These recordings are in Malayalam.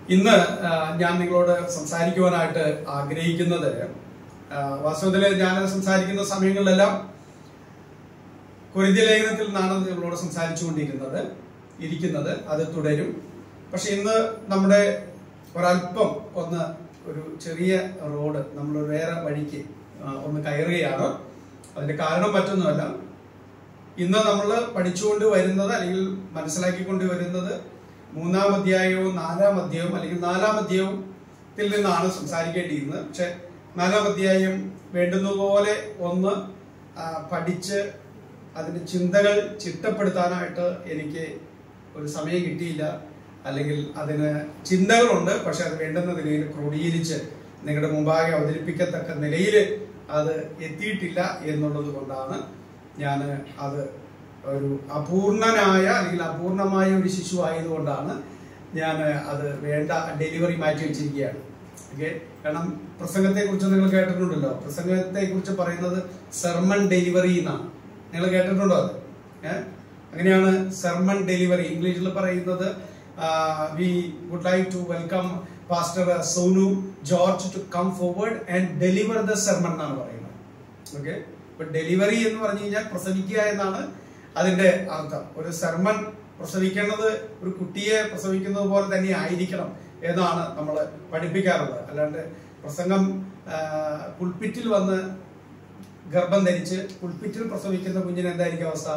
ഇന്ന് ആ, ഞാൻ നിങ്ങളോട് സംസാരിക്കുവാനായിട്ട് ആഗ്രഹിക്കുന്നത് ആ, വാസ്തവത്തില് ഞാൻ സംസാരിക്കുന്ന സമയങ്ങളിലെല്ലാം കുരുതി ലേഖനത്തിൽ നിന്നാണ് നിങ്ങളോട് സംസാരിച്ചുകൊണ്ടിരിക്കുന്നത് ഇരിക്കുന്നത് അത് തുടരും പക്ഷെ ഇന്ന് നമ്മുടെ ഒരല്പം ഒന്ന് ഒരു ചെറിയ റോഡ് നമ്മൾ വേറെ വഴിക്ക് ആ, ഒന്ന് കയറുകയാണ് അതിന്റെ കാരണം മറ്റൊന്നുമല്ല ഇന്ന് നമ്മൾ പഠിച്ചുകൊണ്ട് വരുന്നത് അല്ലെങ്കിൽ മനസ്സിലാക്കിക്കൊണ്ട് വരുന്നത് മൂന്നാം അധ്യായവും നാലാം അധ്യായവും അല്ലെങ്കിൽ നാലാം അധ്യായത്തിൽ നിന്നാണ് സംസാരിക്കേണ്ടിയിരുന്നത് പക്ഷെ നാലാം അധ്യായം വേണ്ടുന്നതുപോലെ ഒന്ന് ആ, പഠിച്ച് അതിന്റെ ചിന്തകൾ ചിട്ടപ്പെടുത്താനായിട്ട് എനിക്ക് ഒരു സമയം കിട്ടിയില്ല അല്ലെങ്കിൽ അതിന് ചിന്തകളുണ്ട് പക്ഷെ അത് വേണ്ടുന്ന നിലയിൽ ക്രോഡീകരിച്ച് നിങ്ങളുടെ മുമ്പാകെ അവതരിപ്പിക്കത്തക്ക നിലയിൽ അത് എത്തിയിട്ടില്ല എന്നുള്ളത് കൊണ്ടാണ് ഞാൻ അത് ഒരു അപൂർണനായ അല്ലെങ്കിൽ അപൂർണമായ ഒരു ശിശു ആയതുകൊണ്ടാണ് ഞാൻ അത് വേണ്ട ഡെലിവറി മാറ്റി വെച്ചിരിക്കുകയാണ് ഓക്കെ കാരണം പ്രസംഗത്തെ കുറിച്ച് നിങ്ങൾ കേട്ടിട്ടുണ്ടല്ലോ പ്രസംഗത്തെ കുറിച്ച് പറയുന്നത് സെർമൺ ഡെലിവറി എന്നാണ് നിങ്ങൾ കേട്ടിട്ടുണ്ടോ അത് ഏഹ് അങ്ങനെയാണ് സെർമൺ ഡെലിവറി ഇംഗ്ലീഷിൽ പറയുന്നത് we would like to welcome pastor Sonu George to come forward and deliver the sermon എന്നാണ് പറയുന്നത് ഓക്കെ ഇപ്പൊ ഡെലിവറി എന്ന് പറഞ്ഞു കഴിഞ്ഞാൽ പ്രസവിക്കുക എന്നാണ് അതിന്റെ അർത്ഥം ഒരു സെർമൺ പ്രസവിക്കേണ്ടത് ഒരു കുട്ടിയെ പ്രസവിക്കുന്നത് പോലെ തന്നെ ആയിരിക്കണം എന്നാണ് നമ്മൾ പഠിപ്പിക്കാറുള്ളത് അല്ലാണ്ട് പ്രസംഗം പുൾപ്പിറ്റിൽ വന്ന് ഗർഭം ധരിച്ച് പുൾപ്പിറ്റിൽ പ്രസവിക്കുന്ന കുഞ്ഞിന് എന്തായിരിക്കും അവസ്ഥ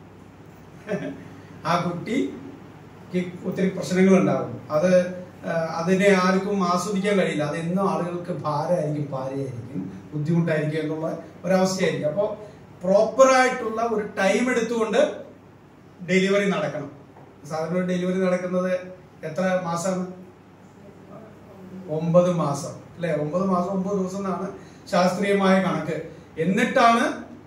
ആ കുട്ടിക്ക് ഒത്തിരി പ്രശ്നങ്ങൾ ഉണ്ടാകും അത് ആ, അതിനെ ആർക്കും ആസ്വദിക്കാൻ കഴിയില്ല അത് എന്നും ആളുകൾക്ക് ഭാരമായിരിക്കും ഭാരയായിരിക്കും ബുദ്ധിമുട്ടായിരിക്കും എന്നുള്ള ഒരവസ്ഥയായിരിക്കും അപ്പോൾ പ്രോപ്പറായിട്ടുള്ള ഒരു ടൈം എടുത്തുകൊണ്ട് ഡെലിവറി നടക്കണം സാധാരണ ഒരു ഡെലിവറി നടക്കുന്നത് എത്ര മാസമാണ് ഒമ്പത് മാസം അല്ലെ ഒമ്പത് മാസം ഒമ്പത് ദിവസം എന്നാണ് ശാസ്ത്രീയമായ കണക്ക് എന്നിട്ടാണ്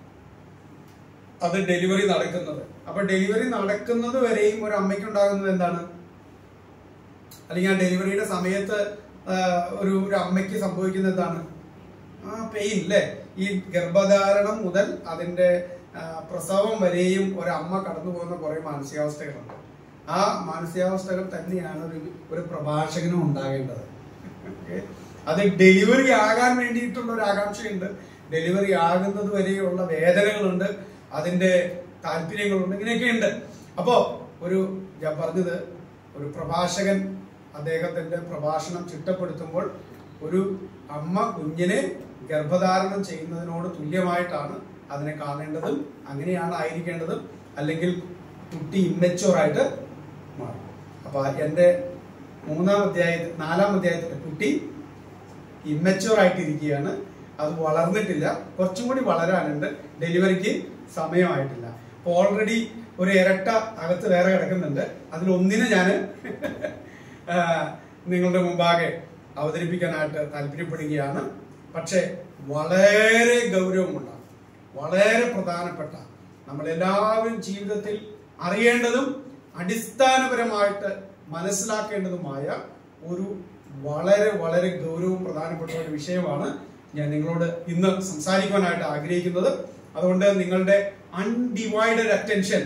അത് ഡെലിവറി നടക്കുന്നത് അപ്പൊ ഡെലിവറി നടക്കുന്നത് വരെയും ഒരു അമ്മയ്ക്ക് ഉണ്ടാകുന്നത് എന്താണ് അല്ലെങ്കിൽ ആ ഡെലിവറിയുടെ സമയത്ത് ആ, ഒരു ഒരു അമ്മയ്ക്ക് സംഭവിക്കുന്നത് എന്താണ് ആ പെയിൻ അല്ലേ ഈ ഗർഭധാരണം മുതൽ അതിന്റെ ആ, പ്രസവം വരെയും ഒരമ്മ കടന്നു പോകുന്ന കുറെ മാനസികാവസ്ഥകളുണ്ട് ആ മാനസികാവസ്ഥകൾ തന്നെയാണ് ഒരു ഒരു പ്രഭാഷകനും ഉണ്ടാകേണ്ടത് ഓക്കേ? അത് ഡെലിവറി ആകാൻ വേണ്ടിയിട്ടുള്ള ഒരു ആകാംക്ഷയുണ്ട് ഡെലിവറി ആകുന്നത് വരെയുള്ള വേദനകളുണ്ട് അതിന്റെ താല്പര്യങ്ങളുണ്ട് ഇങ്ങനെയൊക്കെ ഉണ്ട് അപ്പോ ഒരു ഞാൻ പറഞ്ഞത് ഒരു പ്രഭാഷകൻ അദ്ദേഹത്തിന്റെ പ്രഭാഷണം ചിട്ടപ്പെടുത്തുമ്പോൾ ഒരു അമ്മ കുഞ്ഞിനെ ഗർഭധാരണം ചെയ്യുന്നതിനോട് തുല്യമായിട്ടാണ് അതിനെ കാണേണ്ടതും അങ്ങനെയാണ് ആയിരിക്കേണ്ടതും അല്ലെങ്കിൽ കുട്ടി ഇമ്മച്ചുവർ ആയിട്ട് മാറും അപ്പൊ എന്റെ മൂന്നാം അധ്യായത്തിൽ നാലാം അധ്യായത്തിലെ കുട്ടി ഇമ്മച്ചുവർ ആയിട്ടിരിക്കുകയാണ് അത് വളർന്നിട്ടില്ല കുറച്ചും കൂടി വളരാനുണ്ട് ഡെലിവറിക്ക് സമയമായിട്ടില്ല അപ്പൊ ഓൾറെഡി ഒരു ഇരട്ട അകത്ത് വേറെ കിടക്കുന്നുണ്ട് അതിലൊന്നിനെ ഞാൻ നിങ്ങളുടെ മുമ്പാകെ അവതരിപ്പിക്കാനായിട്ട് താല്പര്യപ്പെടുകയാണ് പക്ഷേ വളരെ ഗൗരവമുള്ള വളരെ പ്രധാനപ്പെട്ട നമ്മളെല്ലാവരും ജീവിതത്തിൽ അറിയേണ്ടതും അടിസ്ഥാനപരമായിട്ട് മനസ്സിലാക്കേണ്ടതുമായ ഒരു വളരെ വളരെ ഗൗരവവും പ്രധാനപ്പെട്ട ഒരു വിഷയമാണ് ഞാൻ നിങ്ങളോട് ഇന്ന് സംസാരിക്കുവാനായിട്ട് ആഗ്രഹിക്കുന്നത് അതുകൊണ്ട് നിങ്ങളുടെ അൺഡിവൈഡഡ് അറ്റൻഷൻ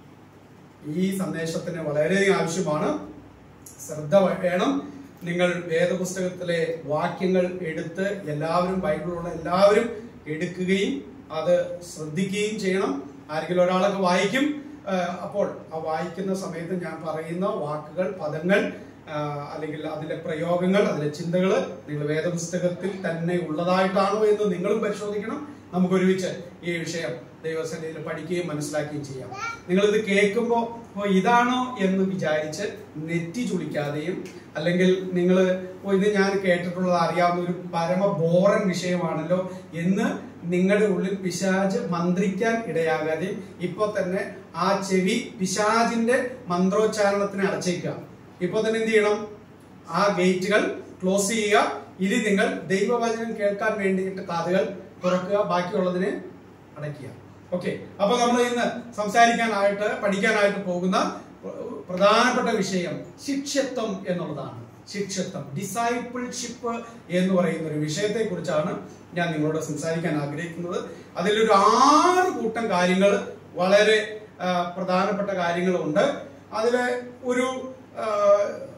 ഈ സന്ദേശത്തിന് വളരെയധികം ആവശ്യമാണ് ശ്രദ്ധ വേണം നിങ്ങൾ വേദപുസ്തകത്തിലെ വാക്യങ്ങൾ എടുത്ത് എല്ലാവരും ബൈബിളിലുള്ള എല്ലാവരും എടുക്കുകയും അത് ശ്രദ്ധിക്കുകയും ചെയ്യണം ആരെങ്കിലും ഒരാളൊക്കെ വായിക്കും ആ, അപ്പോൾ ആ വായിക്കുന്ന സമയത്ത് ഞാൻ പറയുന്ന വാക്കുകൾ പദങ്ങൾ ആ, അല്ലെങ്കിൽ അതിലെ പ്രയോഗങ്ങൾ അതിലെ ചിന്തകൾ നിങ്ങൾ വേദപുസ്തകത്തിൽ തന്നെ ഉള്ളതായിട്ടാണോ എന്ന് നിങ്ങളും പരിശോധിക്കണം നമുക്ക് ഒരുമിച്ച് ഈ വിഷയം ദൈവസന്നിധിയിൽ പഠിക്കുകയും മനസ്സിലാക്കുകയും ചെയ്യാം നിങ്ങളിത് കേൾക്കുമ്പോൾ ഓ ഇതാണോ എന്ന് വിചാരിച്ച് നെറ്റി ചുളിക്കാതെയും അല്ലെങ്കിൽ നിങ്ങൾ ഓ ഇത് ഞാൻ കേട്ടിട്ടുള്ളത് അറിയാവുന്ന ഒരു പരമ ബോറൻ വിഷയമാണല്ലോ എന്ന് നിങ്ങളുടെ ഉള്ളിൽ പിശാജ് മന്ത്രിക്കാൻ ഇടയാകാതെയും ഇപ്പൊ തന്നെ ആ ചെവി പിശാജിന്റെ മന്ത്രോച്ചാരണത്തിന് അടച്ചേക്കുക ഇപ്പൊ തന്നെ എന്ത് ചെയ്യണം ആ ഗേറ്റുകൾ ക്ലോസ് ചെയ്യുക ഇനി നിങ്ങൾ ദൈവവചനം കേൾക്കാൻ വേണ്ടിയിട്ട് കാതുകൾ തുറക്കുക ബാക്കിയുള്ളതിനെ അടയ്ക്കുക ഓക്കെ അപ്പൊ നമ്മൾ ഇന്ന് സംസാരിക്കാനായിട്ട് പഠിക്കാനായിട്ട് പോകുന്ന പ്രധാനപ്പെട്ട വിഷയം ശിഷ്യത്വം എന്നുള്ളതാണ് ശിഷ്യത്വം ഡിസൈപ്പിൾഷിപ്പ് എന്ന് പറയുന്ന ഒരു വിഷയത്തെ കുറിച്ചാണ് ഞാൻ നിങ്ങളോട് സംസാരിക്കാൻ ആഗ്രഹിക്കുന്നത് അതിലൊരു ആറ് കൂട്ടം കാര്യങ്ങൾ വളരെ ആ, പ്രധാനപ്പെട്ട കാര്യങ്ങളുണ്ട് അതിലെ ഒരു ആ,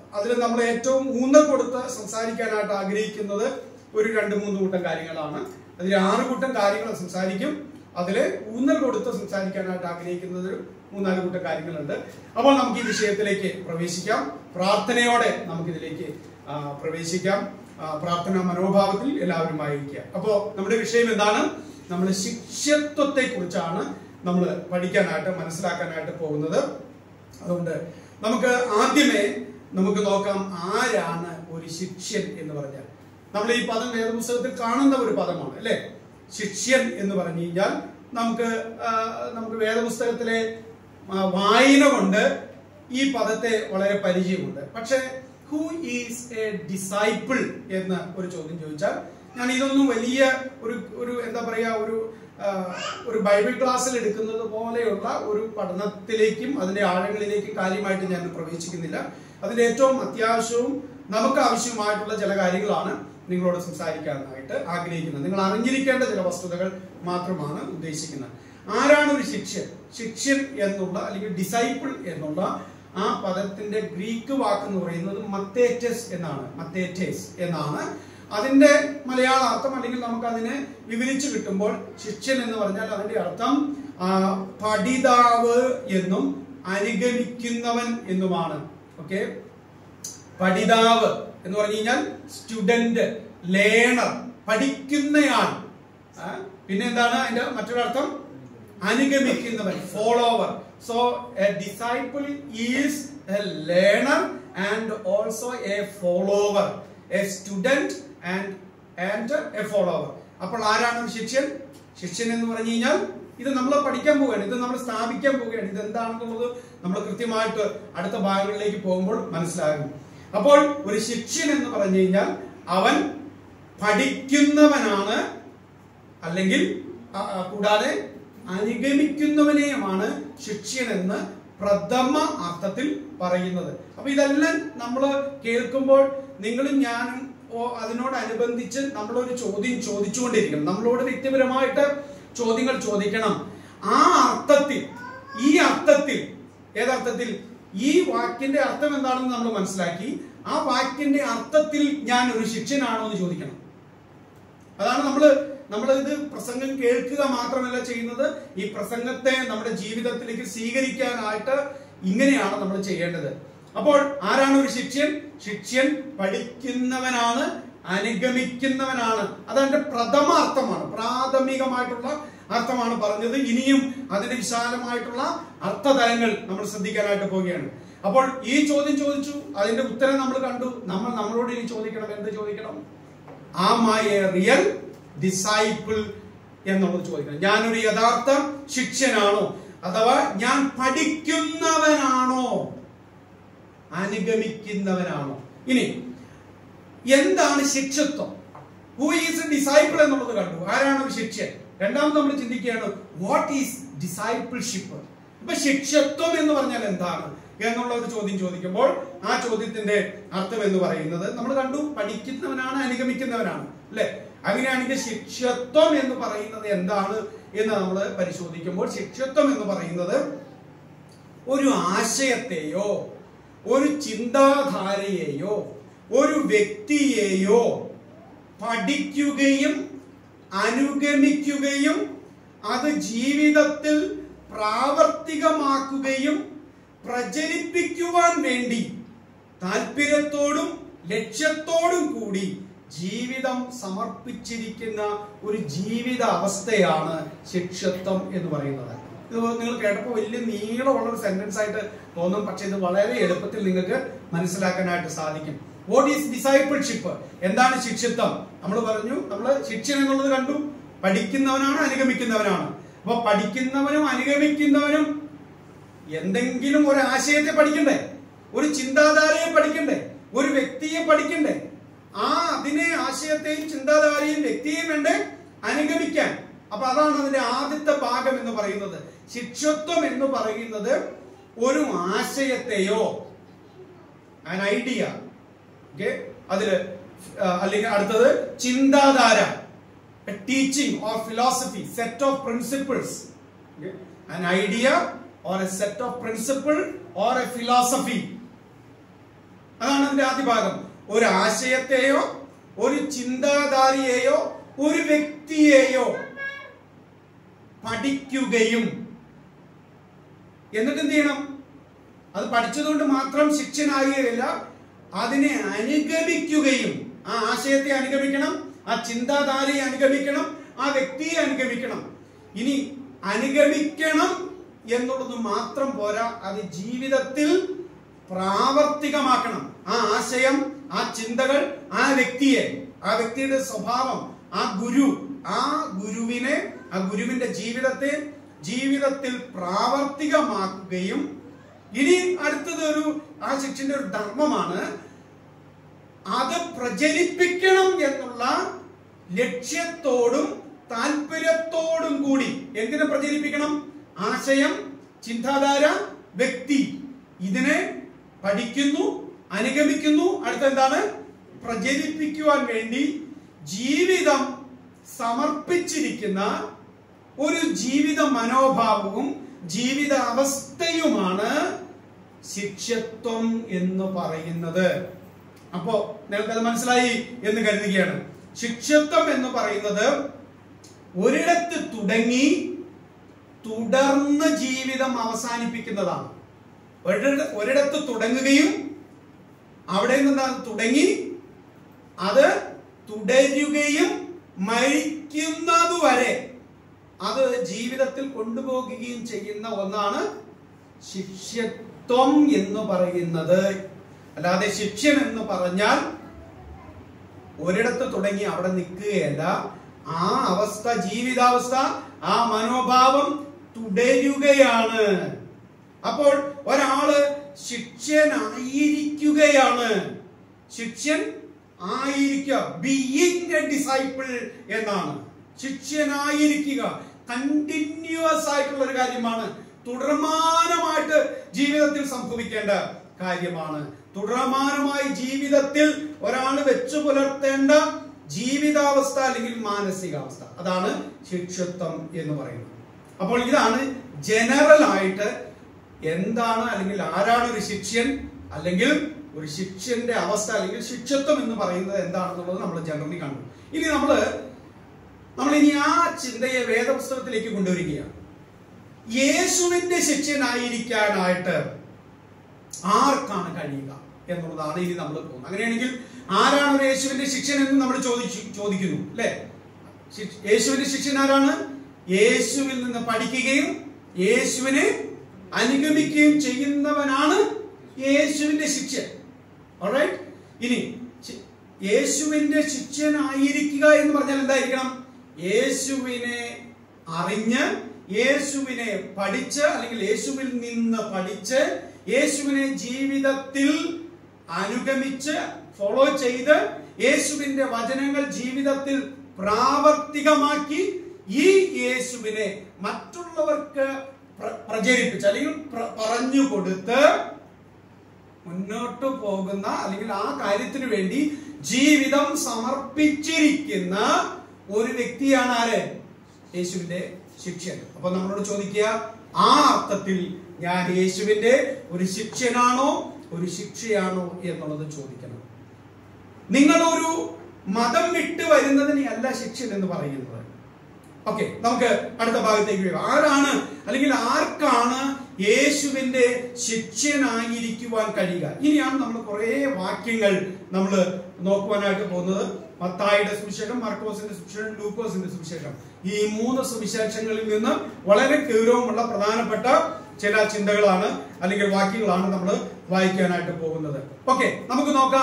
അതിൽ നമ്മൾ ഏറ്റവും ഊന്നൽ കൊടുത്ത് സംസാരിക്കാനായിട്ട് ആഗ്രഹിക്കുന്നത് ഒരു രണ്ട് മൂന്ന് കൂട്ടം കാര്യങ്ങളാണ് അതിൽ ആറ് കൂട്ടം കാര്യങ്ങൾ സംസാരിക്കും അതിൽ ഊന്നൽ കൊടുത്ത് സംസാരിക്കാനായിട്ട് ആഗ്രഹിക്കുന്നത് ഒരു മൂന്നാല് കൂട്ടം കാര്യങ്ങളുണ്ട് അപ്പോൾ നമുക്ക് ഈ വിഷയത്തിലേക്ക് പ്രവേശിക്കാം പ്രാർത്ഥനയോടെ നമുക്കിതിലേക്ക് ആ, പ്രവേശിക്കാം ആ, പ്രാർത്ഥനാ മനോഭാവത്തിൽ എല്ലാവരും ആയിരിക്കുക അപ്പോൾ നമ്മുടെ വിഷയം എന്താണ് നമ്മൾ ശിഷ്യത്വത്തെ കുറിച്ചാണ് നമ്മൾ പഠിക്കാനായിട്ട് മനസ്സിലാക്കാനായിട്ട് പോകുന്നത് അതുകൊണ്ട് നമുക്ക് ആദ്യമേ നമുക്ക് നോക്കാം ആരാണ് ഒരു ശിഷ്യൻ എന്ന് പറഞ്ഞാൽ നമ്മൾ ഈ പദം വേദപുസ്തകത്തിൽ കാണുന്ന ഒരു പദമാണ് അല്ലെ ശിഷ്യൻ എന്ന് പറഞ്ഞു കഴിഞ്ഞാൽ നമുക്ക് ആ, നമുക്ക് വേദപുസ്തകത്തിലെ ആ, വായന കൊണ്ട് ഈ പദത്തെ വളരെ പരിചയമുണ്ട് പക്ഷേ ഹൂ ഈസ് എ ഡിസൈപ്പിൾ എന്ന് ഒരു ചോദ്യം ചോദിച്ചാൽ ഞാൻ ഇതൊന്നും വലിയ ഒരു ഒരു എന്താ പറയാ ഒരു ആ, ഒരു ബൈബിൾ ക്ലാസ്സിൽ എടുക്കുന്നത് പോലെയുള്ള ഒരു പഠനത്തിലേക്കും അതിന്റെ ആഴങ്ങളിലേക്കും കാര്യമായിട്ട് ഞാൻ പ്രവേശിക്കുന്നില്ല അതിന്റെ ഏറ്റവും അത്യാവശ്യവും നമുക്ക് ആവശ്യമായിട്ടുള്ള ചില കാര്യങ്ങളാണ് നിങ്ങളോട് സംസാരിക്കാനായിട്ട് ആഗ്രഹിക്കുന്നത് നിങ്ങൾ അറിഞ്ഞിരിക്കേണ്ട ചില വസ്തുതകൾ മാത്രമാണ് ഉദ്ദേശിക്കുന്നത് ആരാണ് ഒരു ശിഷ്യൻ ശിഷ്യൻ എന്നുള്ള അല്ലെങ്കിൽ ഡിസൈപ്പിൾ എന്നുള്ള ആ പദത്തിന്റെ ഗ്രീക്ക് വാക്ക് എന്ന് പറയുന്നത് മത്തേറ്റസ് എന്നാണ് മത്തേറ്റേസ് എന്നാണ് അതിന്റെ മലയാള അർത്ഥം അല്ലെങ്കിൽ നമുക്ക് അതിനെ വിവരിച്ചു കിട്ടുമ്പോൾ ശിഷ്യൻ എന്ന് പറഞ്ഞാൽ അതിന്റെ അർത്ഥം ആ, പഠിതാവ് എന്നും അനുഗമിക്കുന്നവൻ എന്നുമാണ് ഓക്കെ പഠിതാവ് എന്ന് പറഞ്ഞു കഴിഞ്ഞാൽ സ്റ്റുഡന്റ് ലേണർ പഠിക്കുന്നയാൾ ആ, പിന്നെ എന്താണ് അതിന്റെ മറ്റൊരർത്ഥം അനുഗമിക്കുന്നവൻ follower so a disciple is a learner and also a follower a student and and a follower അപ്പോൾ ആരാണ് ഒരു ശിഷ്യൻ ശിഷ്യൻ എന്ന് പറഞ്ഞു കഴിഞ്ഞാൽ ഇത് നമ്മൾ പഠിക്കാൻ പോവുകയാണ് ഇത് നമ്മൾ സ്ഥാപിക്കാൻ പോവുകയാണ് ഇത് എന്താണെന്നുള്ളത് നമ്മൾ കൃത്യമായിട്ട് അടുത്ത ഭാഗങ്ങളിലേക്ക് പോകുമ്പോൾ മനസ്സിലാകും അപ്പോൾ ഒരു ശിഷ്യൻ എന്ന് പറഞ്ഞു കഴിഞ്ഞാൽ അവൻ പഠിക്കുന്നവനാണ് അല്ലെങ്കിൽ ആ, ആ, കൂടാതെ അനുഗമിക്കുന്നവനെയുമാണ് ശിഷ്യൻ എന്ന് പ്രഥമ അർത്ഥത്തിൽ പറയുന്നത് അപ്പൊ ഇതെല്ലാം നമ്മൾ കേൾക്കുമ്പോൾ നിങ്ങളും ഞാനും ഓ അതിനോടനുബന്ധിച്ച് നമ്മളൊരു ചോദ്യം ചോദിച്ചുകൊണ്ടിരിക്കണം നമ്മളോട് വ്യക്തിപരമായിട്ട് ചോദ്യങ്ങൾ ചോദിക്കണം ആ അർത്ഥത്തിൽ ഈ അർത്ഥത്തിൽ ഏതർത്ഥത്തിൽ ഈ വാക്കിന്റെ അർത്ഥം എന്താണെന്ന് നമ്മൾ മനസ്സിലാക്കി ആ വാക്കിന്റെ അർത്ഥത്തിൽ ഞാൻ ഒരു ശിഷ്യനാണോ എന്ന് ചോദിക്കണം അതാണ് നമ്മൾ നമ്മൾ ഇത് പ്രസംഗം കേൾക്കുക മാത്രമല്ല ചെയ്യുന്നത് ഈ പ്രസംഗത്തെ നമ്മുടെ ജീവിതത്തിലേക്ക് സ്വീകരിക്കാനായിട്ട് ഇങ്ങനെയാണ് നമ്മൾ ചെയ്യേണ്ടത് അപ്പോൾ ആരാണ് ഒരു ശിഷ്യൻ ശിഷ്യൻ പഠിക്കുന്നവനാണ് അനുഗമിക്കുന്നവനാണ് അതതിന്റെ പ്രഥമ അർത്ഥമാണ് പ്രാഥമികമായിട്ടുള്ള അർത്ഥമാണ് പറഞ്ഞത് ഇനിയും അതിന്റെ വിശാലമായിട്ടുള്ള അർത്ഥതലങ്ങൾ നമ്മൾ ശ്രദ്ധിക്കാനായിട്ട് പോവുകയാണ് അപ്പോൾ ഈ ചോദ്യം ചോദിച്ചു അതിന്റെ ഉത്തരം നമ്മൾ കണ്ടു നമ്മൾ നമ്മളോട് ഇനി ചോദിക്കണം എന്ത് ചോദിക്കണം am I a real disciple എന്നുള്ളത് ചോദിക്കണം ഞാനൊരു യഥാർത്ഥ ശിഷ്യനാണോ അഥവാ ഞാൻ പഠിക്കുന്നവനാണോ അനുഗമിക്കുന്നവനാണോ ഇനി എന്താണ് ശിക്ഷത്വം ഹൂ ഈസ് എ ഡിസൈപ്പിൾ എന്നുള്ളത് കണ്ടു ആരാണ് ഒരു ശിഷ്യൻ രണ്ടാമത് നമ്മൾ ചിന്തിക്കുകയാണ് വാട്ട് ഈസ് ഡിസൈപ്പിൾഷിപ്പ് ഇപ്പൊ ശിക്ഷത്വം എന്ന് പറഞ്ഞാൽ എന്താണ് എന്നുള്ള ഒരു ചോദ്യം ചോദിക്കുമ്പോൾ ആ ചോദ്യത്തിന്റെ അർത്ഥം എന്ന് പറയുന്നത് നമ്മൾ കണ്ടു പഠിക്കുന്നവനാണ് അനുഗമിക്കുന്നവനാണ് അല്ലെ അങ്ങനെയാണെങ്കിൽ ശിക്ഷത്വം എന്ന് പറയുന്നത് എന്താണ് എന്ന് നമ്മൾ പരിശോധിക്കുമ്പോൾ ശിക്ഷത്വം എന്ന് പറയുന്നത് ഒരു ആശയത്തെയോ ഒരു ചിന്താധാരയെയോ ഒരു വ്യക്തിയെയോ പഠിക്കുകയും അനുഗമിക്കുകയും അത് ജീവിതത്തിൽ പ്രാവർത്തികമാക്കുകയും പ്രചരിപ്പിക്കുവാൻ വേണ്ടി താല്പര്യത്തോടും ലക്ഷ്യത്തോടും കൂടി ജീവിതം സമർപ്പിച്ചിരിക്കുന്ന ഒരു ജീവിത അവസ്ഥയാണ് ശിക്ഷത്വം എന്ന് പറയുന്നത് ഇത് നിങ്ങൾ കേട്ടപ്പോൾ വലിയ നീളമുള്ള ഒരു സെന്റൻസ് ആയിട്ട് തോന്നും പക്ഷെ ഇത് വളരെ എളുപ്പത്തിൽ നിങ്ങൾക്ക് മനസ്സിലാക്കാനായിട്ട് സാധിക്കും വാട്ട് ഈസ് ഡിസൈപ്പിൾഷിപ്പ് എന്താണ് ശിഷ്യത്വം നമ്മൾ പറഞ്ഞു നമ്മൾ ശിക്ഷൻ എന്നുള്ളത് കണ്ടു പഠിക്കുന്നവനാണ് അനുഗമിക്കുന്നവനാണ് അപ്പൊ പഠിക്കുന്നവനും അനുഗമിക്കുന്നവനും എന്തെങ്കിലും ഒരു ആശയത്തെ പഠിക്കണ്ടേ ഒരു ചിന്താധാരയെ പഠിക്കണ്ടേ ഒരു വ്യക്തിയെ പഠിക്കണ്ടേ ആ അതിനെ ആശയത്തെയും ചിന്താധാരയും വ്യക്തിയെയും വേണ്ടേ അനുഗമിക്കാൻ അപ്പൊ അതാണ് അതിന്റെ ആദ്യത്തെ ഭാഗം എന്ന് പറയുന്നത് ശിക്ഷത്വം എന്ന് പറയുന്നത് ഒരു ആശയത്തെയോ an ഐഡിയ ഓക്കെ അതില് ആ, അല്ലെങ്കിൽ അടുത്തത് ചിന്താധാര teaching or philosophy set of principles an idea or a set of principle or a philosophy അതാണ് അതിന്റെ ആദ്യ ഭാഗം ഒരു ആശയത്തെയോ ഒരു ചിന്താധാരയെയോ ഒരു വ്യക്തിയെയോ പഠിക്കുകയും എന്നിട്ട് എന്ത് ചെയ്യണം അത് പഠിച്ചതുകൊണ്ട് മാത്രം ശിക്ഷനാകുകയില്ല അതിനെ അനുഗമിക്കുകയും ആ ആശയത്തെ അനുഗമിക്കണം ആ ചിന്താധാരയെ അനുഗമിക്കണം ആ വ്യക്തിയെ അനുഗമിക്കണം ഇനി അനുഗമിക്കണം എന്നുള്ളത് മാത്രം പോരാ അത് ജീവിതത്തിൽ പ്രാവർത്തികമാക്കണം ആ ആശയം ആ ചിന്തകൾ ആ വ്യക്തിയെ ആ വ്യക്തിയുടെ സ്വഭാവം ആ ഗുരു ആ ഗുരുവിനെ ആ ഗുരുവിന്റെ ജീവിതത്തെ ജീവിതത്തിൽ പ്രാവർത്തികമാക്കുകയും ഇനി അടുത്തത് ഒരു ആ ശിക്ഷന്റെ ഒരു ധർമ്മമാണ് അത് പ്രചരിപ്പിക്കണം എന്നുള്ള ലക്ഷ്യത്തോടും താല്പര്യത്തോടും കൂടി എന്തിനെ പ്രചരിപ്പിക്കണം ആശയം ചിന്താധാര വ്യക്തി ഇതിനെ പഠിക്കുന്നു അനുഗമിക്കുന്നു അടുത്ത എന്താണ് പ്രചരിപ്പിക്കുവാൻ വേണ്ടി ജീവിതം സമർപ്പിച്ചിരിക്കുന്ന ഒരു ജീവിത മനോഭാവവും ജീവിത അവസ്ഥയുമാണ് ശിഷ്യത്വം എന്ന് പറയുന്നത് അപ്പോ നിങ്ങൾക്കത് മനസ്സിലായി എന്ന് കരുതുകയാണ് ശിഷ്യത്വം എന്ന് പറയുന്നത് ഒരിടത്ത് തുടങ്ങി തുടർന്ന് ജീവിതം അവസാനിപ്പിക്കുന്നതാണ് ഒരിട- ഒരിടത്ത് തുടങ്ങുകയും അവിടെ നിന്ന് അത് തുടങ്ങി അത് തുടരുകയും മരിക്കുന്നതുവരെ അത് ജീവിതത്തിൽ കൊണ്ടുപോകുകയും ചെയ്യുന്ന ഒന്നാണ് ശിഷ്യത്വം എന്ന് പറയുന്നത് അല്ലാതെ ശിക്ഷ്യൻ എന്ന് പറഞ്ഞാൽ ഒരിടത്ത് തുടങ്ങി അവിടെ നിൽക്കുകയല്ല ആ അവസ്ഥ ജീവിതാവസ്ഥ ആ മനോഭാവം തുടരുകയാണ് അപ്പോൾ ഒരാള് ശിഷ്യനായിരിക്കുകയാണ് ശിഷ്യൻ ആയിരിക്കുക ബീയിങ് എ ഡിസൈപ്പിൾ എന്നാണ് ശിഷ്യനായിരിക്കുക കണ്ടിന്യൂസ് ആയിട്ടുള്ള ഒരു കാര്യമാണ് തുടർമാനമായിട്ട് ജീവിതത്തിൽ സംഭവിക്കേണ്ട കാര്യമാണ് തുടർമാനമായി ജീവിതത്തിൽ ഒരാൾ വെച്ചു പുലർത്തേണ്ട ജീവിതാവസ്ഥ അല്ലെങ്കിൽ മാനസികാവസ്ഥ അതാണ് ശിക്ഷത്വം എന്ന് പറയുന്നത് അപ്പോൾ ഇതാണ് ജനറൽ ആയിട്ട് എന്താണ് അല്ലെങ്കിൽ ആരാണ് ഒരു ശിഷ്യൻ അല്ലെങ്കിൽ ഒരു ശിഷ്യന്റെ അവസ്ഥ അല്ലെങ്കിൽ ശിക്ഷത്വം എന്ന് പറയുന്നത് എന്താണെന്നുള്ളത് നമ്മൾ ജനറലി കണ്ടു ഇനി നമ്മൾ നമ്മൾ ഇനി ആ ചിന്തയെ വേദപുസ്തകത്തിലേക്ക് കൊണ്ടുവരികയാണ് യേശുവിന്റെ ശിഷ്യനായിരിക്കാനായിട്ട് ആർക്കാണ് കഴിയുക എന്നുള്ളതാണ് ഇനി നമ്മൾ പോകുന്നത് അങ്ങനെയാണെങ്കിൽ ആരാണ് ഒരു യേശുവിന്റെ ശിഷ്യൻ എന്ന് നമ്മൾ ചോദിച്ചു ചോദിക്കുന്നു അല്ലെ യേശുവിന്റെ ശിഷ്യൻ ആരാണ് യേശുവിൽ നിന്ന് പഠിക്കുകയും യേശുവിനെ അനുഗമിക്കുകയും ചെയ്യുന്നവനാണ് യേശുവിന്റെ ശിഷ്യൻ Alright? ഇനി ശി- യേശുവിന്റെ ശിഷ്യനായിരിക്കുക എന്ന് പറഞ്ഞാൽ എന്തായിരിക്കണം യേശുവിനെ അറിഞ്ഞ് യേശുവിനെ പഠിച്ച് അല്ലെങ്കിൽ യേശുവിൽ നിന്ന് പഠിച്ച് യേശുവിനെ ജീവിതത്തിൽ അനുഗമിച്ച് ഫോളോ ചെയ്ത് യേശുവിന്റെ വചനങ്ങൾ ജീവിതത്തിൽ പ്രാവർത്തികമാക്കി ഈ യേശുവിനെ മറ്റുള്ളവർക്ക് പ്ര- പ്രചരിപ്പിച്ച് അല്ലെങ്കിൽ പ്ര- പറഞ്ഞു കൊടുത്ത് മുന്നോട്ട് പോകുന്ന അല്ലെങ്കിൽ ആ കാര്യത്തിന് വേണ്ടി ജീവിതം സമർപ്പിച്ചിരിക്കുന്ന ഒരു വ്യക്തിയാണ് ആര് യേശുവിന്റെ ശിഷ്യൻ അപ്പൊ നമ്മളോട് ചോദിക്കുക ആ അർത്ഥത്തിൽ ഞാൻ യേശുവിന്റെ ഒരു ശിഷ്യനാണോ ഒരു ശിക്ഷയാണോ എന്നുള്ളത് ചോദിക്കണം നിങ്ങൾ ഒരു മതം വിട്ട് വരുന്നതിനെ അല്ല ശിക്ഷൻ എന്ന് പറയുന്നത് ഓക്കെ നമുക്ക് അടുത്ത ഭാഗത്തേക്ക് പോകാം ആരാണ് അല്ലെങ്കിൽ ആർക്കാണ് യേശുവിന്റെ ശിഷ്യനായിരിക്കുവാൻ കഴിയുക ഇനിയാണ് നമ്മൾ കുറെ വാക്യങ്ങൾ നമ്മൾ നോക്കുവാനായിട്ട് പോകുന്നത് മത്തായിയുടെ സുവിശേഷം മാർക്കോസിന്റെ സുവിശേഷം ലൂക്കോസിന്റെ സുവിശേഷം ഈ മൂന്ന് സുവിശേഷങ്ങളിൽ നിന്ന് വളരെ ഗൗരവമുള്ള പ്രധാനപ്പെട്ട ചില ചിന്തകളാണ് അല്ലെങ്കിൽ വാക്യങ്ങളാണ് നമ്മൾ വായിക്കാനായിട്ട് പോകുന്നത് ഓക്കെ നമുക്ക് നോക്കാം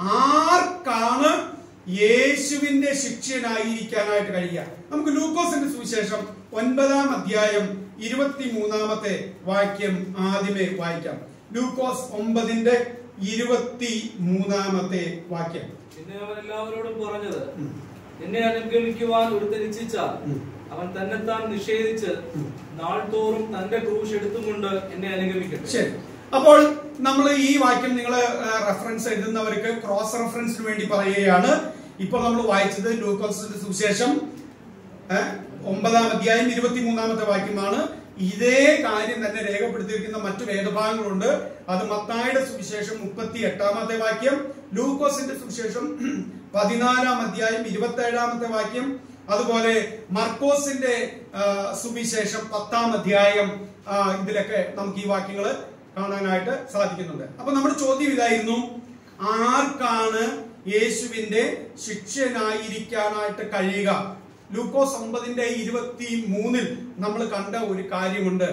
ആർക്കാണ് യേശുവിന്റെ ശിഷ്യനായിരിക്കാനായിട്ട് കഴിയുക നമുക്ക് ലൂക്കോസിന്റെ സുവിശേഷം ഒൻപതാം അധ്യായം ഇരുപത്തി മൂന്നാമത്തെ വാക്യം ആദ്യമേ വായിക്കാം ലൂക്കോസ് ഒമ്പതിന്റെ ഇരുപത്തി മൂന്നാമത്തെ വാക്യം പിന്നെ അവൻ എല്ലാവരോടും പറഞ്ഞത് ഉം. എന്നെ അനുഗമിക്കുവാൻ ഒരുത്തൻ ഇച്ഛിച്ചാൽ ഉം. അവൻ തന്നെത്താൻ നിഷേധിച്ച് ഉം. നാൾതോറും തന്റെ ക്രൂശ് എടുത്തുകൊണ്ട് എന്നെ അനുഗമിക്കട്ടെ ശരി അപ്പോൾ നമ്മൾ ഈ വാക്യം നിങ്ങൾ റെഫറൻസ് എഴുതുന്നവർക്ക് ക്രോസ് റെഫറൻസിന് വേണ്ടി പറയുകയാണ് ഇപ്പോൾ നമ്മൾ വായിച്ചത് ലൂക്കോസിന്റെ സുവിശേഷം ഏ, ഒമ്പതാം അധ്യായം ഇരുപത്തി മൂന്നാമത്തെ വാക്യമാണ് ഇതേ കാര്യം തന്നെ രേഖപ്പെടുത്തിയിരിക്കുന്ന മറ്റു വേദഭാഗങ്ങളുണ്ട് അത് മത്തായുടെ സുവിശേഷം മുപ്പത്തി എട്ടാമത്തെ വാക്യം ലൂക്കോസിന്റെ സുവിശേഷം പതിനാലാം അധ്യായം ഇരുപത്തി ഏഴാമത്തെ വാക്യം അതുപോലെ മർക്കോസിന്റെ ആ, സുവിശേഷം പത്താം അധ്യായം ആ, ഇതിലൊക്കെ നമുക്ക് ഈ വാക്യങ്ങൾ കാണാനായിട്ട് സാധിക്കുന്നുണ്ട് അപ്പൊ നമ്മുടെ ചോദ്യം ഇതായിരുന്നു ആർക്കാണ് യേശുവിന്റെ ശിഷ്യനായിരിക്കാനായിട്ട് കഴിയുക ലൂക്കോസ് ഒമ്പതിന്റെ ഇരുപത്തി മൂന്നിൽ നമ്മൾ കണ്ട ഒരു കാര്യമുണ്ട്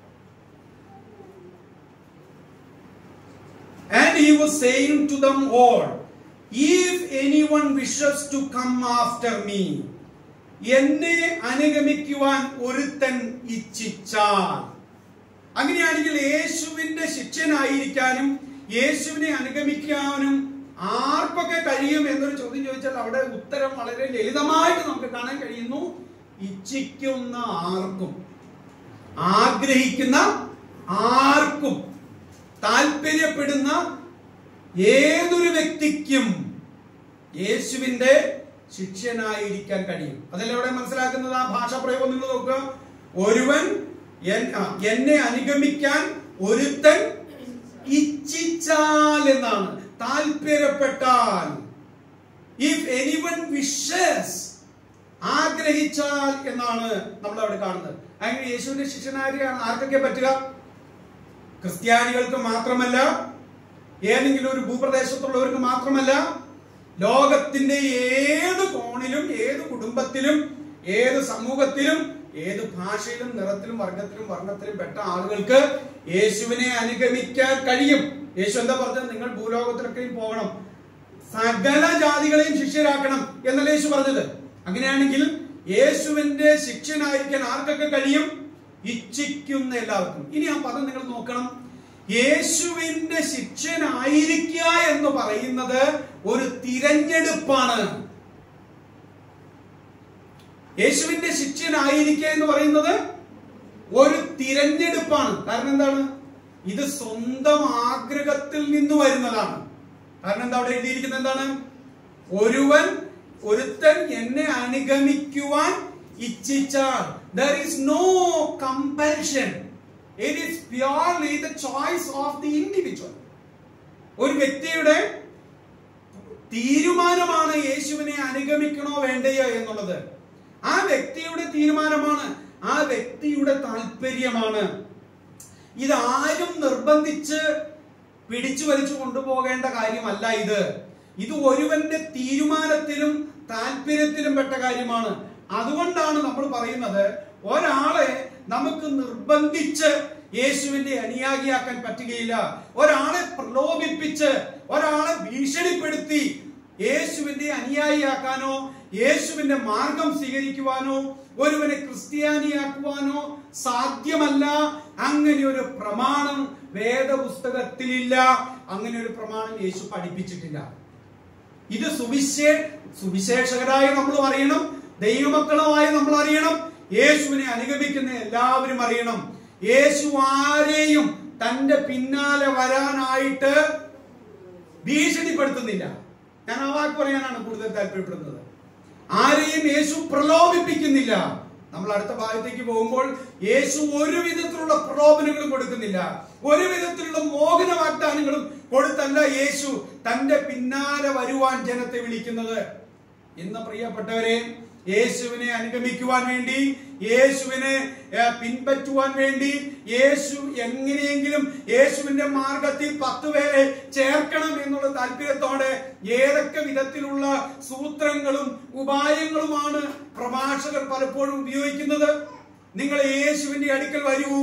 And he was saying to them all, If anyone wishes to come after me, എന്നെ അനുഗമിക്കുവാൻ ഒരുത്തൻ ഇച്ഛിച്ചാൽ അങ്ങനെയാണെങ്കിൽ യേശുവിന്റെ ശിഷ്യനായിരിക്കാനും യേശുവിനെ അനുഗമിക്കാനും ആർക്കൊക്കെ കഴിയും എന്നൊരു ചോദ്യം ചോദിച്ചാൽ അവിടെ ഉത്തരം വളരെ ലളിതമായിട്ട് നമുക്ക് കാണാൻ കഴിയുന്നു ഇച്ഛിക്കുന്ന ആർക്കും ആഗ്രഹിക്കുന്ന ആർക്കും താല്പര്യപ്പെടുന്ന ഏതൊരു വ്യക്തിക്കും യേശുവിന്റെ ശിഷ്യനായിരിക്കാൻ കഴിയും അതല്ല ഇവിടെ മനസ്സിലാക്കുന്നത് ആ ഭാഷാ പ്രയോഗം നിങ്ങൾ നോക്കുക ഒരുവൻ എൻ- ആ, എന്നെ അനുഗമിക്കാൻ ഒരുത്തൻ ഇച്ഛിച്ചാൽ എന്നാണ് താല്പര്യപ്പെട്ടാൽ ഇഫ് എനിവൺ വിഷസ് ആഗ്രഹിച്ചാൽ എന്നാണ് നമ്മൾ അവിടെ കാണുന്നത് അങ്ങനെ യേശുവിന്റെ ശിഷ്യനാരിയാണ് ആർക്കൊക്കെ പറ്റുക ക്രിസ്ത്യാനികൾക്ക് മാത്രമല്ല ഏതെങ്കിലും ഒരു ഭൂപ്രദേശത്തുള്ളവർക്ക് മാത്രമല്ല ലോകത്തിന്റെ ഏത് കോണിലും ഏത് കുടുംബത്തിലും ഏത് സമൂഹത്തിലും ഏത് ഭാഷയിലും നിറത്തിലും വർഗത്തിലും വർണ്ണത്തിലും പെട്ട ആളുകൾക്ക് യേശുവിനെ അനുഗമിക്കാൻ കഴിയും യേശു എന്താ പറഞ്ഞത് നിങ്ങൾ ഭൂലോകത്തിലൊക്കെയും പോകണം സകല ജാതികളെയും ശിഷ്യരാക്കണം എന്നല്ല യേശു പറഞ്ഞത് അങ്ങനെയാണെങ്കിൽ യേശുവിന്റെ ശിഷ്യനായിരിക്കാൻ ആർക്കൊക്കെ കഴിയും ഇച്ഛിക്കുന്ന എല്ലാവർക്കും ഇനി ആ പദം നിങ്ങൾ നോക്കണം യേശുവിന്റെ ശിഷ്യനായിരിക്കുക എന്ന് പറയുന്നത് ഒരു തിരഞ്ഞെടുപ്പാണ് യേശുവിന്റെ ശിഷ്യനായിരിക്കുക എന്ന് പറയുന്നത് ഒരു തിരഞ്ഞെടുപ്പാണ് കാരണം എന്താണ് ഇത് സ്വന്തം ആഗ്രഹത്തിൽ നിന്ന് വരുന്നതാണ് കാരണം എന്താ അവിടെ എഴുതിയിരിക്കുന്നത് എന്താണ് ഒരുവൻ ഒരുത്തൻ എന്നെ അനുഗമിക്കുവാൻ ഇച്ഛിച്ചാൽ there is no compulsion it is purely the choice of the individual ഒരു വ്യക്തിയുടെ തീരുമാനമാണ് യേശുവിനെ അനുഗമിക്കണോ വേണ്ടയോ എന്നുള്ളത് ആ വ്യക്തിയുടെ തീരുമാനമാണ് ആ വ്യക്തിയുടെ താല്പര്യമാണ് ഇതാരും നിർബന്ധിച്ച് പിടിച്ചു വലിച്ചു കൊണ്ടുപോകേണ്ട കാര്യമല്ല ഇത് ഇത് ഒരുവന്റെ തീരുമാനത്തിലും താല്പര്യത്തിലും പെട്ട കാര്യമാണ് അതുകൊണ്ടാണ് നമ്മൾ പറയുന്നത് ഒരാളെ നമുക്ക് നിർബന്ധിച്ച് യേശുവിന്റെ അനുയാഗിയാക്കാൻ പറ്റുകയില്ല ഒരാളെ പ്രലോഭിപ്പിച്ച് ഒരാളെ ഭീഷണിപ്പെടുത്തി യേശുവിന്റെ അനുയായിയാക്കാനോ യേശുവിന്റെ മാർഗം സ്വീകരിക്കുവാനോ ഒരുവനെ ക്രിസ്ത്യാനിയാക്കുവാനോ സാധ്യമല്ല അങ്ങനെ ഒരു പ്രമാണം വേദപുസ്തകത്തിലില്ല അങ്ങനെ ഒരു പ്രമാണം യേശു പഠിപ്പിച്ചിട്ടില്ല ഇത് സുവിശേ സുവിശേഷകരായ നമ്മൾ അറിയണം ദൈവമക്കളുമായി നമ്മൾ അറിയണം യേശുവിനെ അനുഗമിക്കുന്ന എല്ലാവരും അറിയണം യേശു ആരെയും തന്റെ പിന്നാലെ വരാനായിട്ട് ഭീഷണിപ്പെടുത്തുന്നില്ല ഞാൻ ആ വാക്ക് പറയാനാണ് കൂടുതൽ താല്പര്യപ്പെടുന്നത് ആരെയും യേശു പ്രലോഭിപ്പിക്കുന്നില്ല നമ്മൾ അടുത്ത ഭാഗത്തേക്ക് പോകുമ്പോൾ യേശു ഒരു വിധത്തിലുള്ള പ്രലോഭനങ്ങളും കൊടുക്കുന്നില്ല ഒരു വിധത്തിലുള്ള മോഹന വാഗ്ദാനങ്ങളും കൊടുത്തല്ല യേശു തന്റെ പിന്നാലെ വരുവാൻ ജനത്തെ വിളിക്കുന്നത് ഇന്ന് പ്രിയപ്പെട്ടവരെ യേശുവിനെ അനുഗമിക്കുവാൻ വേണ്ടി യേശുവിനെ ഏഹ്, പിൻപറ്റുവാൻ വേണ്ടി യേശു എങ്ങനെയെങ്കിലും യേശുവിന്റെ മാർഗത്തിൽ പത്ത് പേരെ ചേർക്കണം എന്നുള്ള താല്പര്യത്തോടെ ഏതൊക്കെ വിധത്തിലുള്ള സൂത്രങ്ങളും ഉപായങ്ങളുമാണ് പ്രഭാഷകർ പലപ്പോഴും ഉപയോഗിക്കുന്നത് നിങ്ങൾ യേശുവിന്റെ അടുക്കൽ വരൂ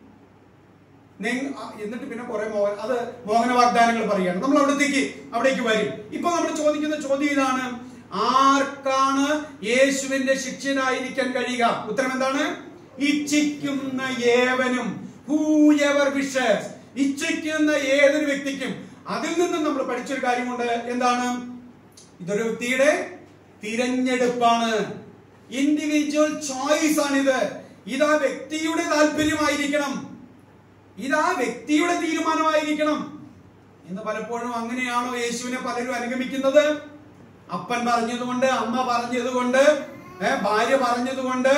നിങ്ങ- ആ, എന്നിട്ട് പിന്നെ കുറെ മോഹൻ അത് മോഹന വാഗ്ദാനങ്ങൾ പറയാണ് നമ്മൾ അവിടത്തേക്ക് അവിടേക്ക് വരും ഇപ്പൊ നമ്മൾ ചോദിക്കുന്ന ചോദ്യം ഇതാണ് ആർക്കാണ് യേശുവിന്റെ ശിഷ്യനായിരിക്കാൻ കഴിയുക ഉത്തരം എന്താണ് ഇച്ഛിക്കുന്ന ഏവനും ഹൂയവർ വിഷസ് ഇച്ഛിക്കുന്ന ഏതൊരു വ്യക്തിക്കും അതിൽ നിന്നും നമ്മൾ പഠിച്ചൊരു കാര്യമുണ്ട് എന്താണ് ഇതൊരു വ്യക്തിയുടെ തിരഞ്ഞെടുപ്പാണ് ഇൻഡിവിജ്വൽ ചോയ്സ് ആണിത് ഇതാ വ്യക്തിയുടെ താല്പര്യമായിരിക്കണം ഇതാ വ്യക്തിയുടെ തീരുമാനമായിരിക്കണം ഇന്ന് പലപ്പോഴും അങ്ങനെയാണോ യേശുവിനെ പലരും അനുഗമിക്കുന്നത് അപ്പൻ പറഞ്ഞതുകൊണ്ട് അമ്മ പറഞ്ഞതുകൊണ്ട് ഏ, ഭാര്യ പറഞ്ഞതുകൊണ്ട്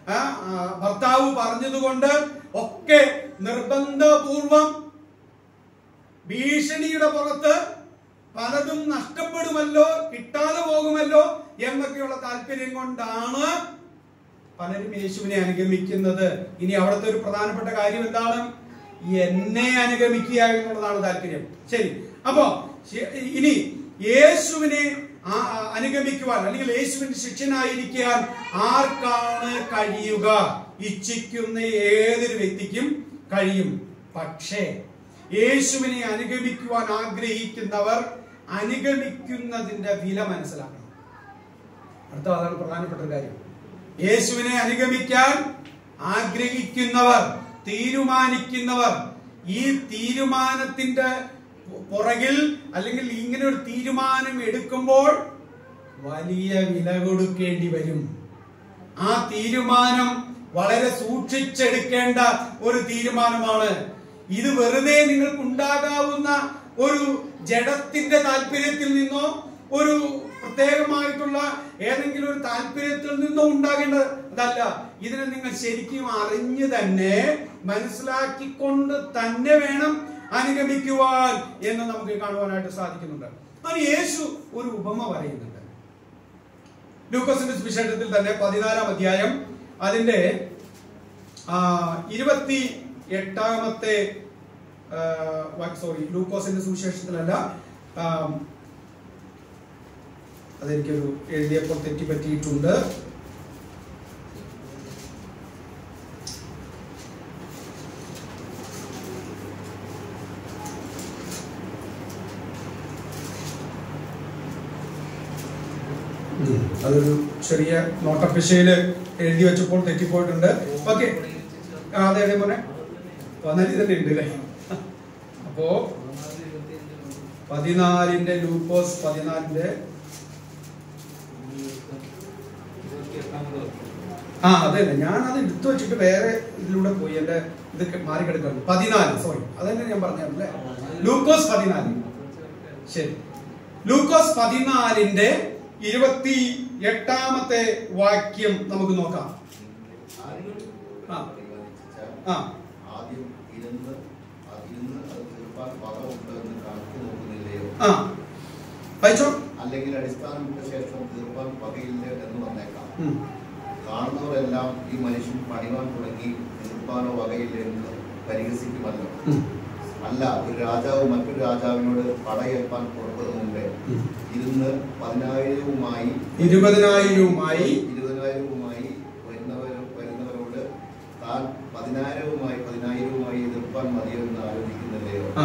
ആ, ആ, ഭർത്താവ് പറഞ്ഞതുകൊണ്ട് ഒക്കെ നിർബന്ധപൂർവം ഭീഷണിയുടെ പുറത്ത് പലതും നഷ്ടപ്പെടുമല്ലോ കിട്ടാതെ പോകുമല്ലോ എന്നൊക്കെയുള്ള താല്പര്യം കൊണ്ടാണ് പലരും യേശുവിനെ അനുഗമിക്കുന്നത് ഇനി അവിടുത്തെ ഒരു പ്രധാനപ്പെട്ട കാര്യം എന്താണ് എന്നെ അനുഗമിക്കുക എന്നുള്ളതാണ് താല്പര്യം ശരി അപ്പോ ശ- ഇനി യേശുവിനെ ആ- ആ അനുഗമിക്കുവാൻ അല്ലെങ്കിൽ യേശുവിന്റെ ശിഷ്യനായിരിക്കാൻ ആർക്കാണ് കഴിയുക ഇച്ഛിക്കുന്ന ഏതൊരു വ്യക്തിക്കും കഴിയും പക്ഷേ യേശുവിനെ അനുഗമിക്കുവാൻ ആഗ്രഹിക്കുന്നവർ അനുഗമിക്കുന്നതിന്റെ വില മനസ്സിലാക്കണം അടുത്ത അതാണ് പ്രധാനപ്പെട്ട ഒരു കാര്യം യേശുവിനെ അനുഗമിക്കാൻ ആഗ്രഹിക്കുന്നവർ തീരുമാനിക്കുന്നവർ ഈ തീരുമാനത്തിന്റെ പുറകിൽ അല്ലെങ്കിൽ ഇങ്ങനെ ഒരു തീരുമാനം എടുക്കുമ്പോൾ വലിയ വില കൊടുക്കേണ്ടി വരും ആ തീരുമാനം വളരെ സൂക്ഷിച്ചെടുക്കേണ്ട ഒരു തീരുമാനമാണ് ഇത് വെറുതെ നിങ്ങൾക്ക് ഉണ്ടാകാവുന്ന ഒരു ജഡത്തിന്റെ താല്പര്യത്തിൽ നിന്നോ ഒരു പ്രത്യേകമായിട്ടുള്ള ഏതെങ്കിലും ഒരു താല്പര്യത്തിൽ നിന്നോ ഉണ്ടാകേണ്ടതല്ല ഇതിനെ നിങ്ങൾ ശരിക്കും അറിഞ്ഞു തന്നെ മനസ്സിലാക്കിക്കൊണ്ട് തന്നെ വേണം അനുഗമിക്കുവാൻ എന്ന് നമുക്ക് കാണുവാനായിട്ട് സാധിക്കുന്നുണ്ട് അതിന് യേശു ഒരു ഉപമ പറയുന്നുണ്ട് ലൂക്കോസിന്റെ സുവിശേഷത്തിൽ തന്നെ പതിനാലാം അധ്യായം അതിന്റെ ആ, ഇരുപത്തി എട്ടാമത്തെ സോറി ലൂക്കോസിന്റെ സുവിശേഷത്തിലല്ല ആ, അതെനിക്കൊരു എഴുതിയപ്പോൾ തെറ്റിപ്പറ്റിയിട്ടുണ്ട് ഉം. അതൊരു ചെറിയ നോട്ടപ്പിശയില് എഴുതി വെച്ചപ്പോൾ തെറ്റിപ്പോയിട്ടുണ്ട് ഓക്കെ അതെ അതെ മോനെ പതിനാല് തന്നെ ഉണ്ട് അല്ലേ അപ്പോ പതിനാലിന്റെ ലൂക്കോസ് പതിനാലിന്റെ ആ അതെ അതെ ഞാൻ അത് എടുത്തു വെച്ചിട്ട് വേറെ ഇതിലൂടെ പോയി എന്റെ ഇത് മാറിക്കിടക്കുന്നു പതിനാല് സോറി അതന്നെ ഞാൻ പറഞ്ഞല്ലേ ലൂക്കോസ് പതിനാല് ശരി ലൂക്കോസ് പതിനാലിന്റെ ഇരുപത്തി എട്ടാമത്തെ വാക്യം നമുക്ക് നോക്കാം ആ. ആ. ആദ്യം ഇരുന്ന് അത് ഇരുന്ന് അത് തീർപ്പാൻ പദമുണ്ടോ എന്ന് കണക്ക് നോക്കുന്നില്ലയോ ആ വായിച്ചോ അല്ലെങ്കിൽ അടിസ്ഥാനം വിട്ട ശേഷം തീർപ്പാൻ പകയില്ല എന്ന് വന്നേക്കാം ഉം. കാണുന്നവരെല്ലാം ഈ മനുഷ്യൻ പണിവാൻ തുടങ്ങി തീർപ്പാനോ വകയില്ല എന്ന് പരിഹസിക്കുമല്ലോ ഉം. അല്ല ഒരു രാജാവ് മറ്റൊരു രാജാവിനോട് പടയേൽപ്പാൻ പുറപ്പെടും മുമ്പേ ഉം. ഇരുന്ന് പതിനായിരവുമായി ഇരുപതിനായിരവുമായി ഇരുപതിനായിരവുമായി വരുന്നവർ വരുന്നവരോട് താൻ പതിനായിരവുമായി പതിനായിരവുമായി എതിർപ്പാൻ മതിയെന്ന് ആലോചിക്കുന്നില്ലയോ ആ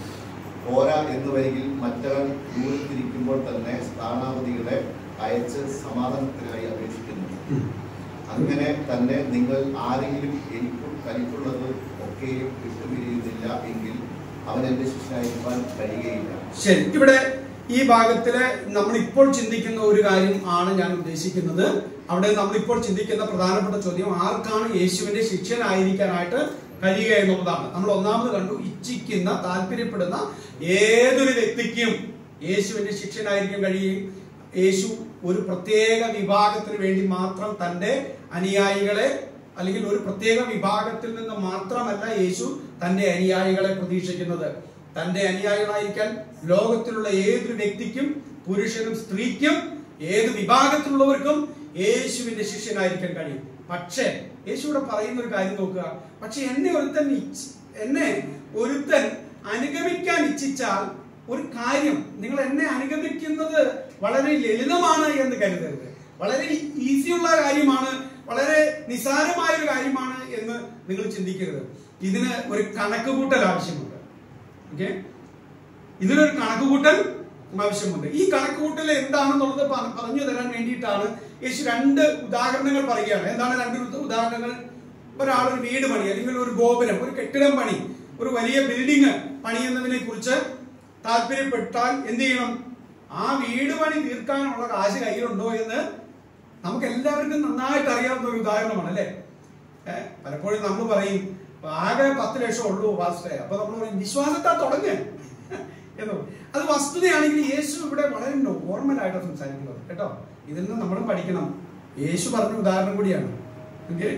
പോരാ എന്ന് വരികിൽ മറ്റവൻ ദൂരത്തിരിക്കുമ്പോൾ തന്നെ സ്ഥാനാപതികളെ അയച്ച് സമാധാനത്തിനായി അപേക്ഷിക്കുന്നു ഉം. അങ്ങനെ തന്നെ നിങ്ങൾ ആരെങ്കിലും എനിക്കും കലിപ്പുള്ളത് ഒക്കെയും വിട്ടുപിരിയുന്നില്ല എങ്കിൽ അവൻ എന്റെ ശിഷ്യനായിരിക്കാൻ കഴിയുകയില്ല ശരി ഇവിടെ ഈ ഭാഗത്തില് നമ്മൾ ഇപ്പോൾ ചിന്തിക്കുന്ന ഒരു കാര്യം ആണ് ഞാൻ ഉദ്ദേശിക്കുന്നത് അവിടെ നമ്മൾ ഇപ്പോൾ ചിന്തിക്കുന്ന പ്രധാനപ്പെട്ട ചോദ്യം ആർക്കാണ് യേശുവിന്റെ ശിഷ്യനായിരിക്കാനായിട്ട് കഴിയുക എന്നുള്ളതാണ് നമ്മൾ ഒന്നാമത് കണ്ടു ഇച്ഛിക്കുന്ന താല്പര്യപ്പെടുന്ന ഏതൊരു വ്യക്തിക്കും യേശുവിന്റെ ശിഷ്യനായിരിക്കാൻ കഴിയും യേശു ഒരു പ്രത്യേക വിഭാഗത്തിന് വേണ്ടി മാത്രം തന്റെ അനുയായികളെ അല്ലെങ്കിൽ ഒരു പ്രത്യേക വിഭാഗത്തിൽ നിന്ന് മാത്രമല്ല യേശു തന്റെ അനുയായികളെ പ്രതീക്ഷിക്കുന്നത് തന്റെ അനുയായികളായിരിക്കാൻ ലോകത്തിലുള്ള ഏതൊരു വ്യക്തിക്കും പുരുഷനും സ്ത്രീക്കും ഏത് വിഭാഗത്തിലുള്ളവർക്കും യേശുവിന്റെ ശിഷ്യനായിരിക്കാൻ കഴിയും പക്ഷേ യേശു ഇവിടെ പറയുന്ന ഒരു കാര്യം നോക്കുക പക്ഷെ എന്നെ ഒരുത്തൻ ഇച്ഛ- എന്നെ ഒരുത്തൻ അനുഗമിക്കാൻ ഇച്ഛിച്ചാൽ ഒരു കാര്യം നിങ്ങൾ എന്നെ അനുഗമിക്കുന്നത് വളരെ ലളിതമാണ് എന്ന് കരുതരുത് വളരെ ഈസിയുള്ള കാര്യമാണ് വളരെ നിസാരമായ ഒരു കാര്യമാണ് എന്ന് നിങ്ങൾ ചിന്തിക്കരുത് ഇതിന് ഒരു കണക്ക് കൂട്ടൽ ആവശ്യമുണ്ട് ഓക്കെ ഇതിനൊരു കണക്ക് കൂട്ടൽ ആവശ്യമുണ്ട് ഈ കണക്ക് കൂട്ടൽ എന്താണെന്നുള്ളത് പ- പറഞ്ഞു തരാൻ വേണ്ടിയിട്ടാണ് യേശു രണ്ട് ഉദാഹരണങ്ങൾ പറയുകയാണ് എന്താണ് രണ്ട് ഉദ- ഉദാഹരണങ്ങൾ ഒരാൾ ഒരു വീട് പണി അല്ലെങ്കിൽ ഒരു ഗോപുരം ഒരു കെട്ടിടം പണി ഒരു വലിയ ബിൽഡിംഗ് പണിയുന്നതിനെ കുറിച്ച് താല്പര്യപ്പെട്ടാൽ എന്ത് ചെയ്യണം ആ വീട് പണി തീർക്കാനുള്ള കാശ് കയ്യിലുണ്ടോ എന്ന് നമുക്ക് എല്ലാവർക്കും നന്നായിട്ട് അറിയാവുന്ന ഒരു ഉദാഹരണമാണ് അല്ലേ ഏഹ് പലപ്പോഴും നമ്മൾ പറയും ആകെ പത്ത് ലക്ഷം ഉള്ളൂ വാസ്റ്റേ അപ്പൊ നമ്മൾ പറയും വിശ്വാസത്താ തുടങ്ങ് എന്ന് പറയും. അത് വസ്തുതയാണെങ്കിൽ യേശു ഇവിടെ വളരെ നോർമൽ ആയിട്ട് സംസാരിക്കുന്നത് കേട്ടോ ഇതിൽ നിന്ന് നമ്മളും പഠിക്കണം യേശു പറഞ്ഞ ഉദാഹരണം കൂടിയാണ് ഓക്കെ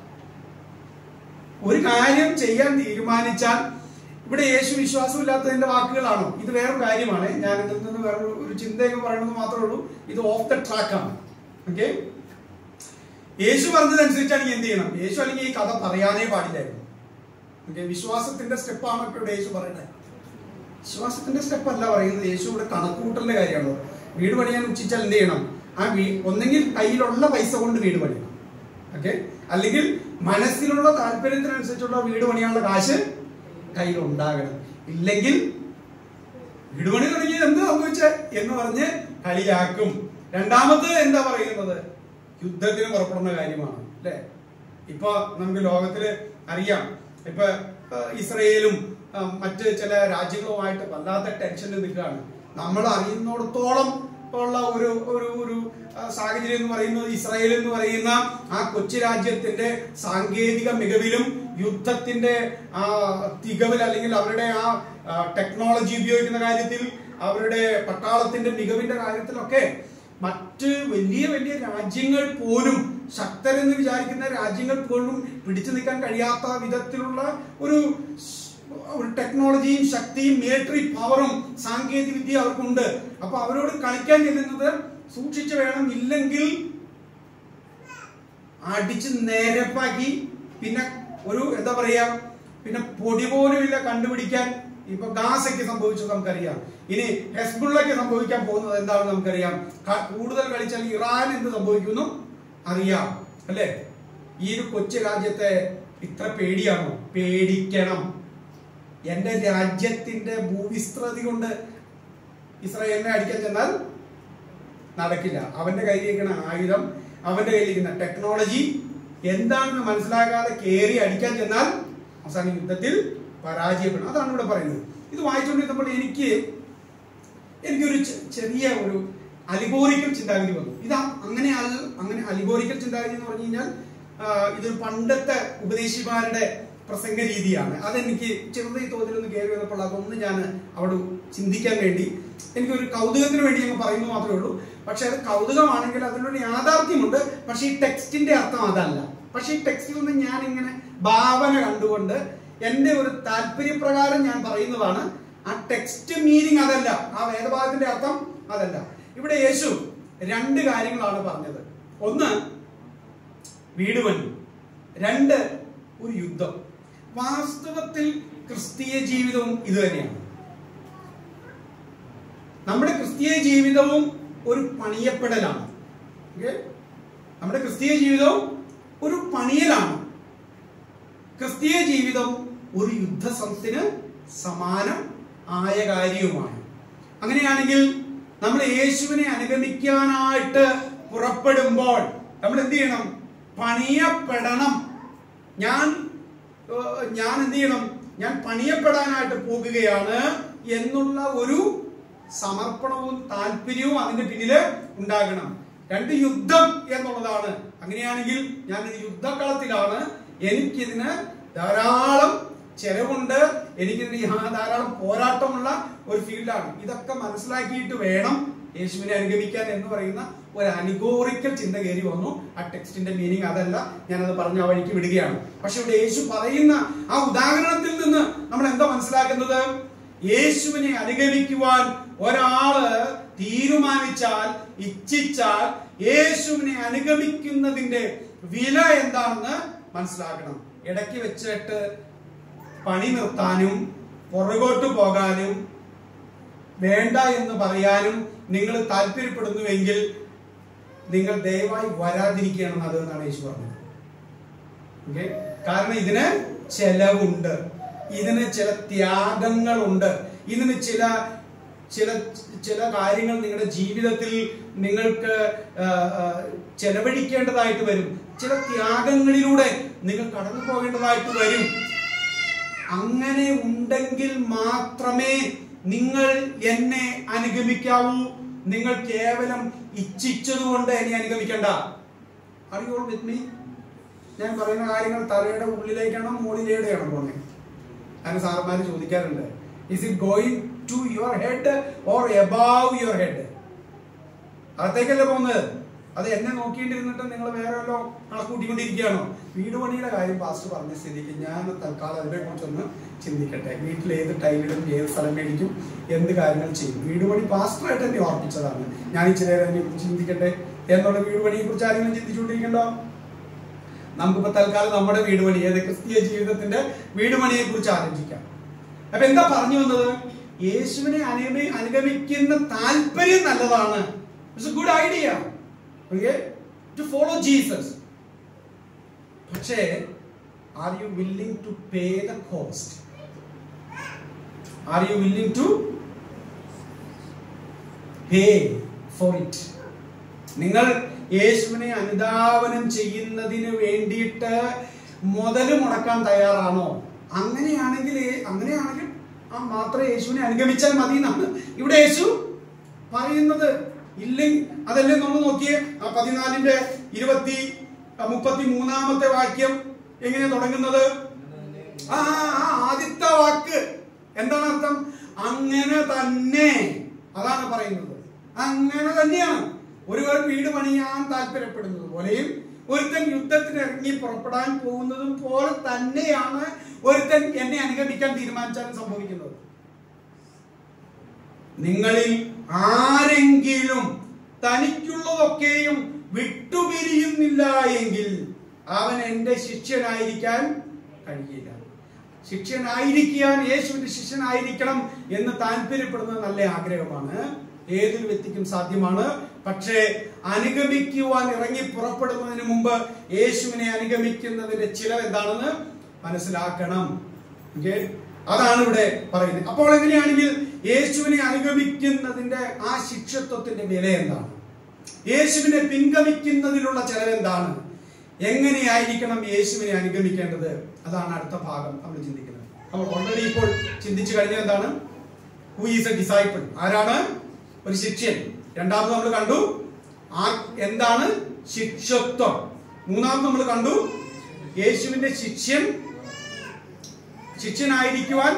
ഒരു കാര്യം ചെയ്യാൻ തീരുമാനിച്ചാൽ ഇവിടെ യേശു വിശ്വാസമില്ലാത്തതിന്റെ വാക്കുകളാണോ ഇത് വേറൊരു കാര്യമാണ് ഞാൻ ഇതിൽ നിന്ന് വേറെ ഒരു ചിന്തയൊക്കെ പറയണമെന്ന് മാത്രമേ ഉള്ളൂ ഇത് ഓഫ് ദ ട്രാക്കാണ് ഓക്കെ യേശു പറഞ്ഞതനുസരിച്ചാണ് നീ എന്ത് ചെയ്യണം യേശു അല്ലെങ്കിൽ ഈ കഥ പറയാനേ പാടില്ലായിരുന്നു ഓക്കെ വിശ്വാസത്തിന്റെ സ്റ്റെപ്പാണ് ഇപ്പോൾ ഇവിടെ യേശു പറയുന്നത് വിശ്വാസത്തിന്റെ സ്റ്റെപ്പ് അല്ല പറയുന്നത് യേശു ഇവിടെ കണക്കുകൂട്ടലിന്റെ കാര്യമാണ് വീട് പണിയാൻ ഉച്ചിച്ചാൽ എന്ത് ചെയ്യണം ആ വീ ഒന്നെങ്കിൽ കയ്യിലുള്ള പൈസ കൊണ്ട് വീട് പണിയണം ഓക്കെ അല്ലെങ്കിൽ മനസ്സിലുള്ള താല്പര്യത്തിനനുസരിച്ചുള്ള വീട് പണിയാനുള്ള കാശ് കയ്യിൽ ഉണ്ടാകണം ഇല്ലെങ്കിൽ വീട് പണി തുടങ്ങിയത് എന്ത് സംഭവിച്ചേ എന്ന് പറഞ്ഞ് കളിയാക്കും രണ്ടാമത് എന്താ പറയുന്നത് യുദ്ധത്തിന് പുറപ്പെടുന്ന കാര്യമാണ് അല്ലെ ഇപ്പൊ നമുക്ക് ലോകത്തില് അറിയാം ഇപ്പൊ ഏഹ്, ഇസ്രയേലും ഏഹ്, മറ്റ് ചില രാജ്യങ്ങളുമായിട്ട് വല്ലാത്ത ടെൻഷനിൽ നിൽക്കുകയാണ് നമ്മൾ അറിയുന്നിടത്തോളം ഉള്ള ഒരു ഒരു ഒരു ആ, സാഹചര്യം എന്ന് പറയുന്നത് ഇസ്രായേൽ എന്ന് പറയുന്ന ആ കൊച്ചു രാജ്യത്തിന്റെ സാങ്കേതിക മികവിലും യുദ്ധത്തിന്റെ ആ തികവിൽ അല്ലെങ്കിൽ അവരുടെ ആ ആ, ടെക്നോളജി ഉപയോഗിക്കുന്ന കാര്യത്തിൽ അവരുടെ പട്ടാളത്തിന്റെ മികവിന്റെ കാര്യത്തിലൊക്കെ മറ്റ് വലിയ വലിയ രാജ്യങ്ങൾ പോലും ശക്തരെന്ന് വിചാരിക്കുന്ന രാജ്യങ്ങൾ പോലും പിടിച്ചു നിൽക്കാൻ കഴിയാത്ത വിധത്തിലുള്ള ഒരു സ്- ഒരു ടെക്നോളജിയും ശക്തിയും മിലിറ്ററി പവറും സാങ്കേതിക വിദ്യ അവർക്കുണ്ട് അപ്പൊ അവരോട് കളിക്കാൻ ചെല്ലുന്നത് സൂക്ഷിച്ചു വേണം ഇല്ലെങ്കിൽ അടിച്ച് നേരപ്പാക്കി പിന്നെ ഒരു എന്താ പറയാ പിന്നെ പൊടി പോലും ഇല്ല കണ്ടുപിടിക്കാൻ ഇപ്പൊ ഗാസയ്ക്ക് സംഭവിച്ചത് നമുക്കറിയാം ഇനി ഹെസ്ബുള്ളയ്ക്ക് സംഭവിക്കാൻ പോകുന്നത് എന്താണെന്ന് നമുക്കറിയാം ക- കൂടുതൽ കളിച്ചാൽ ഇറാൻ എന്ത് സംഭവിക്കുന്നു അറിയാം അല്ലേ ഈ ഒരു കൊച്ചു രാജ്യത്തെ ഇത്ര പേടിയാണോ പേടിക്കണം എന്റെ രാജ്യത്തിന്റെ ഭൂവിസ്തൃതി കൊണ്ട് ഇസ്രായേലിനെ അടിക്കാൻ ചെന്നാൽ നടക്കില്ല അവന്റെ കയ്യിലിരിക്കുന്ന ആയുധം അവന്റെ കയ്യിലിരിക്കുന്ന ടെക്നോളജി എന്താണെന്ന് മനസ്സിലാക്കാതെ കയറി അടിക്കാൻ ചെന്നാൽ അവസാനം യുദ്ധത്തിൽ പരാജയപ്പെടും അതാണ് ഇവിടെ പറയുന്നത് ഇത് വായിച്ചുകൊണ്ടിരുന്നപ്പോൾ എനിക്ക് എനിക്കൊരു ചെ- ചെറിയ ഒരു അലിബോറിക്കൽ ചിന്താഗതി വന്നു ഇതാ അങ്ങനെ അൽ- അങ്ങനെ അലിബോറിക്കൽ ചിന്താഗതി എന്ന് പറഞ്ഞു കഴിഞ്ഞാൽ ആ, ഇതൊരു പണ്ടത്തെ ഉപദേശിമാരുടെ പ്രസംഗ രീതിയാണ് അതെനിക്ക് ചെറുതായി തോതിലൊന്ന് കയറി വന്നപ്പോൾ അതൊന്ന് ഞാൻ അവിടെ ചിന്തിക്കാൻ വേണ്ടി എനിക്കൊരു കൗതുകത്തിന് വേണ്ടി ഞാൻ പറയുന്നു മാത്രമേ ഉള്ളൂ പക്ഷെ അത് കൗതുകമാണെങ്കിൽ അതിനൊരു യാഥാർത്ഥ്യമുണ്ട് പക്ഷെ ഈ ടെക്സ്റ്റിന്റെ അർത്ഥം അതല്ല പക്ഷെ ഈ ടെക്സ്റ്റിൽ നിന്ന് ഞാൻ ഇങ്ങനെ ഭാവന കണ്ടുകൊണ്ട് എന്റെ ഒരു താല്പര്യപ്രകാരം ഞാൻ പറയുന്നതാണ് ആ ടെക്സ്റ്റ് മീനിങ് അതല്ല ആ വേദഭാഗത്തിന്റെ അർത്ഥം അതല്ല ഇവിടെ യേശു രണ്ട് കാര്യങ്ങളാണ് പറഞ്ഞത് ഒന്ന് വീട് പണി രണ്ട് ഒരു യുദ്ധം വാസ്തവത്തിൽ ക്രിസ്തീയ ജീവിതവും ഇത് തന്നെയാണ് നമ്മുടെ ക്രിസ്തീയ ജീവിതവും ഒരു പണിയപ്പെടലാണ് Okay? നമ്മുടെ ക്രിസ്തീയ ജീവിതവും ഒരു പണിയലാണ് ക്രിസ്തീയ ജീവിതം ഒരു യുദ്ധസത്തിന് സമാനം ആയ കാര്യവുമാണ് അങ്ങനെയാണെങ്കിൽ നമ്മൾ യേശുവിനെ അനുഗമിക്കാനായിട്ട് പുറപ്പെടുമ്പോൾ നമ്മൾ എന്ത് ചെയ്യണം പണിയപ്പെടണം ഞാൻ ഏഹ്, ഞാൻ എന്ത് ചെയ്യണം ഞാൻ പണിയപ്പെടാനായിട്ട് പോകുകയാണ് എന്നുള്ള ഒരു സമർപ്പണവും താല്പര്യവും അതിന്റെ പിന്നില് ഉണ്ടാകണം രണ്ട് യുദ്ധം എന്നുള്ളതാണ് അങ്ങനെയാണെങ്കിൽ ഞാനൊരു യുദ്ധക്കളത്തിലാണ് എനിക്കിതിന് ധാരാളം ചെലവുണ്ട് എനിക്കിതിന് യാ- ധാരാളം പോരാട്ടമുള്ള ഒരു ഫീൽഡാണ് ഇതൊക്കെ മനസ്സിലാക്കിയിട്ട് വേണം യേശുവിനെ അനുഗമിക്കാൻ എന്ന് പറയുന്ന ഒരു അനിഗോറിക്കൽ ചിന്ത കയറി വന്നു ആ ടെക്സ്റ്റിന്റെ മീനിങ് അതല്ല ഞാനത് പറഞ്ഞ ആ വഴിക്ക് വിടുകയാണ് പക്ഷെ ഇവിടെ യേശു പറയുന്ന ആ ഉദാഹരണത്തിൽ നിന്ന് നമ്മൾ എന്താ മനസ്സിലാക്കുന്നത് യേശുവിനെ അനുഗമിക്കുവാൻ ഒരാള് തീരുമാനിച്ചാൽ ഇച്ഛിച്ചാൽ യേശുവിനെ അനുഗമിക്കുന്നതിന്റെ വില എന്താണെന്ന് മനസ്സിലാക്കണം ഇടയ്ക്ക് വെച്ചിട്ട് പണി നിർത്താനും പുറകോട്ട് പോകാനും വേണ്ട എന്ന് പറയാനും നിങ്ങൾ താല്പര്യപ്പെടുന്നുവെങ്കിൽ നിങ്ങൾ ദയവായി വരാതിരിക്കുകയാണ് നല്ലതെന്നാണ് യേശു പറഞ്ഞത് ഓക്കെ കാരണം ഇതിന് ചെലവുണ്ട് ഇതിന് ചില ത്യാഗങ്ങളുണ്ട് ഇതിന് ചില ചില ചില കാര്യങ്ങൾ നിങ്ങളുടെ ജീവിതത്തിൽ നിങ്ങൾക്ക് ആ, ആ, ചെലവഴിക്കേണ്ടതായിട്ട് വരും ചില ത്യാഗങ്ങളിലൂടെ നിങ്ങൾ കടന്നു പോകേണ്ടതായിട്ട് വരും അങ്ങനെ ഉണ്ടെങ്കിൽ മാത്രമേ നിങ്ങൾ എന്നെ അനുഗമിക്കാവൂ നിങ്ങൾ കേവലം ഇച്ഛിച്ചതുകൊണ്ട് എന്നെ അനുഗമിക്കണ്ട അറിയോൾ വിത്ത് മീ ഞാൻ പറയുന്ന കാര്യങ്ങൾ തലയുടെ ഉള്ളിലേക്കാണോ മുകളിലേടെയാണോ പോകുന്നത് അങ്ങനെ സാറന്മാര് ചോദിക്കാറുണ്ട് is it going to your head or above your head അകത്തേക്കല്ലേ പോകുന്നത് അത് എന്നെ നോക്കിയിട്ടിരുന്നിട്ട് നിങ്ങൾ വേറെ വല്ലോ കണക്കൂട്ടിക്കൊണ്ടിരിക്കുകയാണോ വീട് പണിയുടെ കാര്യം പാസ്റ്റ് പറഞ്ഞ സ്ഥിതിക്ക് ഞാൻ തൽക്കാലം അതിനെ കുറിച്ചൊന്ന് ചിന്തിക്കട്ടെ വീട്ടിൽ ഏത് ടൈലിടും ഏത് സ്ഥലം മേടിക്കും എന്ത് കാര്യങ്ങൾ ചെയ്യും വീട് പണി പാസ്റ്ററായിട്ട് എന്നെ ഓർപ്പിച്ചതാണ് ഞാൻ ഇച്ചിരി നേരം അതിനെ കുറിച്ച് ചിന്തിക്കട്ടെ എന്നുള്ള വീട് പണിയെ കുറിച്ച് ആരെങ്കിലും ചിന്തിച്ചുകൊണ്ടിരിക്കണ്ടോ നമുക്കിപ്പോ തൽക്കാലം നമ്മുടെ വീട് പണി ഏത് ക്രിസ്തീയ ജീവിതത്തിന്റെ വീട് പണിയെ കുറിച്ച് ആലോചിക്കാം അപ്പൊ എന്താ പറഞ്ഞു വന്നത് യേശുവിനെ അനുഗമി അനുഗമിക്കുന്ന താല്പര്യം നല്ലതാണ് it's a good idea to follow Jesus പക്ഷേ are you willing to pay the cost are you willing to pay for it നിങ്ങൾ യേശുവിനെ അനുധാവനം ചെയ്യുന്നതിന് വേണ്ടിയിട്ട് മുതല് മുടക്കാൻ തയ്യാറാണോ അങ്ങനെയാണെങ്കിൽ ഏ- അങ്ങനെയാണെങ്കിൽ ആ മാത്രം യേശുവിനെ അനുഗമിച്ചാൽ മതി എന്നാണ് ഇവിടെ യേശു പറയുന്നത് ഇല്ലെങ്കിൽ അതല്ലേ നമ്മൾ നോക്കിയേ ആ പതിനാലിന്റെ ഇരുപത്തി ആ, മുപ്പത്തി മൂന്നാമത്തെ വാക്യം എങ്ങനെയാ തുടങ്ങുന്നത് ആ ആ, ആ, ആദ്യത്തെ വാക്ക് എന്താണ് അർത്ഥം അങ്ങനെ തന്നെ അതാണ് പറയുന്നത് അങ്ങനെ തന്നെയാണ് ഒരുവർ വീട് പണിയാൻ താല്പര്യപ്പെടുന്നത് പോലെയും ഒരുത്തൻ യുദ്ധത്തിന് ഇറങ്ങി പുറപ്പെടാൻ പോകുന്നതും പോലെ തന്നെയാണ് ഒരുത്തൻ എന്നെ അനുഗമിക്കാൻ തീരുമാനിച്ചാലും സംഭവിക്കുന്നത് നിങ്ങളിൽ ആരെങ്കിലും തനിക്കുള്ളതൊക്കെയും വിട്ടുപിരിയുന്നില്ല എങ്കിൽ അവൻ എന്റെ ശിഷ്യനായിരിക്കാൻ കഴിയില്ല ശിഷ്യനായിരിക്കാൻ യേശുവിന്റെ ശിഷ്യനായിരിക്കണം എന്ന് താല്പര്യപ്പെടുന്നത് നല്ല ആഗ്രഹമാണ് ഏതൊരു വ്യക്തിക്കും സാധ്യമാണ് പക്ഷേ അനുഗമിക്കുവാൻ ഇറങ്ങി പുറപ്പെടുന്നതിന് മുമ്പ് യേശുവിനെ അനുഗമിക്കുന്നതിന്റെ ചിലവ് എന്താണെന്ന് മനസ്സിലാക്കണം ഓക്കെ അതാണ് ഇവിടെ പറയുന്നത് അപ്പോൾ എങ്ങനെയാണെങ്കിൽ യേശുവിനെ അനുഗമിക്കുന്നതിന്റെ ആ ശിക്ഷത്വത്തിന്റെ വില എന്താണ് യേശുവിനെ പിൻഗമിക്കുന്നതിലുള്ള ചെലവ് എന്താണ് എങ്ങനെയായിരിക്കണം യേശുവിനെ അനുഗമിക്കേണ്ടത് അതാണ് അടുത്ത ഭാഗം നമ്മൾ ചിന്തിക്കുന്നത് നമ്മൾ ഓൾറെഡി ഇപ്പോൾ ചിന്തിച്ചു കഴിഞ്ഞാൽ എന്താണ് ഹു ഈസ് എ ഡിസൈപ്പിൾ ആരാണ് ഒരു ശിഷ്യൻ രണ്ടാമത് നമ്മൾ കണ്ടു ആ എന്താണ് ശിക്ഷത്വം മൂന്നാമത് നമ്മൾ കണ്ടു യേശുവിന്റെ ശിഷ്യൻ ശിഷ്യനായിരിക്കുവാൻ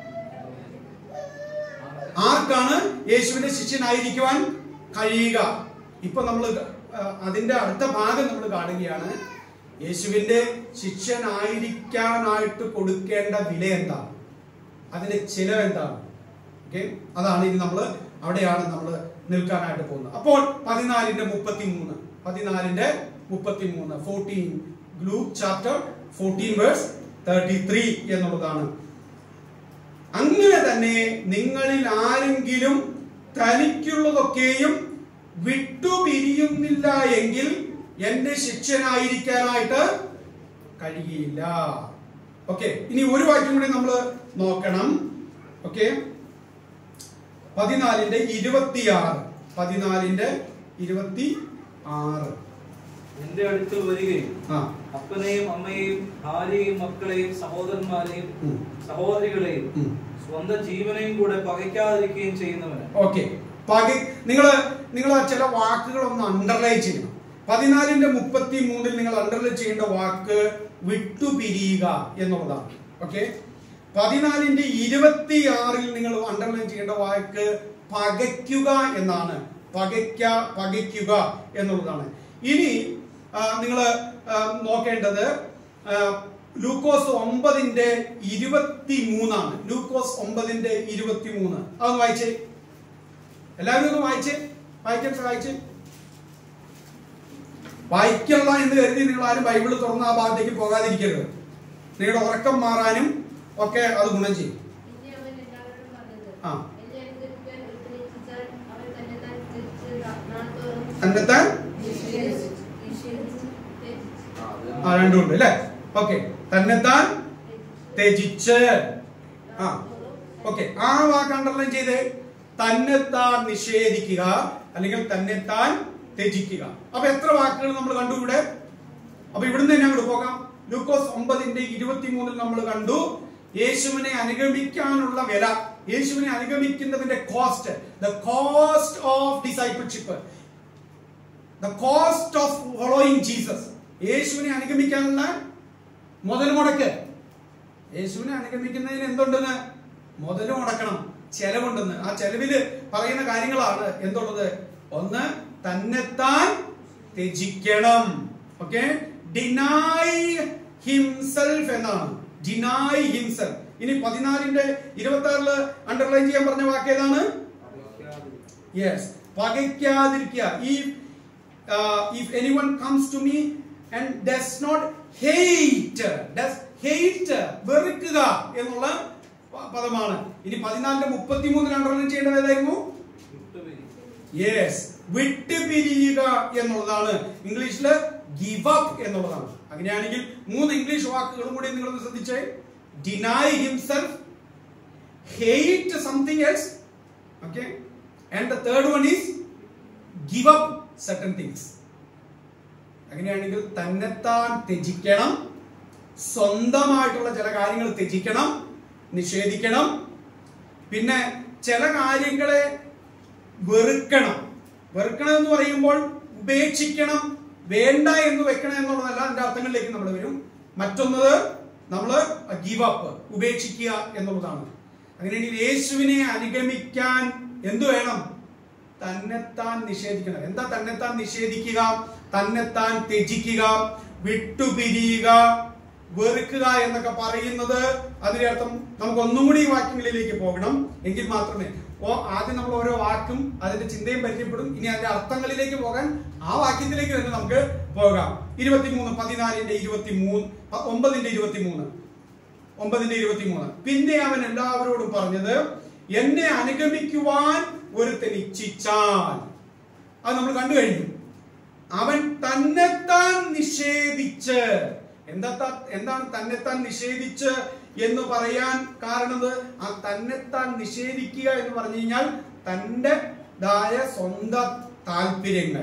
ആർക്കാണ് യേശുവിന്റെ ശിഷ്യനായിരിക്കുവാൻ കഴിയുക ഇപ്പൊ നമ്മൾ അതിന്റെ അടുത്ത ഭാഗം നമ്മൾ കാണുകയാണ് യേശുവിന്റെ ശിഷ്യനായിരിക്കാനായിട്ട് കൊടുക്കേണ്ട വില എന്താണ് അതിന്റെ ചിലവ് എന്താണ് ഓക്കെ അതാണ് ഇനി നമ്മൾ അവിടെയാണ് നമ്മൾ നിൽക്കാനായിട്ട് പോകുന്നത് അപ്പോൾ പതിനാലിന്റെ മുപ്പത്തി മൂന്ന് പതിനാലിന്റെ മുപ്പത്തി മൂന്ന് fourteen group chapter fourteen verse thirty three എന്നുള്ളതാണ് അങ്ങനെ തന്നെ നിങ്ങളിൽ ആരെങ്കിലും തനിക്കുള്ളതൊക്കെയും വിട്ടുപിരിയുന്നില്ല എങ്കിൽ എന്റെ ശിക്ഷനായിരിക്കാനായിട്ട് കഴിയില്ല ഓക്കെ ഇനി ഒരു വാക്യം കൂടി നമ്മൾ നോക്കണം ഓക്കെ പതിനാലിന്റെ ഇരുപത്തിയാറ് പതിനാലിന്റെ ഇരുപത്തി ആറ് എന്റെ അടുത്ത് വരികയും ആ അപ്പനെയും അമ്മയെയും ഭാര്യയെയും മക്കളെയും സഹോദരന്മാരെയും ഉം. സഹോദരികളെയും ഉം. സ്വന്തം ജീവനെയും കൂടെ പകയ്ക്കാതിരിക്കുകയും ചെയ്യുന്നവന് ഓക്കെ പകി നിങ്ങൾ നിങ്ങൾ ചില വാക്കുകൾ ഒന്ന് അണ്ടർലൈൻ ചെയ്യണം പതിനാലിന്റെ മുപ്പത്തി മൂന്നിൽ നിങ്ങൾ അണ്ടർലൈൻ ചെയ്യേണ്ട വാക്ക് വിട്ടുപിരിയുക എന്നുള്ളതാണ് ഓക്കെ പതിനാലിന്റെ ഇരുപത്തി ആറിൽ നിങ്ങൾ അണ്ടർലൈൻ ചെയ്യേണ്ട വാക്ക് പകയ്ക്കുക എന്നാണ് പകയ്ക്ക പകയ്ക്കുക എന്നുള്ളതാണ് ഇനി നിങ്ങൾ നോക്കേണ്ടത് ആ, ലൂക്കോസ് ഒമ്പതിന്റെ ഇരുപത്തി മൂന്നാണ് ലൂക്കോസ് ഒമ്പതിന്റെ ഇരുപത്തി മൂന്ന് അതൊന്ന് വായിച്ചേ എല്ലാവരും ഒന്ന് വായിച്ചേ വായിക്കാൻ സഹായിച്ചേ വായിക്കല്ല എന്ന് കരുതി നിങ്ങൾ ആരും ബൈബിൾ തുറന്ന് ആ ഭാഗത്തേക്ക് പോകാതിരിക്കരുത് നിങ്ങളുടെ ഉറക്കം മാറാനും ഒക്കെ അത് ഗുണം ചെയ്യും പിന്നെ അവൻ എല്ലാവരോടും പറഞ്ഞത്, ആ. എന്നെ അനുസരിക്കാൻ ഒരുത്തനെ ഇച്ഛിച്ചാൽ അവൻ തന്നെത്താൻ തിരിച്ച് നാൾതോറും തന്നെത്താൻ നിഷേധിച്ച് നിഷേധിച്ച് ത്യജിച്ച് ആ രണ്ടും ഉണ്ട് അല്ലേ ഓക്കെ തന്നെത്താൻ ത്യജിച്ച് ആ ഓക്കെ ആ വാക്ക് അണ്ടർലൈൻ ചെയ്തേ തന്നെത്താൻ നിഷേധിക്കുക അല്ലെങ്കിൽ തന്നെത്താൻ ത്യജിക്കുക അപ്പൊ എത്ര വാക്കുകൾ നമ്മൾ കണ്ടു ഇവിടെ അപ്പൊ ഇവിടുന്ന് തന്നെ അങ്ങോട്ട് പോകാം ലൂക്കോസ് ഒമ്പതിന്റെ ഇരുപത്തിമൂന്നിൽ നമ്മൾ കണ്ടു യേശുവിനെ അനുഗമിക്കാനുള്ള വില യേശുവിനെ അനുഗമിക്കുന്നതിന്റെ cost the cost of discipleship the cost of following Jesus യേശുവിനെ അനുഗമിക്കാനുള്ള മുതൽ മുടക്ക് യേശുവിനെ അനുഗമിക്കുന്നതിന് എന്തുണ്ടെന്ന് മുതൽ മുടക്കണം ചെലവുണ്ടെന്ന് ആ ചെലവില് പറയുന്ന കാര്യങ്ങളാണ് എന്തുള്ളത് ഒന്ന് തന്നെത്താൻ ത്യജിക്കണം ഓക്കെ ഡിനൈ ഹിംസെൽഫ് എന്നാണ് ഡിനൈ ഹിംസെൽഫ് ഇനി പതിനാലിന്റെ ഇരുപത്തി ആറില് അണ്ടർലൈൻ ചെയ്യാൻ പറഞ്ഞ വാക്ക് ഏതാണ് യെസ് പകയ്ക്കാതിരിക്കുക ഈ if any one comes to me and does not hate does hate വെറുക്കുക എന്നുള്ള പ- പദമാണ് ഇനി പതിനാലിന്റെ മുപ്പത്തിമൂന്നിൽ അണ്ടർലൈൻ ചെയ്യേണ്ടത് ഏതായിരുന്നു യെസ് വിട്ടുപിരിയുക എന്നുള്ളതാണ് ഇംഗ്ലീഷില് ഗിവ് അപ്പ് എന്നുള്ളതാണ് അങ്ങനെയാണെങ്കിൽ മൂന്ന് ഇംഗ്ലീഷ് വാക്കുകളും കൂടി നിങ്ങൾ ശ്രദ്ധിച്ചേ deny himself hate something else okay and the third one is give up certain things അങ്ങനെയാണെങ്കിൽ തന്നെത്താൻ ത്യജിക്കണം സ്വന്തമായിട്ടുള്ള ചില കാര്യങ്ങൾ ത്യജിക്കണം നിഷേധിക്കണം പിന്നെ ചില കാര്യങ്ങളെ വെറുക്കണം വെറുക്കണം എന്ന് പറയുമ്പോൾ ഉപേക്ഷിക്കണം വേണ്ട എന്ന് വെക്കണം എന്നുള്ളതല്ല അതിന്റെ അർത്ഥങ്ങളിലേക്ക് നമ്മൾ വരും മറ്റൊന്നത് നമ്മൾ ഗീവ് അപ്പ് ഉപേക്ഷിക്കുക എന്നുള്ളതാണ് അങ്ങനെയാണെങ്കിൽ യേശുവിനെ അനുഗമിക്കാൻ എന്തു വേണം തന്നെത്താൻ നിഷേധിക്കണം എന്താ തന്നെത്താൻ നിഷേധിക്കുക തന്നെത്താൻ ത്യജിക്കുക വിട്ടുപിരിയുക വെറുക്കുക എന്നൊക്കെ പറയുന്നത് അതിന്റെ അർത്ഥം നമുക്ക് ഒന്നും കൂടി ഈ വാക്യങ്ങളിലേക്ക് പോകണം എങ്കിൽ മാത്രമേ ഓ ആദ്യം നമ്മൾ ഓരോ വാക്കും അതിന്റെ ചിന്തയും പരിചയപ്പെടും ഇനി അതിന്റെ അർത്ഥങ്ങളിലേക്ക് പോകാൻ ആ വാക്യത്തിലേക്ക് തന്നെ നമുക്ക് പോകാം ഇരുപത്തിമൂന്ന് പതിനാലിന്റെ ഇരുപത്തിമൂന്ന് പ- ഒമ്പതിന്റെ ഇരുപത്തിമൂന്ന് ഒമ്പതിന്റെ ഇരുപത്തിമൂന്ന് പിന്നെ അവൻ എല്ലാവരോടും പറഞ്ഞത് എന്നെ അനുഗമിക്കുവാൻ ഒരുത്തൻ ഇച്ഛിച്ചാൽ അത് നമ്മൾ കണ്ടു കഴിഞ്ഞു അവൻ തന്നെത്താൻ നിഷേധിച്ച് എന്താ ത- എന്താണ് തന്നെത്താൻ നിഷേധിച്ച് എന്ന് പറയാൻ കാരണം ആ തന്നെത്താൻ നിഷേധിക്കുക എന്ന് പറഞ്ഞു കഴിഞ്ഞാൽ തൻ്റെതായ സ്വന്തം താല്പര്യങ്ങൾ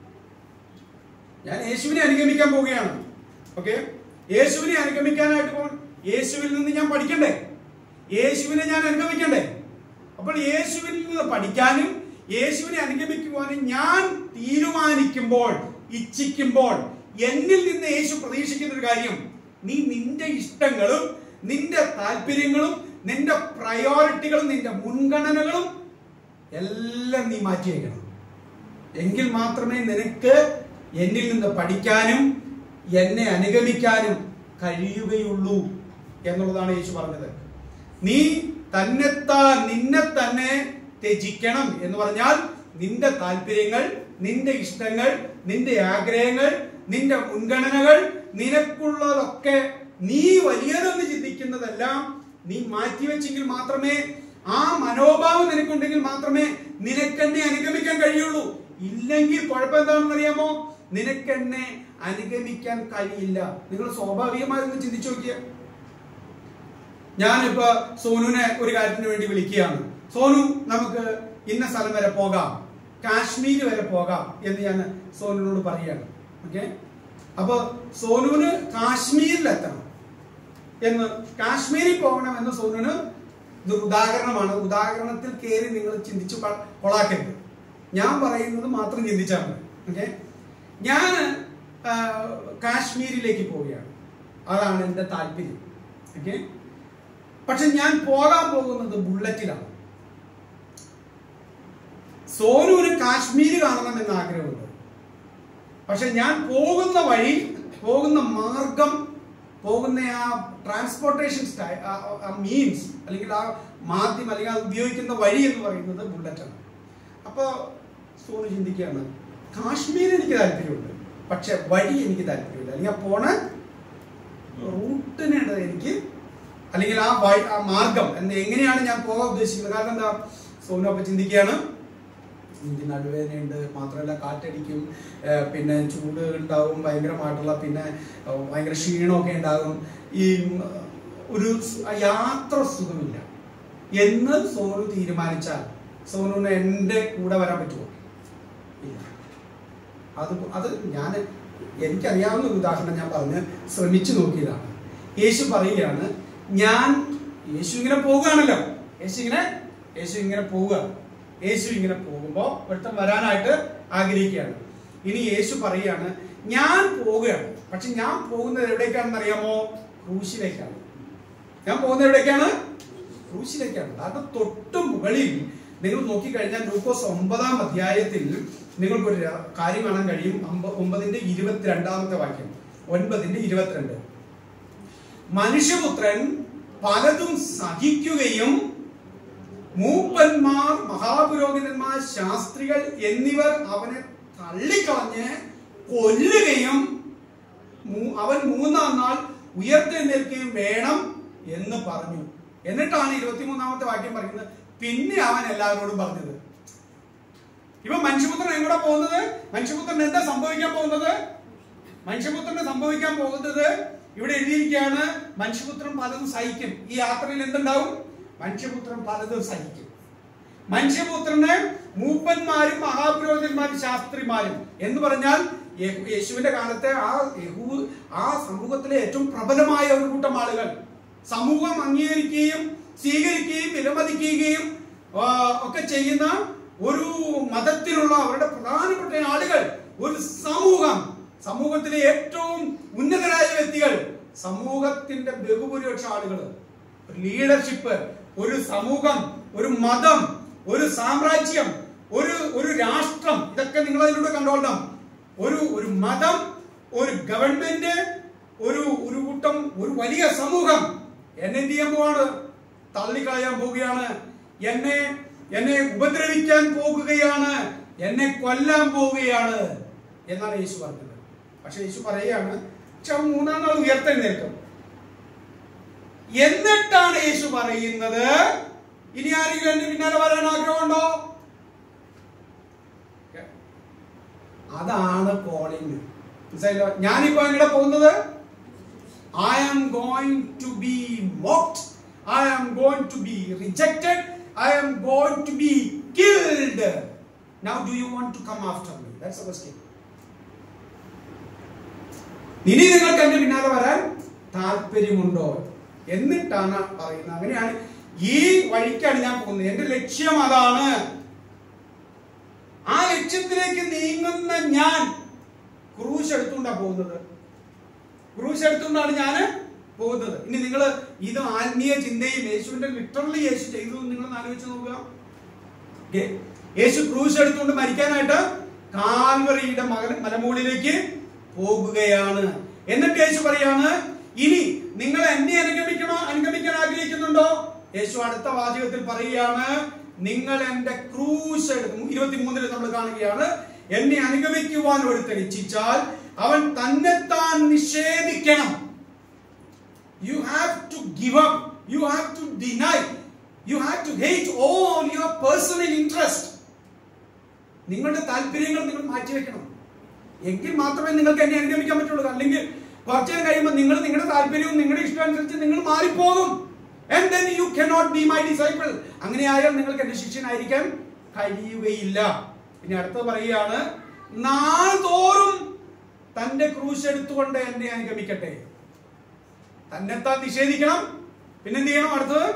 ഞാൻ യേശുവിനെ അനുഗമിക്കാൻ പോവുകയാണ് ഓക്കെ യേശുവിനെ അനുഗമിക്കാനായിട്ട് പോ- യേശുവിൽ നിന്ന് ഞാൻ പഠിക്കണ്ടേ യേശുവിനെ ഞാൻ അനുഗമിക്കണ്ടേ അപ്പോൾ യേശുവിൽ നിന്ന് പഠിക്കാനും യേശുവിനെ അനുഗമിക്കുവാനും ഞാൻ തീരുമാനിക്കുമ്പോൾ ഇച്ഛിക്കുമ്പോൾ എന്നിൽ നിന്ന് യേശു പ്രതീക്ഷിക്കുന്ന ഒരു കാര്യം നീ നിന്റെ ഇഷ്ടങ്ങളും നിന്റെ താല്പര്യങ്ങളും നിന്റെ പ്രയോറിറ്റികളും നിന്റെ മുൻഗണനകളും എല്ലാം നീ മാറ്റിയേക്കണം എങ്കിൽ മാത്രമേ നിനക്ക് എന്നിൽ നിന്ന് പഠിക്കാനും എന്നെ അനുഗമിക്കാനും കഴിയുകയുള്ളൂ എന്നുള്ളതാണ് യേശു പറഞ്ഞത് നീ തന്നെത്താൻ നിന്നെ തന്നെ ത്യജിക്കണം എന്ന് പറഞ്ഞാൽ നിന്റെ താല്പര്യങ്ങൾ നിന്റെ ഇഷ്ടങ്ങൾ നിന്റെ ആഗ്രഹങ്ങൾ നിന്റെ മുൻഗണനകൾ നിനക്കുള്ളതൊക്കെ നീ വലിയതെന്ന് ചിന്തിക്കുന്നതെല്ലാം നീ മാറ്റിവെച്ചെങ്കിൽ മാത്രമേ ആ മനോഭാവം നിനക്കുണ്ടെങ്കിൽ മാത്രമേ നിനക്കെന്നെ അനുഗമിക്കാൻ കഴിയുള്ളൂ ഇല്ലെങ്കിൽ കുഴപ്പം എന്താണെന്ന് അറിയാമോ നിനക്കെന്നെ അനുഗമിക്കാൻ കഴിയില്ല നിങ്ങൾ സ്വാഭാവികമായി ഒന്ന് ചിന്തിച്ചു നോക്കിയ ഞാനിപ്പോ സോനുവിനെ ഒരു കാര്യത്തിന് വേണ്ടി വിളിക്കുകയാണ് സോനു നമുക്ക് ഇന്ന സ്ഥലം വരെ പോകാം കാശ്മീർ വരെ പോകാം എന്ന് ഞാൻ സോനുവിനോട് പറയുകയാണ് ഓക്കെ അപ്പൊ സോനുവിന് കാശ്മീരിൽ എത്തണം എന്ന് കാശ്മീരിൽ പോകണം എന്ന് സോനുവിന് ഇത് ഉദാഹരണമാണ് ഉദാഹരണത്തിൽ കയറി നിങ്ങൾ ചിന്തിച്ചു കൊ- കൊളാക്കരുത് ഞാൻ പറയുന്നത് മാത്രം ചിന്തിച്ചാൽ മതി ഓക്കെ ഞാൻ കാശ്മീരിലേക്ക് പോവുകയാണ് അതാണ് എൻ്റെ താല്പര്യം ഓക്കെ പക്ഷെ ഞാൻ പോകാൻ പോകുന്നത് ബുള്ളറ്റിലാണ് സോനുവിന് കാശ്മീർ കാണണം എന്ന ആഗ്രഹമുണ്ട് പക്ഷെ ഞാൻ പോകുന്ന വഴി പോകുന്ന മാർഗം പോകുന്ന ആ ട്രാൻസ്പോർട്ടേഷൻ മീൻസ് അല്ലെങ്കിൽ ആ മാധ്യമം അല്ലെങ്കിൽ അത് ഉപയോഗിക്കുന്ന വഴി എന്ന് പറയുന്നത് ബുള്ളറ്റാണ് അപ്പോൾ സോനു ചിന്തിക്കുകയാണ് കാശ്മീർ എനിക്ക് താല്പര്യമുണ്ട് പക്ഷെ വഴി എനിക്ക് താല്പര്യമില്ല അല്ലെങ്കിൽ ആ പോണ റൂട്ടിനാണ് എനിക്ക് അല്ലെങ്കിൽ ആ വഴി ആ മാർഗം എന്ന് എങ്ങനെയാണ് ഞാൻ പോകാൻ ഉദ്ദേശിക്കുന്നത് കാരണം എന്താ സോനു അപ്പൊ ചിന്തിക്കുകയാണ് എനിക്ക് നടുവേദനയുണ്ട് മാത്രമല്ല കാറ്റടിക്കും ഏഹ് പിന്നെ ചൂട് ഉണ്ടാവും ഭയങ്കരമായിട്ടുള്ള പിന്നെ ഏഹ് ഭയങ്കര ക്ഷീണമൊക്കെ ഉണ്ടാകും ഈ ഉം, ഒരു സ് യാത്ര സുഖമില്ല എന്ന് സോനു തീരുമാനിച്ചാൽ സോനുവിന് എൻ്റെ കൂടെ വരാൻ പറ്റുമോ ഇല്ല അത് അത് ഞാൻ എനിക്കറിയാവുന്ന ഒരു ഉദാഹരണം ഞാൻ പറഞ്ഞ് ശ്രമിച്ചു നോക്കിയതാണ് യേശു പറയുകയാണ് ഞാൻ യേശു ഇങ്ങനെ പോവുകയാണല്ലോ യേശു ഇങ്ങനെ യേശു ഇങ്ങനെ പോവുക യേശു ഇങ്ങനെ പോകുമ്പോൾ ഒരുത്തൻ വരാനായിട്ട് ആഗ്രഹിക്കുകയാണ് ഇനി യേശു പറയുകയാണ് ഞാൻ പോവുകയാണ് പക്ഷെ ഞാൻ പോകുന്നത് എവിടേക്കാണെന്ന് അറിയാമോ ക്രൂശിലേക്കാണ് ഞാൻ പോകുന്നത് എവിടേക്കാണ് ക്രൂശിലേക്കാണ് കാരണം തൊട്ട് മുകളിൽ നിങ്ങൾ നോക്കിക്കഴിഞ്ഞാൽ ലൂക്കോസ് ഒമ്പതാം അധ്യായത്തിൽ നിങ്ങൾക്കൊരു ര- കാര്യം കാണാൻ കഴിയും അമ്പ- ഒമ്പതിന്റെ ഇരുപത്തിരണ്ടാമത്തെ വാക്യം ഒൻപതിന്റെ ഇരുപത്തിരണ്ട് മനുഷ്യപുത്രൻ പലതും സഹിക്കുകയും മൂപ്പന്മാർ മഹാപുരോഹിതന്മാർ ശാസ്ത്രികൾ എന്നിവർ അവനെ തള്ളിക്കളഞ്ഞ് കൊല്ലുകയും മൂ- അവൻ മൂന്നാം നാൾ ഉയർത്തെഴുന്നേൽക്കുകയും വേണം എന്ന് പറഞ്ഞു എന്നിട്ടാണ് ഇരുപത്തിമൂന്നാമത്തെ വാക്യം പറയുന്നത് പിന്നെ അവൻ എല്ലാവരോടും പറഞ്ഞത് ഇപ്പൊ മനുഷ്യപുത്രൻ എങ്ങോട്ടാ പോകുന്നത് മനുഷ്യപുത്രൻ എന്താ സംഭവിക്കാൻ പോകുന്നത് മനുഷ്യപുത്രന് സംഭവിക്കാൻ പോകുന്നത് ഇവിടെ എഴുതിയിരിക്കുകയാണ് മനുഷ്യപുത്രൻ പലതും സഹിക്കും ഈ യാത്രയിൽ എന്തുണ്ടാവും മനുഷ്യപുത്രൻ പലതും സഹിക്കും മനുഷ്യപുത്രന് മൂപ്പന്മാരും മഹാപുരോഹിതന്മാരും ശാസ്ത്രിമാരും എന്ന് പറഞ്ഞാൽ യേ- യേശുവിന്റെ കാലത്തെ ആ യഹൂ ആ സമൂഹത്തിലെ ഏറ്റവും പ്രബലമായ ഒരു കൂട്ടം ആളുകൾ സമൂഹം അംഗീകരിക്കുകയും സ്വീകരിക്കുകയും വിലമതിക്കുകയും ആ, ഒക്കെ ചെയ്യുന്ന ഒരു മതത്തിലുള്ള അവരുടെ പ്രധാനപ്പെട്ട ആളുകൾ ഒരു സമൂഹം സമൂഹത്തിലെ ഏറ്റവും ഉന്നതരായ വ്യക്തികൾ സമൂഹത്തിന്റെ ബഹുഭൂരിപക്ഷ ആളുകൾ ഒരു ലീഡർഷിപ്പ് ഒരു സമൂഹം ഒരു മതം ഒരു സാമ്രാജ്യം ഒരു ഒരു രാഷ്ട്രം ഇതൊക്കെ നിങ്ങൾ അതിലൂടെ കണ്ടോളണം ഒരു ഒരു മതം ഒരു ഗവൺമെന്റ് ഒരു ഒരു കൂട്ടം ഒരു വലിയ സമൂഹം എന്നെ എന്ത് ചെയ്യാൻ പോവാണ് തള്ളിക്കളയാൻ പോവുകയാണ് എന്നെ എന്നെ ഉപദ്രവിക്കാൻ പോകുകയാണ് എന്നെ കൊല്ലാൻ പോവുകയാണ് എന്നാണ് യേശു പറഞ്ഞത് പക്ഷെ യേശു പറയുകയാണ് പക്ഷെ അവൻ മൂന്നാം നാൾ ഉയർത്തെഴുന്നേൽക്കും എന്നിട്ടാണ് യേശു പറയുന്നത് ഇനി ആരെങ്കിലും എന്റെ പിന്നാലെ വരാൻ ആഗ്രഹമുണ്ടോ അതാണ് കോളിംഗ് മനസ്സിലായല്ലോ ഞാനിപ്പോ എങ്ങനെ പോകുന്നത് I am going to be mocked I am going to be rejected I am going to be killed now do you want to come after me that's a question ഇനി നിങ്ങൾക്ക് എന്റെ പിന്നാലെ വരാൻ താല്പര്യമുണ്ടോ എന്നിട്ടാണ് പറയുന്നത് അങ്ങനെയാണ് ഈ വഴിക്കാണ് ഞാൻ പോകുന്നത് എന്റെ ലക്ഷ്യം അതാണ് ആ ലക്ഷ്യത്തിലേക്ക് നീങ്ങുന്ന ഞാൻ ക്രൂശ് എടുത്തുകൊണ്ടാ പോകുന്നത് ക്രൂശ് എടുത്തുകൊണ്ടാണ് ഞാൻ പോകുന്നത് ഇനി നിങ്ങൾ ഇത് ആത്മീയ ചിന്തയും യേശുവിന്റെ ലിറ്ററലി യേശു ചെയ്തു നിങ്ങൾ ആലോചിച്ച് നോക്കുക Okay. യേശു ക്രൂശ് എടുത്തുകൊണ്ട് മരിക്കാനായിട്ട് കാൽവറിയുടെ മകൻ മലമുകളിലേക്ക് പോകുകയാണ് എന്നിട്ട് യേശു പറയാണ് ഇനി നിങ്ങൾ എന്നെ അനുഗമിക്കണോ അനുഗമിക്കാൻ ആഗ്രഹിക്കുന്നുണ്ടോ യേശു അടുത്ത വാചകത്തിൽ പറയുകയാണ് നിങ്ങൾ എന്റെ ക്രൂശ് എടുക്കും ഇരുപത്തിമൂന്നിൽ നമ്മൾ കാണുകയാണ് എന്നെ അനുഗമിക്കുവാൻ ഒരുത്തൻ ഇച്ഛിച്ചാൽ അവൻ തന്നെത്താൻ നിഷേധിക്കണം you have to give up you have to deny you have to hate all your personal interest നിങ്ങളുടെ താല്പര്യങ്ങൾ നിങ്ങൾ മാറ്റിവെക്കണം എങ്കിൽ മാത്രമേ നിങ്ങൾക്ക് എന്നെ അനുഗമിക്കാൻ പറ്റുള്ളൂ അല്ലെങ്കിൽ കുറച്ചു നേരം കഴിയുമ്പോൾ നിങ്ങൾ നിങ്ങളുടെ താല്പര്യവും നിങ്ങളുടെ ഇഷ്ടം അനുസരിച്ച് നിങ്ങൾ മാറിപ്പോകും and then you cannot be my disciple അങ്ങനെയായാൽ നിങ്ങൾക്ക് എന്റെ ശിഷ്യനായിരിക്കാൻ കഴിയുകയില്ല ഇനി അടുത്തത് പറയുകയാണ് നാൾതോറും തന്റെ ക്രൂശ് എടുത്തുകൊണ്ട് എന്നെ അനുഗമിക്കട്ടെ തന്നെത്താൻ നിഷേധിക്കണം പിന്നെന്ത് ചെയ്യണം അടുത്തത്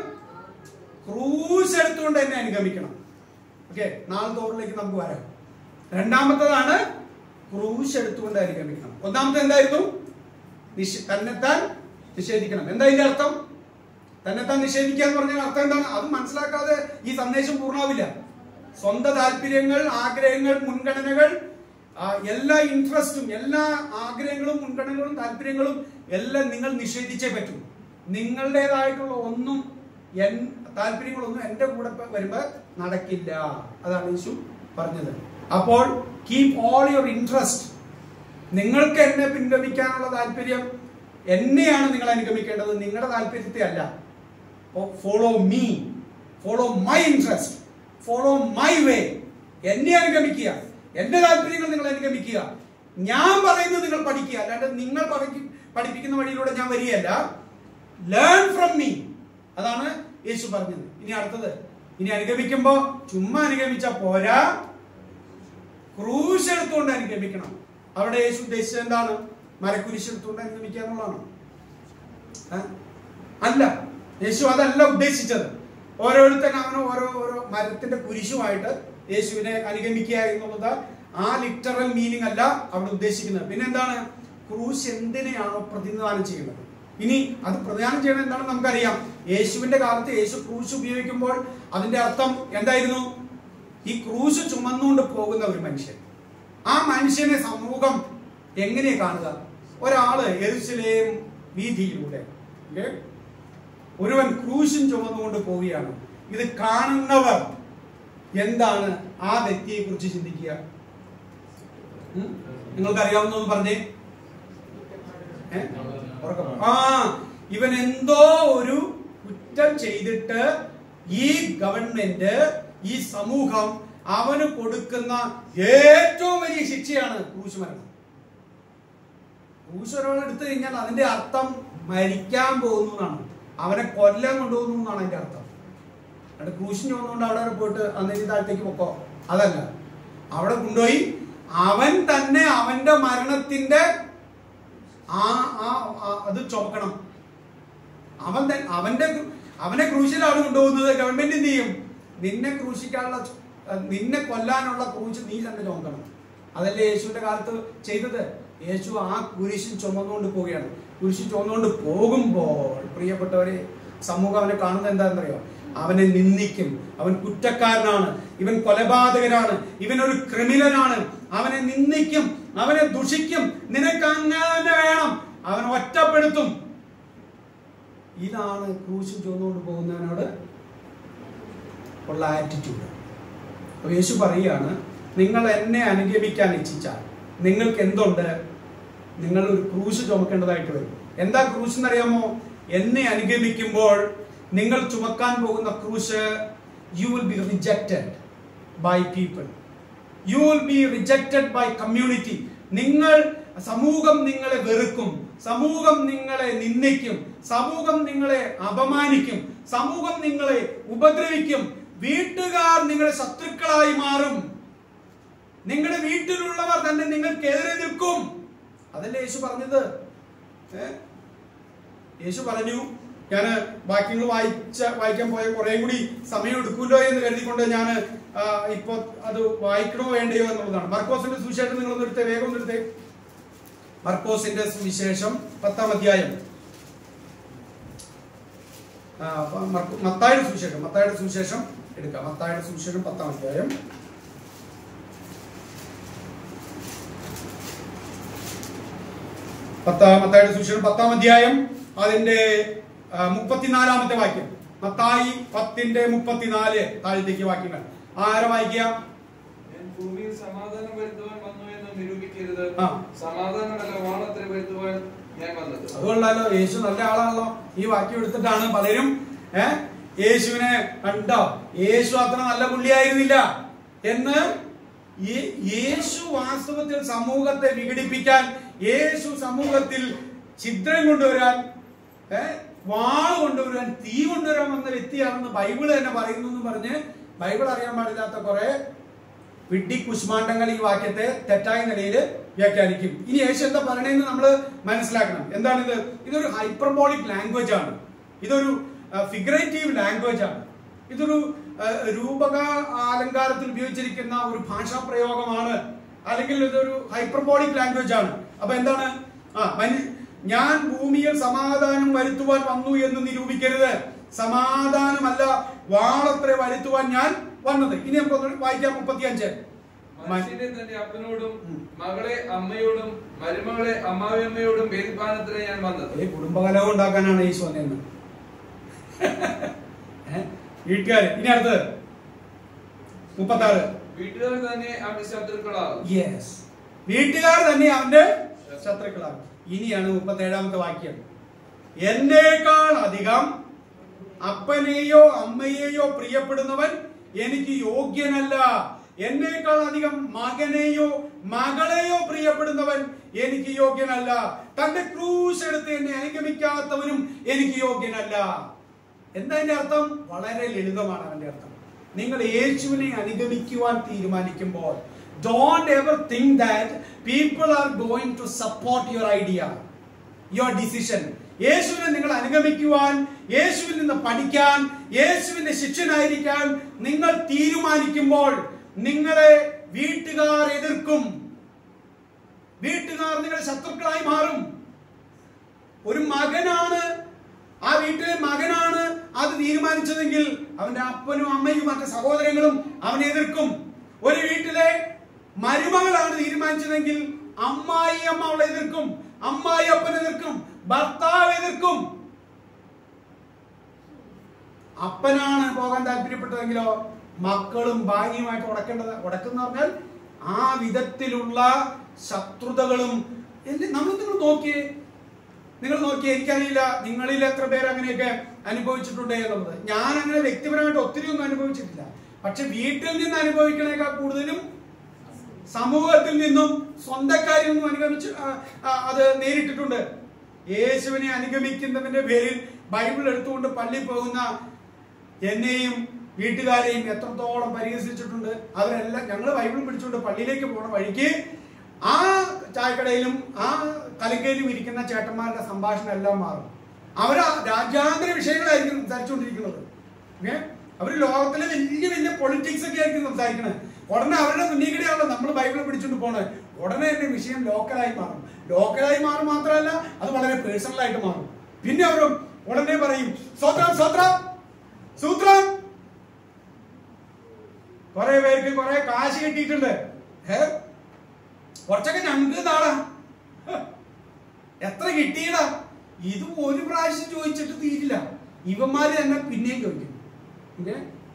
ക്രൂശ് എടുത്തുകൊണ്ട് എന്നെ അനുഗമിക്കണം ഓക്കെ നാളെ തോറിലേക്ക് നമുക്ക് വരാം രണ്ടാമത്തതാണ് ക്രൂശ് എടുത്തുകൊണ്ട് അനുഗമിക്കണം ഒന്നാമത്തെ എന്തായിരുന്നു നിഷ- തന്നെത്താൻ നിഷേധിക്കണം എന്താ ഇതിന്റെ അർത്ഥം തന്നെത്താൻ നിഷേധിക്കുക എന്ന് പറഞ്ഞാൽ അർത്ഥം എന്താണ് അത് മനസ്സിലാക്കാതെ ഈ സന്ദേശം പൂർണ്ണാവില്ല സ്വന്തം താല്പര്യങ്ങൾ ആഗ്രഹങ്ങൾ മുൻഗണനകൾ ആ, എല്ലാ ഇൻട്രസ്റ്റും എല്ലാ ആഗ്രഹങ്ങളും മുൻഗണനകളും താല്പര്യങ്ങളും എല്ലാം നിങ്ങൾ നിഷേധിച്ചേ പറ്റൂ നിങ്ങളുടേതായിട്ടുള്ള ഒന്നും എൻ താല്പര്യങ്ങളൊന്നും എൻ്റെ കൂടെ പ- വരുമ്പോ നടക്കില്ല അതാണ് യേശു പറഞ്ഞത് അപ്പോൾ കീപ് ഓൾ യുവർ ഇൻട്രസ്റ്റ് നിങ്ങൾക്ക് എന്നെ പിൻഗമിക്കാനുള്ള താല്പര്യം എന്നെയാണ് നിങ്ങൾ അനുഗമിക്കേണ്ടത് നിങ്ങളുടെ താല്പര്യത്തെ അല്ല follow me follow my interest follow my way എന്നെ അനുഗമിക്കുക എന്റെ താല്പര്യങ്ങൾ നിങ്ങൾ അനുഗമിക്കുക ഞാൻ പറയുന്നത് നിങ്ങൾ പഠിക്കുക അല്ലാണ്ട് നിങ്ങൾ പഠിപ്പി- പഠിപ്പിക്കുന്ന വഴിയിലൂടെ ഞാൻ വരികയല്ല ലേൺ ഫ്രം മീ അതാണ് യേശു പറഞ്ഞത് ഇനി അടുത്തത് ഇനി അനുഗമിക്കുമ്പോ ചുമ്മാ അനുഗമിച്ചാ പോരാ ക്രൂശ് എടുത്തുകൊണ്ട് അനുഗമിക്കണം അവിടെ യേശു ഉദ്ദേശിച്ചത് എന്താണ് മരക്കുരിശ് എടുത്തുകൊണ്ട് അനുഗമിക്കുക എന്നുള്ളതാണ് ഏ? അല്ല യേശു അതല്ല ഉദ്ദേശിച്ചത് ഓരോരുത്തൻ അവന് ഓരോ ഓരോ മരത്തിന്റെ കുരിശുമായിട്ട് യേശുവിനെ അനുഗമിക്കുക എന്നുള്ളത് ആ ലിറ്ററൽ മീനിങ് അല്ല അവിടെ ഉദ്ദേശിക്കുന്നത് പിന്നെ എന്താണ് ക്രൂശ് എന്തിനെയാണോ പ്രതിനിധാനം ചെയ്യുന്നത് ഇനി അത് പ്രതിദാനം ചെയ്യണം എന്താണെന്ന് നമുക്കറിയാം യേശുവിന്റെ കാലത്ത് യേശു ക്രൂശ് ഉപയോഗിക്കുമ്പോൾ അതിന്റെ അർത്ഥം എന്തായിരുന്നു ഈ ക്രൂശ് ചുമന്നുകൊണ്ട് പോകുന്ന ഒരു മനുഷ്യൻ ആ മനുഷ്യനെ സമൂഹം എങ്ങനെ കാണുക ഒരാള് എരുസലേം വീതിയിലൂടെ ഓക്കേ? ഒരുവൻ ക്രൂശും ചുമന്നുകൊണ്ട് പോവുകയാണ് ഇത് കാണുന്നവർ എന്താണ് ആ വ്യക്തിയെ കുറിച്ച് ചിന്തിക്കുക ഉം? നിങ്ങൾക്ക് അറിയാവുന്ന പറഞ്ഞേ ഏ? ഉറക്കെ പറ. ആ ഇവൻ എന്തോ ഒരു കുറ്റം ചെയ്തിട്ട് ഈ ഗവൺമെന്റ് ഈ സമൂഹം അവന് കൊടുക്കുന്ന ഏറ്റവും വലിയ ശിക്ഷയാണ് ക്രൂശ് മരണം ക്രൂശ് ഒരാൾ എടുത്തു കഴിഞ്ഞാൽ അതിന്റെ അർത്ഥം മരിക്കാൻ പോകുന്നു എന്നാണ് അവനെ കൊല്ലാൻ കൊണ്ടുപോകുന്നു എന്നാണ് അതിന്റെ അർത്ഥം അവിടെ ക്രൂശിന് വന്നുകൊണ്ട് അവിടെ വരെ പോയിട്ട് അന്നേരി താഴത്തേക്ക് പൊക്കോ അതല്ല അവിടെ കൊണ്ടുപോയി അവൻ തന്നെ അവന്റെ മരണത്തിന്റെ ആ ആ ആ- അത് ചുമക്കണം അവൻ തന്നെ അവന്റെ ക്രൂ- അവനെ ക്രൂശിലാണ് കൊണ്ടുപോകുന്നത് ഗവൺമെന്റ് എന്ത് ചെയ്യും നിന്നെ ക്രൂശിക്കാനുള്ള ചു- അഹ് നിന്നെ കൊല്ലാനുള്ള ക്രൂശ് നീ തന്നെ ചുമക്കണം അതല്ലേ യേശുവിന്റെ കാലത്ത് ചെയ്തത് യേശു ആ കുരിശിൽ ചുമന്നുകൊണ്ട് പോവുകയാണ് കുരിശിൽ ചുമന്നുകൊണ്ട് പോകുമ്പോൾ പ്രിയപ്പെട്ടവരെ സമൂഹം അവനെ കാണുന്നത് എന്താണെന്നറിയോ അവനെ നിന്ദിക്കും അവൻ കുറ്റക്കാരനാണ് ഇവൻ കൊലപാതകനാണ് ഇവൻ ഒരു ക്രിമിനലാണ് അവനെ നിന്ദിക്കും അവനെ ദുഷിക്കും നിനക്ക് അങ്ങനെ വേണം അവൻ ഒറ്റപ്പെടുത്തും ഇതാണ് ക്രൂശ് ചുമന്നുകൊണ്ട് പോകുന്നവനോട് ഉള്ള ആറ്റിറ്റ്യൂഡ് അപ്പൊ യേശു പറയുകയാണ് നിങ്ങൾ എന്നെ അനുഗമിക്കാൻ ഇച്ഛിച്ചാൽ നിങ്ങൾക്ക് എന്തുണ്ട് നിങ്ങൾ ഒരു ക്രൂശ് ചുമക്കേണ്ടതായിട്ട് വരും എന്താ ക്രൂശ് എന്നറിയാമോ എന്നെ അനുഗമിക്കുമ്പോൾ നിങ്ങൾ ചുമക്കാൻ പോകുന്ന ക്രൂശ് you will be rejected by people you will be rejected by community നിങ്ങൾ സമൂഹം നിങ്ങളെ വെറുക്കും സമൂഹം നിങ്ങളെ നിന്ദിക്കും സമൂഹം നിങ്ങളെ അപമാനിക്കും സമൂഹം നിങ്ങളെ ഉപദ്രവിക്കും വീട്ടുകാർ നിങ്ങളെ ശത്രുക്കളായി മാറും നിങ്ങളുടെ വീട്ടിലുള്ളവർ തന്നെ നിങ്ങൾക്കെതിരെ നിൽക്കും അതല്ലേ യേശു പറഞ്ഞത് ഏ? യേശു പറഞ്ഞു ഞാൻ വാക്യങ്ങൾ വായിച്ച വായിക്കാൻ പോയ കുറെ കൂടി സമയം എടുക്കുമല്ലോ എന്ന് കരുതിക്കൊണ്ട് ഞാൻ ഇപ്പൊ അത് വായിക്കണോ വേണ്ടയോ എന്നുള്ളതാണ് മർക്കോസിന്റെ സുവിശേഷം നിങ്ങൾ ഒന്ന് എടുത്തേ വേഗം ഒന്ന് എടുത്തേ മർക്കോസിന്റെ സുവിശേഷം പത്താം അധ്യായം ആ, അപ്പൊ മർക്കോ- മത്തായിയുടെ സുവിശേഷം മത്തായിയുടെ സുവിശേഷം എടുക്കാം മത്തായിയുടെ സുവിശേഷം പത്താം അധ്യായം പത്താം മത്തായിയുടെ സുവിശേഷം പത്താം അധ്യായം അതിന്റെ ആ, മുപ്പത്തിനാലാമത്തെ വാക്യം മത്തായി പത്തിന്റെ മുപ്പത്തിനാല് താഴത്തേക്ക് വാക്യങ്ങൾ ആരെ വായിക്കുക ഞാൻ ഭൂമിയിൽ സമാധാനം വരുത്തുവാൻ വന്നു എന്ന് നിരൂപിക്കരുത് ആ. സമാധാനമല്ല വാളത്തിൽ വരുത്തുവാൻ ഞാൻ വന്നത് അതുകൊണ്ടല്ലോ യേശു നല്ല ആളാണല്ലോ ഈ വാക്യം എടുത്തിട്ടാണ് പലരും ഏ യേശുവിനെ കണ്ടോ യേശു അത്ര നല്ല പുള്ളിയായിരുന്നില്ല എന്ന് ഈ യേശു വാസ്തവത്തിൽ സമൂഹത്തെ വിഘടിപ്പിക്കാൻ യേശു സമൂഹത്തിൽ ഛിദ്രം കൊണ്ടുവരാൻ ഏ വാള് കൊണ്ടുവരാൻ തീ കൊണ്ടുവരാൻ വന്ന വ്യക്തിയാണെന്ന് ബൈബിൾ തന്നെ പറയുന്നു എന്ന് പറഞ്ഞ് ബൈബിൾ അറിയാൻ പാടില്ലാത്ത കുറെ വിഡ്ഢി കുഷ്മാണ്ഡങ്ങൾ ഈ വാക്യത്തെ തെറ്റായ നിലയിൽ വ്യാഖ്യാനിക്കും ഇനി യേശു എന്താ പറയണതെന്ന് നമ്മൾ മനസ്സിലാക്കണം എന്താണിത് ഇതൊരു ഹൈപ്പർബോളിക് ലാംഗ്വേജ് ആണ് ഇതൊരു ഫിഗറേറ്റീവ് ലാംഗ്വേജ് ആണ് ഇതൊരു ആ, രൂപക അലങ്കാരത്തിൽ ഉപയോഗിച്ചിരിക്കുന്ന ഒരു ഭാഷാ പ്രയോഗമാണ് അല്ലെങ്കിൽ ഇതൊരു ഹൈപ്പർബോളിക് ലാംഗ്വേജ് ആണ് അപ്പൊ എന്താണ് ആ മനു ഞാൻ ഭൂമിയിൽ സമാധാനം വരുത്തുവാൻ വന്നു എന്ന് നിരൂപിക്കരുത് സമാധാനമല്ല വാളത്ര വരുത്തുവാൻ ഞാൻ വന്നത് ഇനി നമുക്ക് വായിക്കാം മുപ്പത്തിയഞ്ച് മനുഷ്യനെ തന്റെ അപ്പനോടും ഉം. മകളെ അമ്മയോടും മരുമകളെ അമ്മാവിയമ്മയോടും വേദിപ്പാനത്തിന് ഞാൻ വന്നത് ഈ കുടുംബകലഹം ഉണ്ടാക്കാനാണ് യേശു വന്നതെന്ന് വീട്ടുകാര് ഇനി അടുത്തത് മുപ്പത്തി ആറ് വീട്ടുകാർ തന്നെ അവന്റെ ശത്രുക്കളാകും യെസ് വീട്ടുകാർ തന്നെ അവന്റെ ശത്രുക്കളാണ് ഇനിയാണ് മുപ്പത്തി ഏഴാമത്തെ വാക്യം എന്നേക്കാൾ അധികം അപ്പനെയോ അമ്മയെയോ പ്രിയപ്പെടുന്നവൻ എനിക്ക് യോഗ്യനല്ല എന്നേക്കാൾ അധികം മകനെയോ മകളെയോ പ്രിയപ്പെടുന്നവൻ എനിക്ക് യോഗ്യനല്ല തന്റെ ക്രൂശ് എടുത്ത് എന്നെ അനുഗമിക്കാത്തവനും എനിക്ക് യോഗ്യനല്ല എന്താ അതിന്റെ അർത്ഥം വളരെ ലളിതമാണ് അവന്റെ അർത്ഥം നിങ്ങൾ യേശുവിനെ അനുഗമിക്കുവാൻ തീരുമാനിക്കുമ്പോൾ don't ever think that people are going to support your idea your decision യേശുവിനെ നിങ്ങൾ അനുഗമിക്കുവാൻ യേശുവിൽ നിന്ന് പഠിക്കാൻ യേശുവിന്റെ ശിഷ്യനായിരിക്കാൻ നിങ്ങൾ തീരുമാനിക്കുമ്പോൾ നിങ്ങളെ വീട്ടുകാർ എതിർക്കും വീട്ടുകാർ നിങ്ങളുടെ ശത്രുക്കളായി മാറും ഒരു മകനാണ് ആ വീട്ടിലെ മകനാണ് അത് തീരുമാനിച്ചതെങ്കിൽ അവന്റെ അപ്പനും അമ്മയും മറ്റു സഹോദരങ്ങളും അവനെ എതിർക്കും ഒരു വീട്ടിലെ മരുമകളാണ് തീരുമാനിച്ചതെങ്കിൽ അമ്മായി അമ്മ അവളെ എതിർക്കും അമ്മായി അപ്പൻ എതിർക്കും ഭർത്താവ് എതിർക്കും അപ്പനാണ് പോകാൻ താല്പര്യപ്പെട്ടതെങ്കിലോ മക്കളും ഭാര്യയുമായിട്ട് ഉടക്കേണ്ടത് ഉടക്കെന്ന് പറഞ്ഞാൽ ആ വിധത്തിലുള്ള ശത്രുതകളും എന്ത്- നമ്മൾ നിങ്ങൾ നോക്കിയേ നിങ്ങൾ നോക്കിയേ എനിക്കറിയില്ല നിങ്ങളിൽ എത്ര പേര് അങ്ങനെയൊക്കെ അനുഭവിച്ചിട്ടുണ്ട് എന്നുള്ളത് ഞാൻ അങ്ങനെ വ്യക്തിപരമായിട്ട് ഒത്തിരി ഒന്നും അനുഭവിച്ചിട്ടില്ല പക്ഷെ വീട്ടിൽ നിന്ന് അനുഭവിക്കണേക്കാൾ കൂടുതലും സമൂഹത്തിൽ നിന്നും സ്വന്തക്കാരിൽ നിന്നും അനുഗമിച്ച് ആ, ആ, അത് നേരിട്ടിട്ടുണ്ട് യേശുവിനെ അനുഗമിക്കുന്നതിന്റെ പേരിൽ ബൈബിൾ എടുത്തുകൊണ്ട് പള്ളി പോകുന്ന എന്നെയും വീട്ടുകാരെയും എത്രത്തോളം പരിഹസിച്ചിട്ടുണ്ട് അവരെല്ലാം ഞങ്ങൾ ബൈബിൾ പിടിച്ചുകൊണ്ട് പള്ളിയിലേക്ക് പോണ വഴിക്ക് ആ ചായക്കടയിലും ആ കലക്കയിലും ഇരിക്കുന്ന ചേട്ടന്മാരുടെ സംഭാഷണം എല്ലാം മാറും അവർ രാജ്യാന്തര വിഷയങ്ങളായിരിക്കും സംസാരിച്ചുകൊണ്ടിരിക്കുന്നത് ഓക്കെ അവർ ലോകത്തിലെ വലിയ വലിയ പൊളിറ്റിക്സ് ഒക്കെ ആയിരിക്കും സംസാരിക്കുന്നത് ഉടനെ അവരുടെ മുന്നിൽ കൂടെയാണല്ലോ നമ്മൾ ബൈബിൾ പിടിച്ചുകൊണ്ട് പോണത് ഉടനെ എന്റെ വിഷയം ലോക്കലായി മാറും ലോക്കലായി മാറും മാത്രമല്ല അത് വളരെ പേഴ്സണൽ ആയിട്ട് മാറും പിന്നെ അവർ ഉടനെ പറയും സ്വത്രം സ്വത്രം സൂത്രം കുറെ പേർക്ക് കുറെ കാശ് കിട്ടിയിട്ടുണ്ട് ഏ കുറച്ചൊക്കെ ഞങ്ങൾക്ക് താടാ എത്ര കിട്ടിയടാ ഇത് ഒരു പ്രാവശ്യം ചോദിച്ചിട്ട് തീരില്ല ഇവന്മാര് തന്നെ പിന്നെയും ചോദിക്കും ഓക്കേ?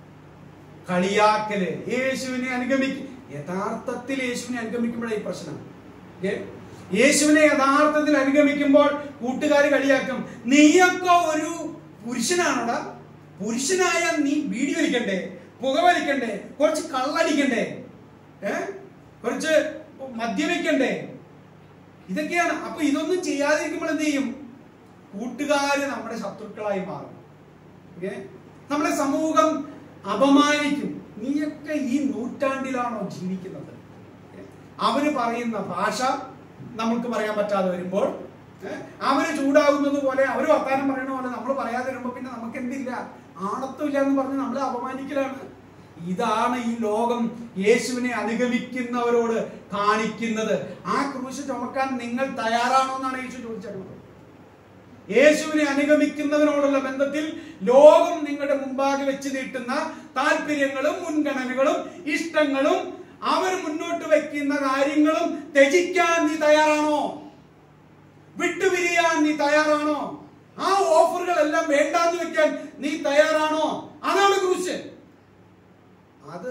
കളിയാക്കല് യേശുവിനെ അനുഗമിക്കും യഥാർത്ഥത്തിൽ യേശുവിനെ അനുഗമിക്കുമ്പോഴേ ഈ പ്രശ്നം ഓക്കേ? യേശുവിനെ യഥാർത്ഥത്തിൽ അനുഗമിക്കുമ്പോൾ കൂട്ടുകാർ കളിയാക്കും നീയൊക്കെ ഒരു പുരുഷനാണോടാ പുരുഷനായ നീ ബീഡി വലിക്കണ്ടേ പുക വലിക്കണ്ടേ കുറച്ച് കള്ളടിക്കണ്ടേ ഏ കുറച്ച് മദ്യപിക്കണ്ടേ ഇതൊക്കെയാണ് അപ്പൊ ഇതൊന്നും ചെയ്യാതിരിക്കുമ്പോൾ എന്ത് ചെയ്യും കൂട്ടുകാര് നമ്മുടെ ശത്രുക്കളായി മാറും ഓക്കേ? നമ്മുടെ സമൂഹം അപമാനിക്കും നീയൊക്കെ ഈ നൂറ്റാണ്ടിലാണോ ജീവിക്കുന്നത് ഓക്കേ? അവര് പറയുന്ന ഭാഷ നമുക്ക് പറയാൻ പറ്റാതെ വരുമ്പോൾ ഏ? അവര് ചൂടാകുന്നത് പോലെ അവര് വർത്താനം പറയണ പോലെ നമ്മൾ പറയാതെ വരുമ്പോ പിന്നെ നമുക്ക് എന്തില്ല ആണത്വമില്ല എന്ന് പറഞ്ഞ് നമ്മളെ അപമാനിക്കലാണ് ഇതാണ് ഈ ലോകം യേശുവിനെ അനുഗമിക്കുന്നവരോട് കാണിക്കുന്നത് ആ ക്രൂശ് ചുമക്കാൻ നിങ്ങൾ തയ്യാറാണോ എന്നാണ് യേശു ചോദിച്ചത് യേശുവിനെ അനുഗമിക്കുന്നതിനോടുള്ള ബന്ധത്തിൽ ലോകം നിങ്ങളുടെ മുമ്പാകെ വെച്ച് നീട്ടുന്ന താല്പര്യങ്ങളും മുൻഗണനകളും ഇഷ്ടങ്ങളും അവർ മുന്നോട്ട് വയ്ക്കുന്ന കാര്യങ്ങളും ത്യജിക്കാൻ നീ തയ്യാറാണോ വിട്ടുപിരിയാൻ നീ തയ്യാറാണോ ആ ഓഫറുകളെല്ലാം വേണ്ടാന്ന് വെക്കാൻ നീ തയ്യാറാണോ അതാണ് ക്രൂശ് അത്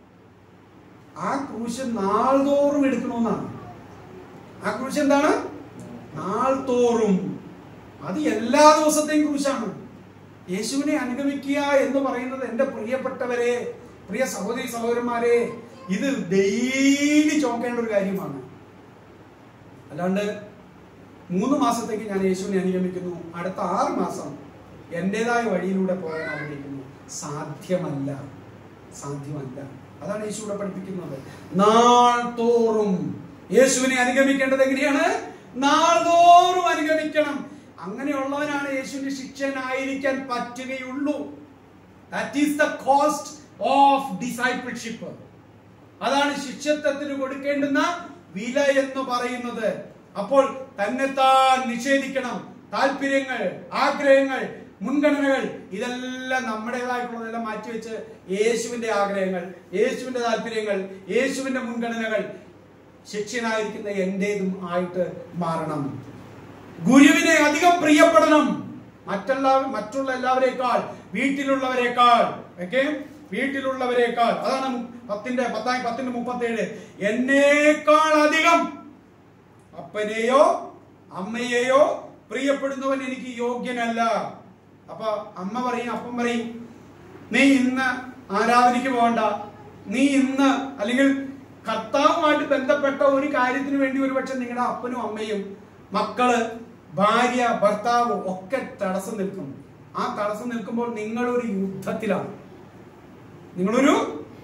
ആ ക്രൂശ് നാൾതോറും എടുക്കണമെന്നാണ് ആ ക്രൂശ് എന്താണ് നാൾതോറും അത് എല്ലാ ദിവസത്തെയും ക്രൂശാണ് യേശുവിനെ അനുഗമിക്കുക എന്ന് പറയുന്നത് എൻ്റെ പ്രിയപ്പെട്ടവരെ പ്രിയ സഹോദരി സഹോദരന്മാരെ ഇത് ഡെയിലി ചോക്കേണ്ട ഒരു കാര്യമാണ് അല്ലാണ്ട് മൂന്ന് മാസത്തേക്ക് ഞാൻ യേശുവിനെ അനുഗമിക്കുന്നു അടുത്ത ആറ് മാസം എൻ്റെതായ വഴിയിലൂടെ പോകാൻ ആഗ്രഹിക്കുന്നു സാധ്യമല്ല സാധ്യമല്ല അതാണ് യേശു ഇവിടെ പഠിപ്പിക്കുന്നത് നാൾ തോറും യേശുവിനെ അനുഗമിക്കേണ്ടത് എങ്ങനെയാണ് നാൾ തോറും അനുഗമിക്കണം അങ്ങനെയുള്ളവനാണ് യേശുവിന്റെ ശിക്ഷനായിരിക്കാൻ പറ്റുകയുള്ളൂ that is the cost of discipleship അതാണ് ശിഷ്യത്വത്തിന് കൊടുക്കേണ്ടുന്ന വില എന്ന് പറയുന്നത് അപ്പോൾ തന്നെത്താൻ നിഷേധിക്കണം താല്പര്യങ്ങൾ ആഗ്രഹങ്ങൾ മുൻഗണനകൾ ഇതെല്ലാം നമ്മുടേതായിട്ടുള്ളതെല്ലാം മാറ്റിവെച്ച് യേശുവിന്റെ ആഗ്രഹങ്ങൾ യേശുവിന്റെ താല്പര്യങ്ങൾ യേശുവിന്റെ മുൻഗണനകൾ ശിഷ്യനായിരിക്കുന്ന എന്റേതും ആയിട്ട് മാറണം ഗുരുവിനെ അധികം പ്രിയപ്പെടണം മറ്റുള്ള മറ്റുള്ള എല്ലാവരേക്കാൾ വീട്ടിലുള്ളവരെക്കാൾ ഓക്കെ വീട്ടിലുള്ളവരെക്കാൾ അതാണ് പത്തിന്റെ പത്തായി പത്തിന്റെ മുപ്പത്തേഴ് എന്നേക്കാൾ അധികം അപ്പനെയോ അമ്മയെയോ പ്രിയപ്പെടുന്നവൻ എനിക്ക് യോഗ്യനല്ല അപ്പൊ അമ്മ പറയും അപ്പം പറയും നീ ഇന്ന് ആരാധനയ്ക്ക് പോകണ്ട നീ ഇന്ന് അല്ലെങ്കിൽ കർത്താവുമായിട്ട് ബന്ധപ്പെട്ട ഒരു കാര്യത്തിന് വേണ്ടി ഒരുപക്ഷെ നിങ്ങളുടെ അപ്പനും അമ്മയും മക്കള് ഭാര്യ ഭർത്താവ് ഒക്കെ തടസ്സം നിൽക്കും ആ തടസ്സം നിൽക്കുമ്പോൾ നിങ്ങളൊരു യുദ്ധത്തിലാണ് നിങ്ങളൊരു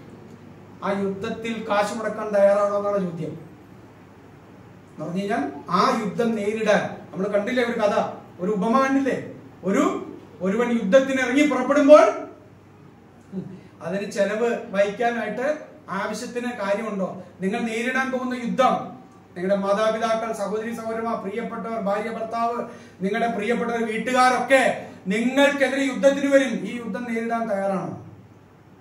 ആ യുദ്ധത്തിൽ കാശ് മുടക്കാൻ തയ്യാറാണോ എന്നാണ് ചോദ്യം എന്ന് പറഞ്ഞു കഴിഞ്ഞാൽ ആ യുദ്ധം നേരിടാൻ നമ്മൾ കണ്ടില്ലേ ഒരു കഥ ഒരു ഉപമ കണ്ടില്ലേ ഒരു ഒരുവൻ യുദ്ധത്തിന് ഇറങ്ങി പുറപ്പെടുമ്പോൾ ഉം, അതിന് ചെലവ് വഹിക്കാനായിട്ട് ആവശ്യത്തിന് കാര്യമുണ്ടോ നിങ്ങൾ നേരിടാൻ പോകുന്ന യുദ്ധം നിങ്ങളുടെ മാതാപിതാക്കൾ സഹോദരി സഹോദരന്മാർ പ്രിയപ്പെട്ടവർ ഭാര്യ ഭർത്താവ് നിങ്ങളുടെ പ്രിയപ്പെട്ടവർ വീട്ടുകാരൊക്കെ നിങ്ങൾക്കെതിരെ യുദ്ധത്തിന് വരും ഈ യുദ്ധം നേരിടാൻ തയ്യാറാണോ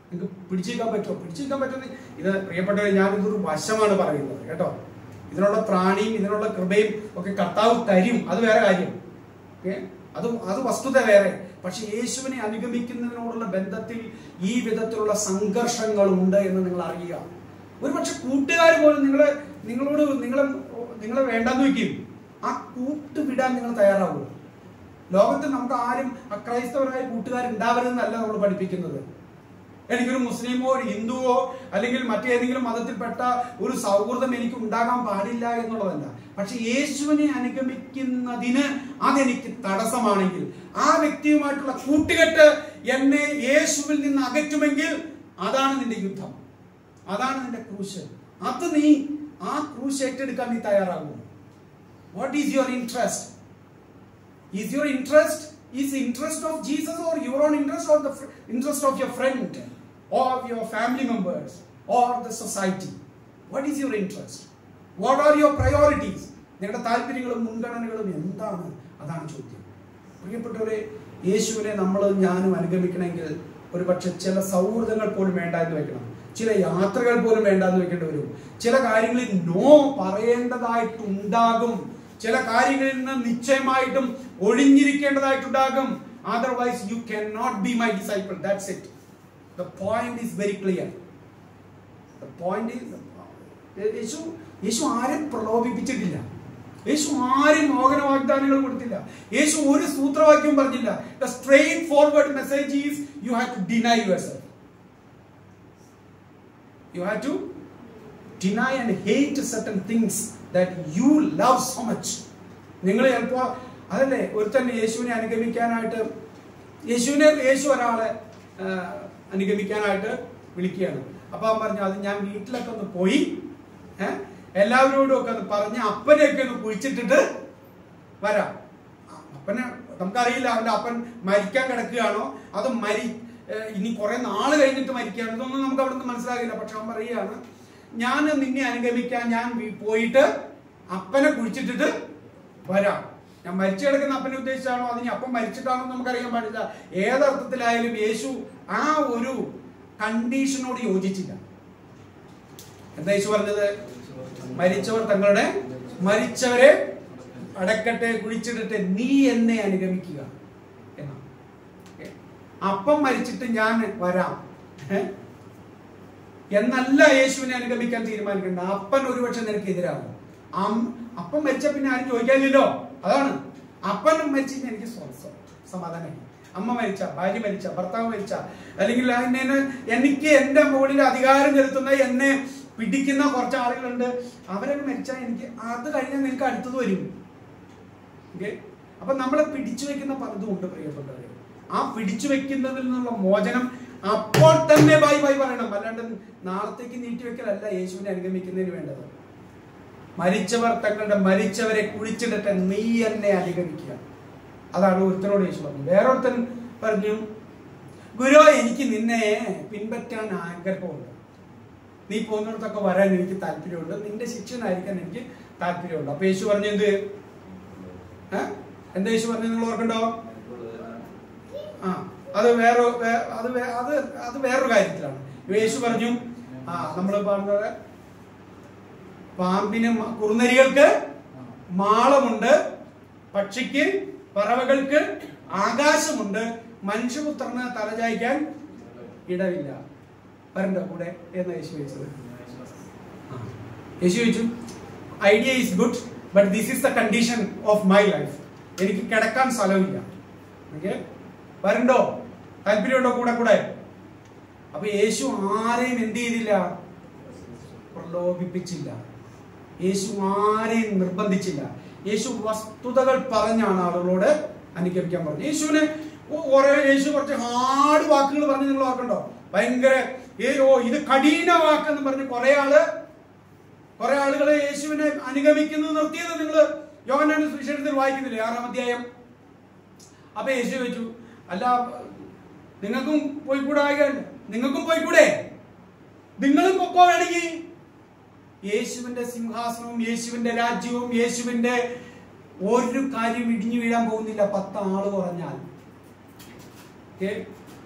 നിങ്ങൾക്ക് പിടിച്ചിരിക്കാൻ പറ്റുമോ പിടിച്ചിരിക്കാൻ പറ്റുന്ന ഇത് പ്രിയപ്പെട്ടവരെ ഞാനിതൊരു വശമാണ് പറയുന്നത് കേട്ടോ ഇതിനുള്ള ത്രാണിയും ഇതിനുള്ള കൃപയും ഒക്കെ കർത്താവ് തരും അത് വേറെ കാര്യം ഓക്കെ അത് അത് വസ്തുത വേറെ പക്ഷെ യേശുവിനെ അനുഗമിക്കുന്നതിനോടുള്ള ബന്ധത്തിൽ ഈ വിധത്തിലുള്ള സംഘർഷങ്ങളുണ്ട് എന്ന് നിങ്ങൾ അറിയുക ഒരു പക്ഷെ കൂട്ടുകാർ പോലും നിങ്ങളെ നിങ്ങളോട് നിങ്ങളെ നിങ്ങളെ വേണ്ടെന്ന് വെക്കും ആ കൂട്ട് വിടാൻ നിങ്ങൾ തയ്യാറാവുക ലോകത്തിൽ നമുക്ക് ആരും അക്രൈസ്തവരായ കൂട്ടുകാരുണ്ടാവരുതെന്നല്ല നമ്മൾ പഠിപ്പിക്കുന്നത് എനിക്കൊരു മുസ്ലിമോ ഒരു ഹിന്ദുവോ അല്ലെങ്കിൽ മറ്റേതെങ്കിലും മതത്തിൽപ്പെട്ട ഒരു സൗഹൃദം എനിക്ക് ഉണ്ടാകാൻ പാടില്ല എന്നുള്ളതല്ല പക്ഷെ യേശുവിനെ അനുഗമിക്കുന്നതിന് അതെനിക്ക് തടസ്സമാണെങ്കിൽ ആ വ്യക്തിയുമായിട്ടുള്ള കൂട്ടുകെട്ട് എന്നെ യേശുവിൽ നിന്ന് അകറ്റുമെങ്കിൽ അതാണ് നിന്റെ യുദ്ധം അതാണ് നിന്റെ ക്രൂശ് അത് നീ ആ ക്രൂശ് ഏറ്റെടുക്കാൻ നീ തയ്യാറാകുമോ what is your interest Is your interest is the interest of Jesus or your own interest or the fr- interest of your friend or of your family members or the society? What is your interest? What are your priorities? നിങ്ങളുടെ താല്പര്യങ്ങളും മുൻഗണനകളും എന്താണ് അതാണ് ചോദ്യം പ്രിയപ്പെട്ടവരെ യേശുവിനെ നമ്മൾ ഞാനും അനുഗമിക്കണമെങ്കിൽ ഒരു പക്ഷെ ചില സൗഹൃദങ്ങൾ പോലും വേണ്ട എന്ന് വെക്കണം ചില യാത്രകൾ പോലും വേണ്ട എന്ന് വെക്കേണ്ടി വരും ചില കാര്യങ്ങളിൽ നോ പറയേണ്ടതായിട്ടുണ്ടാകും ചില കാര്യങ്ങളിൽ നിന്ന് നിശ്ചയമായിട്ടും ഒഴിഞ്ഞിരിക്കേണ്ടതായിട്ടുണ്ടാകും otherwise you can not be my disciple that's it the point is very clear the point is യേശു യേശു ആരും പ്രലോഭിപ്പിച്ചിട്ടില്ല യേശു ആരും മോഹന വാഗ്ദാനങ്ങൾ കൊടുത്തില്ല യേശു ഒരു സൂത്രവാക്യം പറഞ്ഞില്ല the straight forward message is you have to deny your self you have to deny and hate certain things that you love so much നിങ്ങൾ ചിലപ്പോൾ അതല്ലേ ഒരുത്തൻ യേശുവിനെ അനുഗമിക്കാനായിട്ട് യേശുവിനെ യേശു ഒരാളെ ആ, അനുഗമിക്കാനായിട്ട് വിളിക്കുകയാണ് അപ്പൊ അവൻ പറഞ്ഞു അത് ഞാൻ വീട്ടിലൊക്കെ ഒന്ന് പോയി ഏഹ് എല്ലാവരോടും ഒക്കെ ഒന്ന് പറഞ്ഞ് അപ്പനെയൊക്കെ ഒന്ന് കുഴിച്ചിട്ടിട്ട് വരാം അപ്പനെ നമുക്കറിയില്ല അവന്റെ അപ്പൻ മരിക്കാൻ കിടക്കുകയാണോ അത് മരി ഏഹ് ഇനി കുറെ നാള് കഴിഞ്ഞിട്ട് മരിക്കുകയാണ് ഇതൊന്നും നമുക്ക് അവിടെ നിന്ന് മനസ്സിലാകില്ല പക്ഷെ അവൻ പറയുകയാണ് ഞാൻ നിന്നെ അനുഗമിക്കാൻ ഞാൻ വീ- പോയിട്ട് അപ്പനെ കുഴിച്ചിട്ടിട്ട് വരാം ഞാൻ മരിച്ചു കിടക്കുന്ന അപ്പനെ ഉദ്ദേശിച്ചാണോ അതിന് അപ്പം മരിച്ചിട്ടാണോ എന്ന് നമുക്കറിയാൻ പാടില്ല ഏതർത്ഥത്തിലായാലും യേശു ആ ഒരു കണ്ടീഷനോട് യോജിച്ചില്ല എന്താ യേശു പറഞ്ഞത് മരിച്ചവർ തങ്ങളുടെ മരിച്ചവരെ അടക്കട്ടെ കുഴിച്ചിടട്ടെ നീ എന്നെ അനുഗമിക്കുക എന്നാണ് Okay. അപ്പം മരിച്ചിട്ട് ഞാൻ വരാം ഏ? എന്നല്ല യേശുവിനെ അനുഗമിക്കാൻ തീരുമാനിക്കേണ്ട അപ്പൻ ഒരുപക്ഷെ നിനക്ക് എതിരാകും അം- അപ്പം മരിച്ച പിന്നെ ആരും ചോദിക്കാനില്ലല്ലോ അതാണ് അപ്പൻ മരിച്ചു കഴിഞ്ഞാൽ എനിക്ക് സ്വ- സ്വ- സമാധാനമായി അമ്മ മരിച്ച ഭാര്യ മരിച്ച ഭർത്താവ് മരിച്ച അല്ലെങ്കിൽ എന്നെ എനിക്ക് എന്റെ മുകളിൽ അധികാരം ചെലുത്തുന്ന എന്നെ പിടിക്കുന്ന കുറച്ച് ആളുകളുണ്ട് അവരൊക്കെ മരിച്ചാൽ എനിക്ക് അത് കഴിഞ്ഞാൽ നിനക്ക് അടുത്തത് വരും ഓക്കെ അപ്പൊ നമ്മളെ പിടിച്ചു വെക്കുന്ന പലതും ഉണ്ട് പ്രിയപ്പെട്ടവരെ ആ പിടിച്ചു വെക്കുന്നതിൽ നിന്നുള്ള മോചനം അപ്പോൾ തന്നെ ബൈ ബൈ പറയണം അല്ലാണ്ട് നാളത്തേക്ക് നീട്ടി വെക്കലല്ല യേശുവിനെ അനുഗമിക്കുന്നതിന് വേണ്ടത് മരിച്ചവർ തങ്ങളുടെ മരിച്ചവരെ കുഴിച്ചിടട്ടെ നീ എന്നെ അനുഗമിക്കുക അതാണ് ഒരുത്തനോട് യേശു പറഞ്ഞു വേറൊരുത്തൻ പറഞ്ഞു ഗുരു എനിക്ക് നിന്നെ പിൻപറ്റാൻ ആഗ്രഹമുണ്ട് നീ പോകുന്നിടത്തൊക്കെ വരാൻ എനിക്ക് താല്പര്യമുണ്ട് നിന്റെ ശിക്ഷനായിരിക്കാൻ എനിക്ക് താല്പര്യമുണ്ട് അപ്പൊ യേശു പറഞ്ഞു എന്ത് ഏ? എന്താ യേശു പറഞ്ഞു നിങ്ങൾ ഓർക്കണ്ടോ ആ അത് വേറെ വേ- അത് വേ- അത് അത് വേറൊരു കാര്യത്തിലാണ് യേശു പറഞ്ഞു ആ നമ്മൾ പറഞ്ഞത് പാമ്പിന് മ- കുറുനരികൾക്ക് മാളമുണ്ട് പക്ഷിക്ക് പറവകൾക്ക് ആകാശമുണ്ട് മനുഷ്യപുത്രന് തലചായ്ക്കാൻ ഇടമില്ല വരണ്ടോ കൂടെ എന്ന് യേശു ചോദിച്ചത് ആ. യേശു ചോദിച്ചു idea is good but this is the condition of my life എനിക്ക് കിടക്കാൻ സ്ഥലമില്ല ഓക്കെ വരണ്ടോ താല്പര്യമുണ്ടോ കൂടെ കൂടെ അപ്പൊ യേശു ആരെയും എന്ത് ചെയ്തില്ല പ്രലോഭിപ്പിച്ചില്ല യേശു ആരെയും നിർബന്ധിച്ചില്ല യേശു വസ്തുതകൾ പറഞ്ഞാണ് ആളുകളോട് അനുഗമിക്കാൻ പറഞ്ഞത് യേശുവിന് കുറെ യേശു കുറച്ച് ഹാർഡ് വാക്കുകൾ പറഞ്ഞ് നിങ്ങൾ ഓർക്കണ്ടോ ഭയങ്കര ഏ ഓ ഇത് കഠിന വാക്കെന്ന് പറഞ്ഞ് കുറെ ആള് കുറെ ആളുകളെ യേശുവിനെ അനുഗമിക്കുന്നത് നിർത്തിയത് നിങ്ങൾ യോഹന്നാന്റെ സുവിശേഷത്തിൽ വായിക്കുന്നില്ലേ ആറാം അധ്യായം അപ്പൊ യേശു ചോദിച്ചു അല്ല നിങ്ങൾക്കും പോയിക്കൂടെ നിങ്ങൾക്കും പോയിക്കൂടെ നിങ്ങളും പൊക്കോ വേണമെങ്കിൽ യേശുവിന്റെ സിംഹാസനവും യേശുവിന്റെ രാജ്യവും യേശുവിന്റെ ഒരു കാര്യം ഇടിഞ്ഞു വീഴാൻ പോകുന്നില്ല പത്ത് ആള് കുറഞ്ഞാൽ Okay?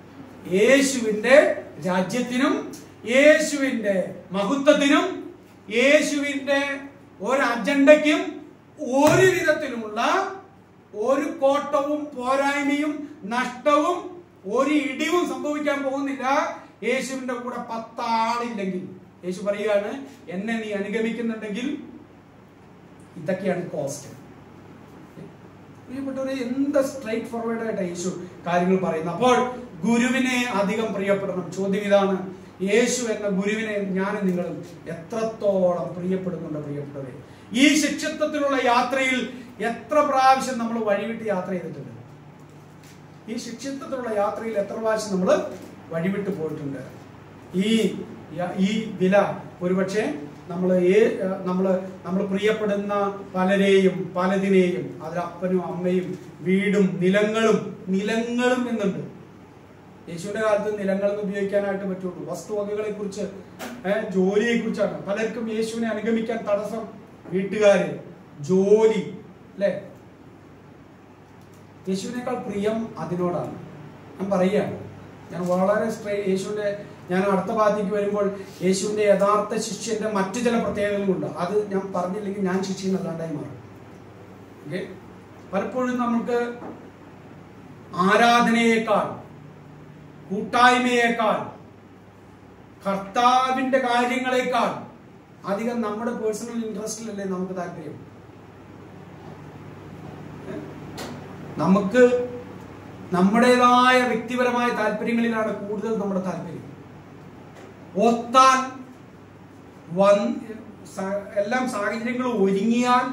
യേശുവിന്റെ രാജ്യത്തിനും യേശുവിന്റെ മഹത്വത്തിനും യേശുവിന്റെ ഒരു അജണ്ടയ്ക്കും ഒരു വിധത്തിലുമുള്ള ഒരു കോട്ടവും പോരായ്മയും നഷ്ടവും ഒരു ഇടിവും സംഭവിക്കാൻ പോകുന്നില്ല യേശുവിന്റെ കൂടെ പത്താളില്ലെങ്കിൽ യേശു പറയുകയാണ് എന്നെ നീ അനുഗമിക്കുന്നുണ്ടെങ്കിൽ ഇതൊക്കെയാണ് കോസ്റ്റ് പ്രിയപ്പെട്ടവരെ എന്ത് സ്ട്രൈറ്റ് ഫോർവേഡ് ആയിട്ട് യേശു കാര്യങ്ങൾ പറയുന്നത് അപ്പോൾ ഗുരുവിനെ അധികം പ്രിയപ്പെടണം ചോദ്യം ഇതാണ് യേശു എന്ന ഗുരുവിനെ ഞാനും നിങ്ങളും എത്രത്തോളം പ്രിയപ്പെടുന്നുണ്ട് പ്രിയപ്പെട്ടവരെ ഈ ശിക്ഷത്വത്തിലുള്ള യാത്രയിൽ എത്ര പ്രാവശ്യം നമ്മൾ വഴിവിട്ട് യാത്ര ചെയ്തിട്ടുണ്ട് ഈ ശിക്ഷത്വത്തിലുള്ള യാത്രയിൽ എത്ര പ്രാവശ്യം നമ്മൾ വഴിവിട്ട് പോയിട്ടുണ്ട് ഈ യ- ഈ വില ഒരുപക്ഷെ നമ്മൾ നമ്മൾ നമ്മൾ പ്രിയപ്പെടുന്ന പലരെയും പലതിനെയും അതിലപ്പനും അമ്മയും വീടും നിലങ്ങളും നിലങ്ങളും എന്നുണ്ട് യേശുവിന്റെ കാലത്ത് നിലങ്ങളെന്ന് ഉപയോഗിക്കാനായിട്ട് പറ്റുള്ളൂ വസ്തുവകകളെ കുറിച്ച് ജോലിയെ കുറിച്ചാണ് പലർക്കും യേശുവിനെ അനുഗമിക്കാൻ തടസ്സം വീട്ടുകാര് ജോലി അല്ലെ യേശുവിനേക്കാൾ പ്രിയം അതിനോടാണ് ഞാൻ പറയുകയാണ് ഞാൻ വളരെ സ്ട്രേ യേശുവിന്റെ ഞാൻ അടുത്ത ഭാഗത്തേക്ക് വരുമ്പോൾ യേശുവിന്റെ യഥാർത്ഥ ശിഷ്യന്റെ മറ്റു ചില പ്രത്യേകതകളുണ്ട് അത് ഞാൻ പറഞ്ഞില്ലെങ്കിൽ ഞാൻ ശിഷ്യനല്ലാണ്ടായി മാറും ഓക്കെ പലപ്പോഴും നമുക്ക് ആരാധനയേക്കാൾ കൂട്ടായ്മയേക്കാൾ കർത്താവിന്റെ കാര്യങ്ങളെക്കാൾ അധികം നമ്മുടെ പേഴ്സണൽ ഇൻട്രസ്റ്റിലല്ലേ നമുക്ക് താല്പര്യം ഏ? നമുക്ക് നമ്മുടേതായ വ്യക്തിപരമായ താല്പര്യങ്ങളിലാണ് കൂടുതൽ നമ്മുടെ താല്പര്യം ഒത്താൽ വന്ന് സ- എല്ലാം സാഹചര്യങ്ങൾ ഒരുങ്ങിയാൽ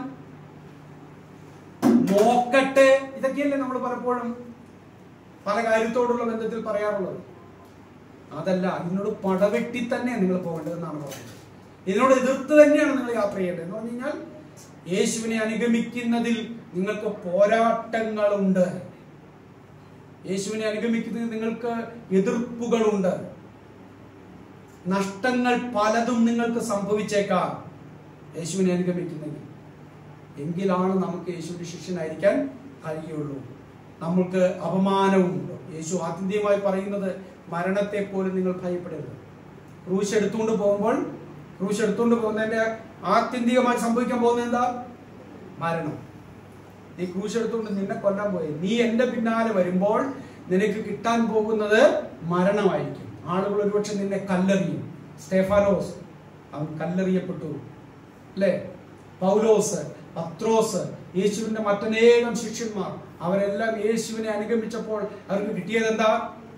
നോക്കട്ടെ ഇതൊക്കെയല്ലേ നമ്മൾ പലപ്പോഴും പല കാര്യത്തോടുള്ള ബന്ധത്തിൽ പറയാറുള്ളത് അതല്ല ഇതിനോട് പടവെട്ടി തന്നെ നിങ്ങൾ പോകേണ്ടതെന്നാണ് പറയുന്നത് ഇതിനോട് എതിർത്ത് തന്നെയാണ് നിങ്ങൾ യാത്ര ചെയ്യേണ്ടത് എന്ന് പറഞ്ഞു കഴിഞ്ഞാൽ യേശുവിനെ അനുഗമിക്കുന്നതിൽ നിങ്ങൾക്ക് പോരാട്ടങ്ങളുണ്ട് യേശുവിനെ അനുഗമിക്കുന്നതിൽ നിങ്ങൾക്ക് എതിർപ്പുകളുണ്ട് നഷ്ടങ്ങൾ പലതും നിങ്ങൾക്ക് സംഭവിച്ചേക്കാം യേശുവിനെ അനുഗമിക്കുന്നെങ്കിൽ എങ്കിലാണ് നമുക്ക് യേശുവിന്റെ ശിഷ്യനായിരിക്കാൻ കഴിയുള്ളൂ നമ്മൾക്ക് അപമാനവുമുണ്ട് യേശു ആത്യന്തികമായി പറയുന്നത് മരണത്തെ പോലും നിങ്ങൾ ഭയപ്പെടരുത് ക്രൂശ് എടുത്തുകൊണ്ട് പോകുമ്പോൾ ക്രൂശ് എടുത്തുകൊണ്ട് പോകുന്നതിന്റെ ആത്യന്തികമായി സംഭവിക്കാൻ പോകുന്നത് എന്താ മരണം നീ ക്രൂശ് എടുത്തുകൊണ്ട് നിന്നെ കൊല്ലാൻ പോയി നീ എന്റെ പിന്നാലെ വരുമ്പോൾ നിനക്ക് കിട്ടാൻ പോകുന്നത് മരണമായിരിക്കും ആളുകൾ ഒരുപക്ഷെ നിന്നെ കല്ലെറിയും സ്റ്റേഫാനോസ് അവൻ കല്ലെറിയപ്പെട്ടു അല്ലേ പൗലോസ് പത്രോസ് യേശുവിന്റെ മറ്റനേകം ശിഷ്യന്മാർ അവരെല്ലാം യേശുവിനെ അനുഗമിച്ചപ്പോൾ അവർക്ക് കിട്ടിയത് എന്താ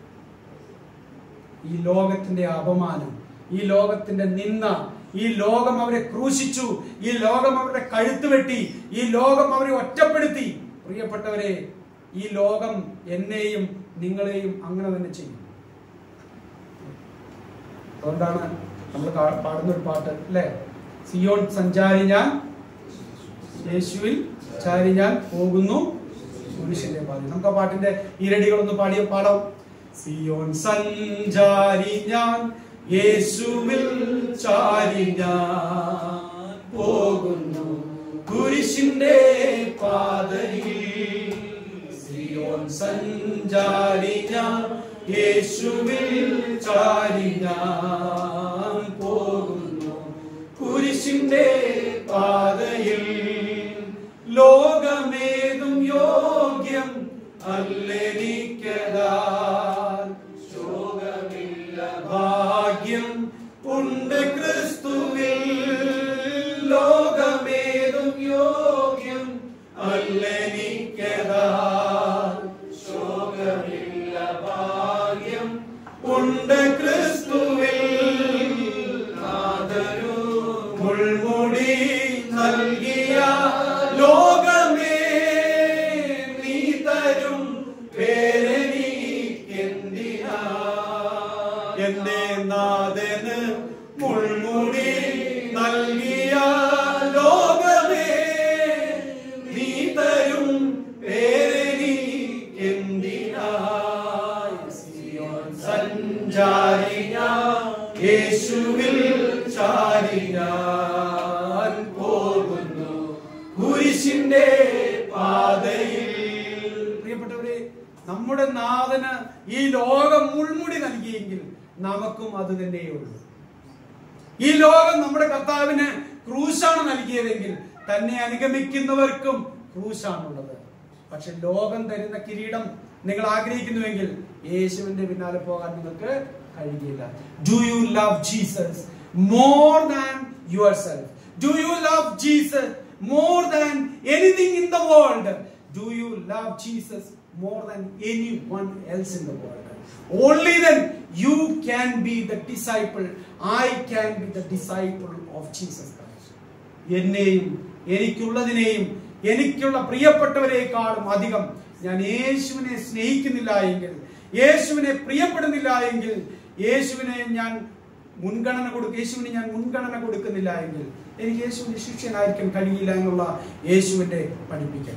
ഈ ലോകത്തിന്റെ അപമാനം ഈ ലോകത്തിന്റെ നിന്ന ഈ ലോകം അവരെ ക്രൂശിച്ചു ഈ ലോകം അവരുടെ കഴുത്ത് വെട്ടി ഈ ലോകം അവരെ ഒറ്റപ്പെടുത്തി പ്രിയപ്പെട്ടവരെ ഈ ലോകം എന്നെയും നിങ്ങളെയും അങ്ങനെ തന്നെ ചെയ്യും അതുകൊണ്ടാണ് നമ്മൾ കാ- പാടുന്ന ഒരു പാട്ട് അല്ലേ സിയോൺ സഞ്ചാരി ഞാൻ യേശുവിൽ ചാരി ഞാൻ പോകുന്നു കുരിശിന്റെ പാതി നമുക്ക് ആ പാട്ടിന്റെ ഈരടികളൊന്ന് പാടിയ പാടാം സിയോൻ സഞ്ചാരി ഞാൻ യേശുവിൽ ചാരി ഞാൻ പോകുന്നു കുരിശിന്റെ പാതയിൽ സിയോൻ സഞ്ചാരി ഞാൻ യേശുവിൽ ചാരി ഞാൻ പോകുന്നു കുരിശിന്റെ പാതയിൽ ലോകമേതും യോഗ്യം അല്ലെനിക്കതാൽ ശോകമില്ല ഭാഗ്യം ഉണ്ട് ക്രിസ്തുവിൽ ലോകമേതും യോഗ്യം അല്ലെനിക്കതാൽ ശോകമില്ല ഭാഗ്യം ഉണ്ട് ക്രിസ്തുവിൽ നാദരു മുൾമുടി നൽകിയ ലോകമേ നീ തരും പേരെനിക്കെന്തിനാ എന്റെ നാഥന് മുൾമുടി നൽകിയ ലോകമേ നീ തരും പേരെനിക്കെന്തിനാ നമ്മുടെ നാഥന് ഈ ലോകം മുൾമുടി നൽകിയെങ്കിൽ നമുക്കും അത് തന്നെയുള്ളൂ ഈ ലോകം നമ്മുടെ കർത്താവിന് ക്രൂശാണ് നൽകിയതെങ്കിൽ തന്നെ അനുഗമിക്കുന്നവർക്കും ക്രൂശാണുള്ളത് പക്ഷെ ലോകം തരുന്ന കിരീടം നിങ്ങൾ ആഗ്രഹിക്കുന്നുവെങ്കിൽ യേശുവിന്റെ പിന്നാലെ പോകാൻ നിങ്ങൾക്ക് കഴിയില്ല do you love Jesus more than yourself do you love Jesus more than anything in the world do you love Jesus more than anyone else in the world Only then you can be the disciple. I can be the disciple of Jesus Christ. എന്നെയും എനിക്കുള്ളതിനെയും എനിക്കുള്ള പ്രിയപ്പെട്ടവരെക്കാളും അധികം ഞാൻ യേശുവിനെ സ്നേഹിക്കുന്നില്ല എങ്കിൽ യേശുവിനെ പ്രിയപ്പെടുന്നില്ല എങ്കിൽ യേശുവിനെ ഞാൻ മുൻഗണന കൊടുക്ക യേശുവിന് ഞാൻ മുൻഗണന കൊടുക്കുന്നില്ല എങ്കിൽ എനിക്ക് യേശുവിന്റെ ശിഷ്യനായിരിക്കാൻ കഴിയില്ല എന്നുള്ള യേശുവിന്റെ പഠിപ്പിക്കൽ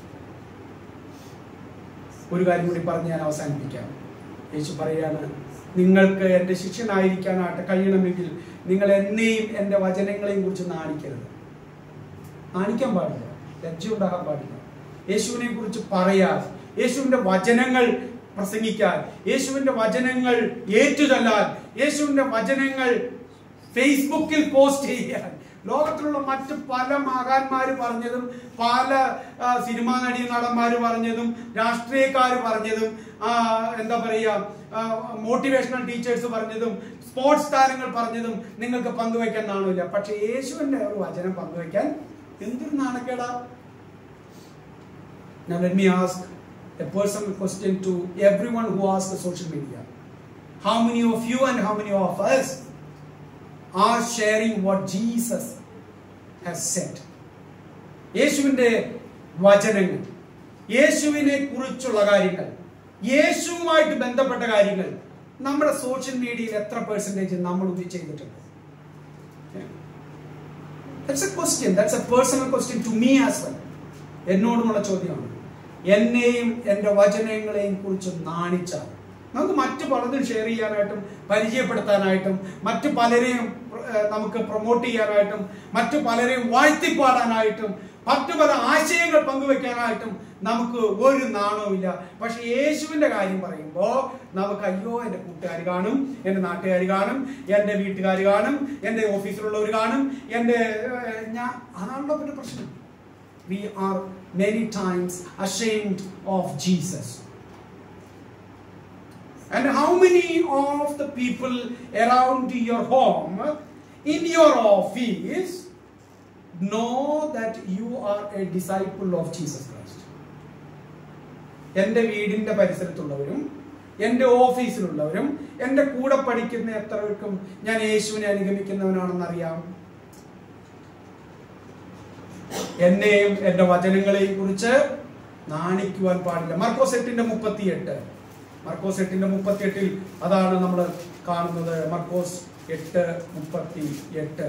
ഒരു കാര്യം കൂടി പറഞ്ഞ് ഞാൻ അവസാനിപ്പിക്കാം യേശു പറയാണ് നിങ്ങൾക്ക് എൻ്റെ ശിഷ്യനായിരിക്കാനായിട്ട് കഴിയണമെങ്കിൽ നിങ്ങൾ എന്നെയും എൻ്റെ വചനങ്ങളെയും കുറിച്ച് നാണിക്കരുത് നാണിക്കാൻ പാടില്ല ലജ്ജ ഉണ്ടാകാൻ പാടില്ല യേശുവിനെ കുറിച്ച് പറയാൻ യേശുവിൻ്റെ വചനങ്ങൾ പ്രസംഗിക്കാൻ യേശുവിൻ്റെ വചനങ്ങൾ ഏറ്റുചൊല്ലാൻ യേശുവിൻ്റെ വചനങ്ങൾ ഫേസ്ബുക്കിൽ പോസ്റ്റ് ചെയ്യാൻ ലോകത്തിലുള്ള മറ്റ് പല മഹാന്മാര് പറഞ്ഞതും പല ആ, സിനിമാ നടി നടന്മാര് പറഞ്ഞതും രാഷ്ട്രീയക്കാർ പറഞ്ഞതും ആ, എന്താ പറയുക മോട്ടിവേഷണൽ ടീച്ചേഴ്സ് പറഞ്ഞതും സ്പോർട്സ് താരങ്ങൾ പറഞ്ഞതും നിങ്ങൾക്ക് പങ്കുവെക്കാൻ നാണില്ല പക്ഷെ യേശുവിന്റെ ഒരു വചനം പങ്കുവെക്കാൻ എന്തൊരു നാണക്കേടാ Now let me ask a personal question to everyone who asks the social media. How many of you and how many of us are sharing what Jesus has said? യേശുവിൻ്റെ വചനങ്ങൾ യേശുവിനെ കുറിച്ചുള്ള കാര്യങ്ങൾ യേശുവുമായിട്ട് ബന്ധപ്പെട്ട കാര്യങ്ങൾ നമ്മുടെ സോഷ്യൽ മീഡിയയിൽ എത്ര പെർസെൻറ്റേജ് നമ്മൾ ഇത് ചെയ്തിട്ടുണ്ട് that's a question that's a personal question to me as well എന്നോടുമുള്ള ചോദ്യമാണ് എന്നെയും എൻ്റെ വചനങ്ങളെയും കുറിച്ച് നാണിച്ചാൽ നമുക്ക് മറ്റു പലതും ഷെയർ ചെയ്യാനായിട്ടും പരിചയപ്പെടുത്താനായിട്ടും മറ്റു പലരെയും ഏഹ്, നമുക്ക് പ്രൊമോട്ട് ചെയ്യാനായിട്ടും മറ്റു പലരെയും വാഴ്ത്തിപ്പാടാനായിട്ടും മറ്റു പല ആശയങ്ങൾ പങ്കുവെക്കാനായിട്ടും നമുക്ക് ഒരു നാണവുമില്ല പക്ഷെ യേശുവിന്റെ കാര്യം പറയുമ്പോൾ നമുക്ക് അയ്യോ എൻ്റെ കൂട്ടുകാർ കാണും എൻ്റെ നാട്ടുകാർ കാണും എൻ്റെ വീട്ടുകാർ കാണും എൻ്റെ ഓഫീസിലുള്ളവർ കാണും എൻ്റെ ഏഹ്, ഞാൻ അതാണല്ലോ പിന്നെ പ്രശ്നം we are many times ashamed of Jesus. And how many of the people around your home, in your office, know that you are a disciple of Jesus Christ? എൻ്റെ വീടിൻ്റെ പരിസരത്തുള്ളവരും എൻ്റെ ഓഫീസിലുള്ളവരും എൻ്റെ കൂടെ പഠിക്കുന്ന എത്രവർക്കും ഞാൻ യേശുവിനെ അനുഗമിക്കുന്നവനാണെന്നറിയാം എന്നെയും എൻ്റെ വചനങ്ങളെയും കുറിച്ച് നാണിക്കുവാൻ പാടില്ല മർക്കോസ് എട്ടിന്റെ മുപ്പത്തിയെട്ട് മർക്കോസ് എട്ടിന്റെ മുപ്പത്തിയെട്ടിൽ അതാണ് നമ്മൾ കാണുന്നത് മർക്കോസ് എട്ട് മുപ്പത്തി എട്ട്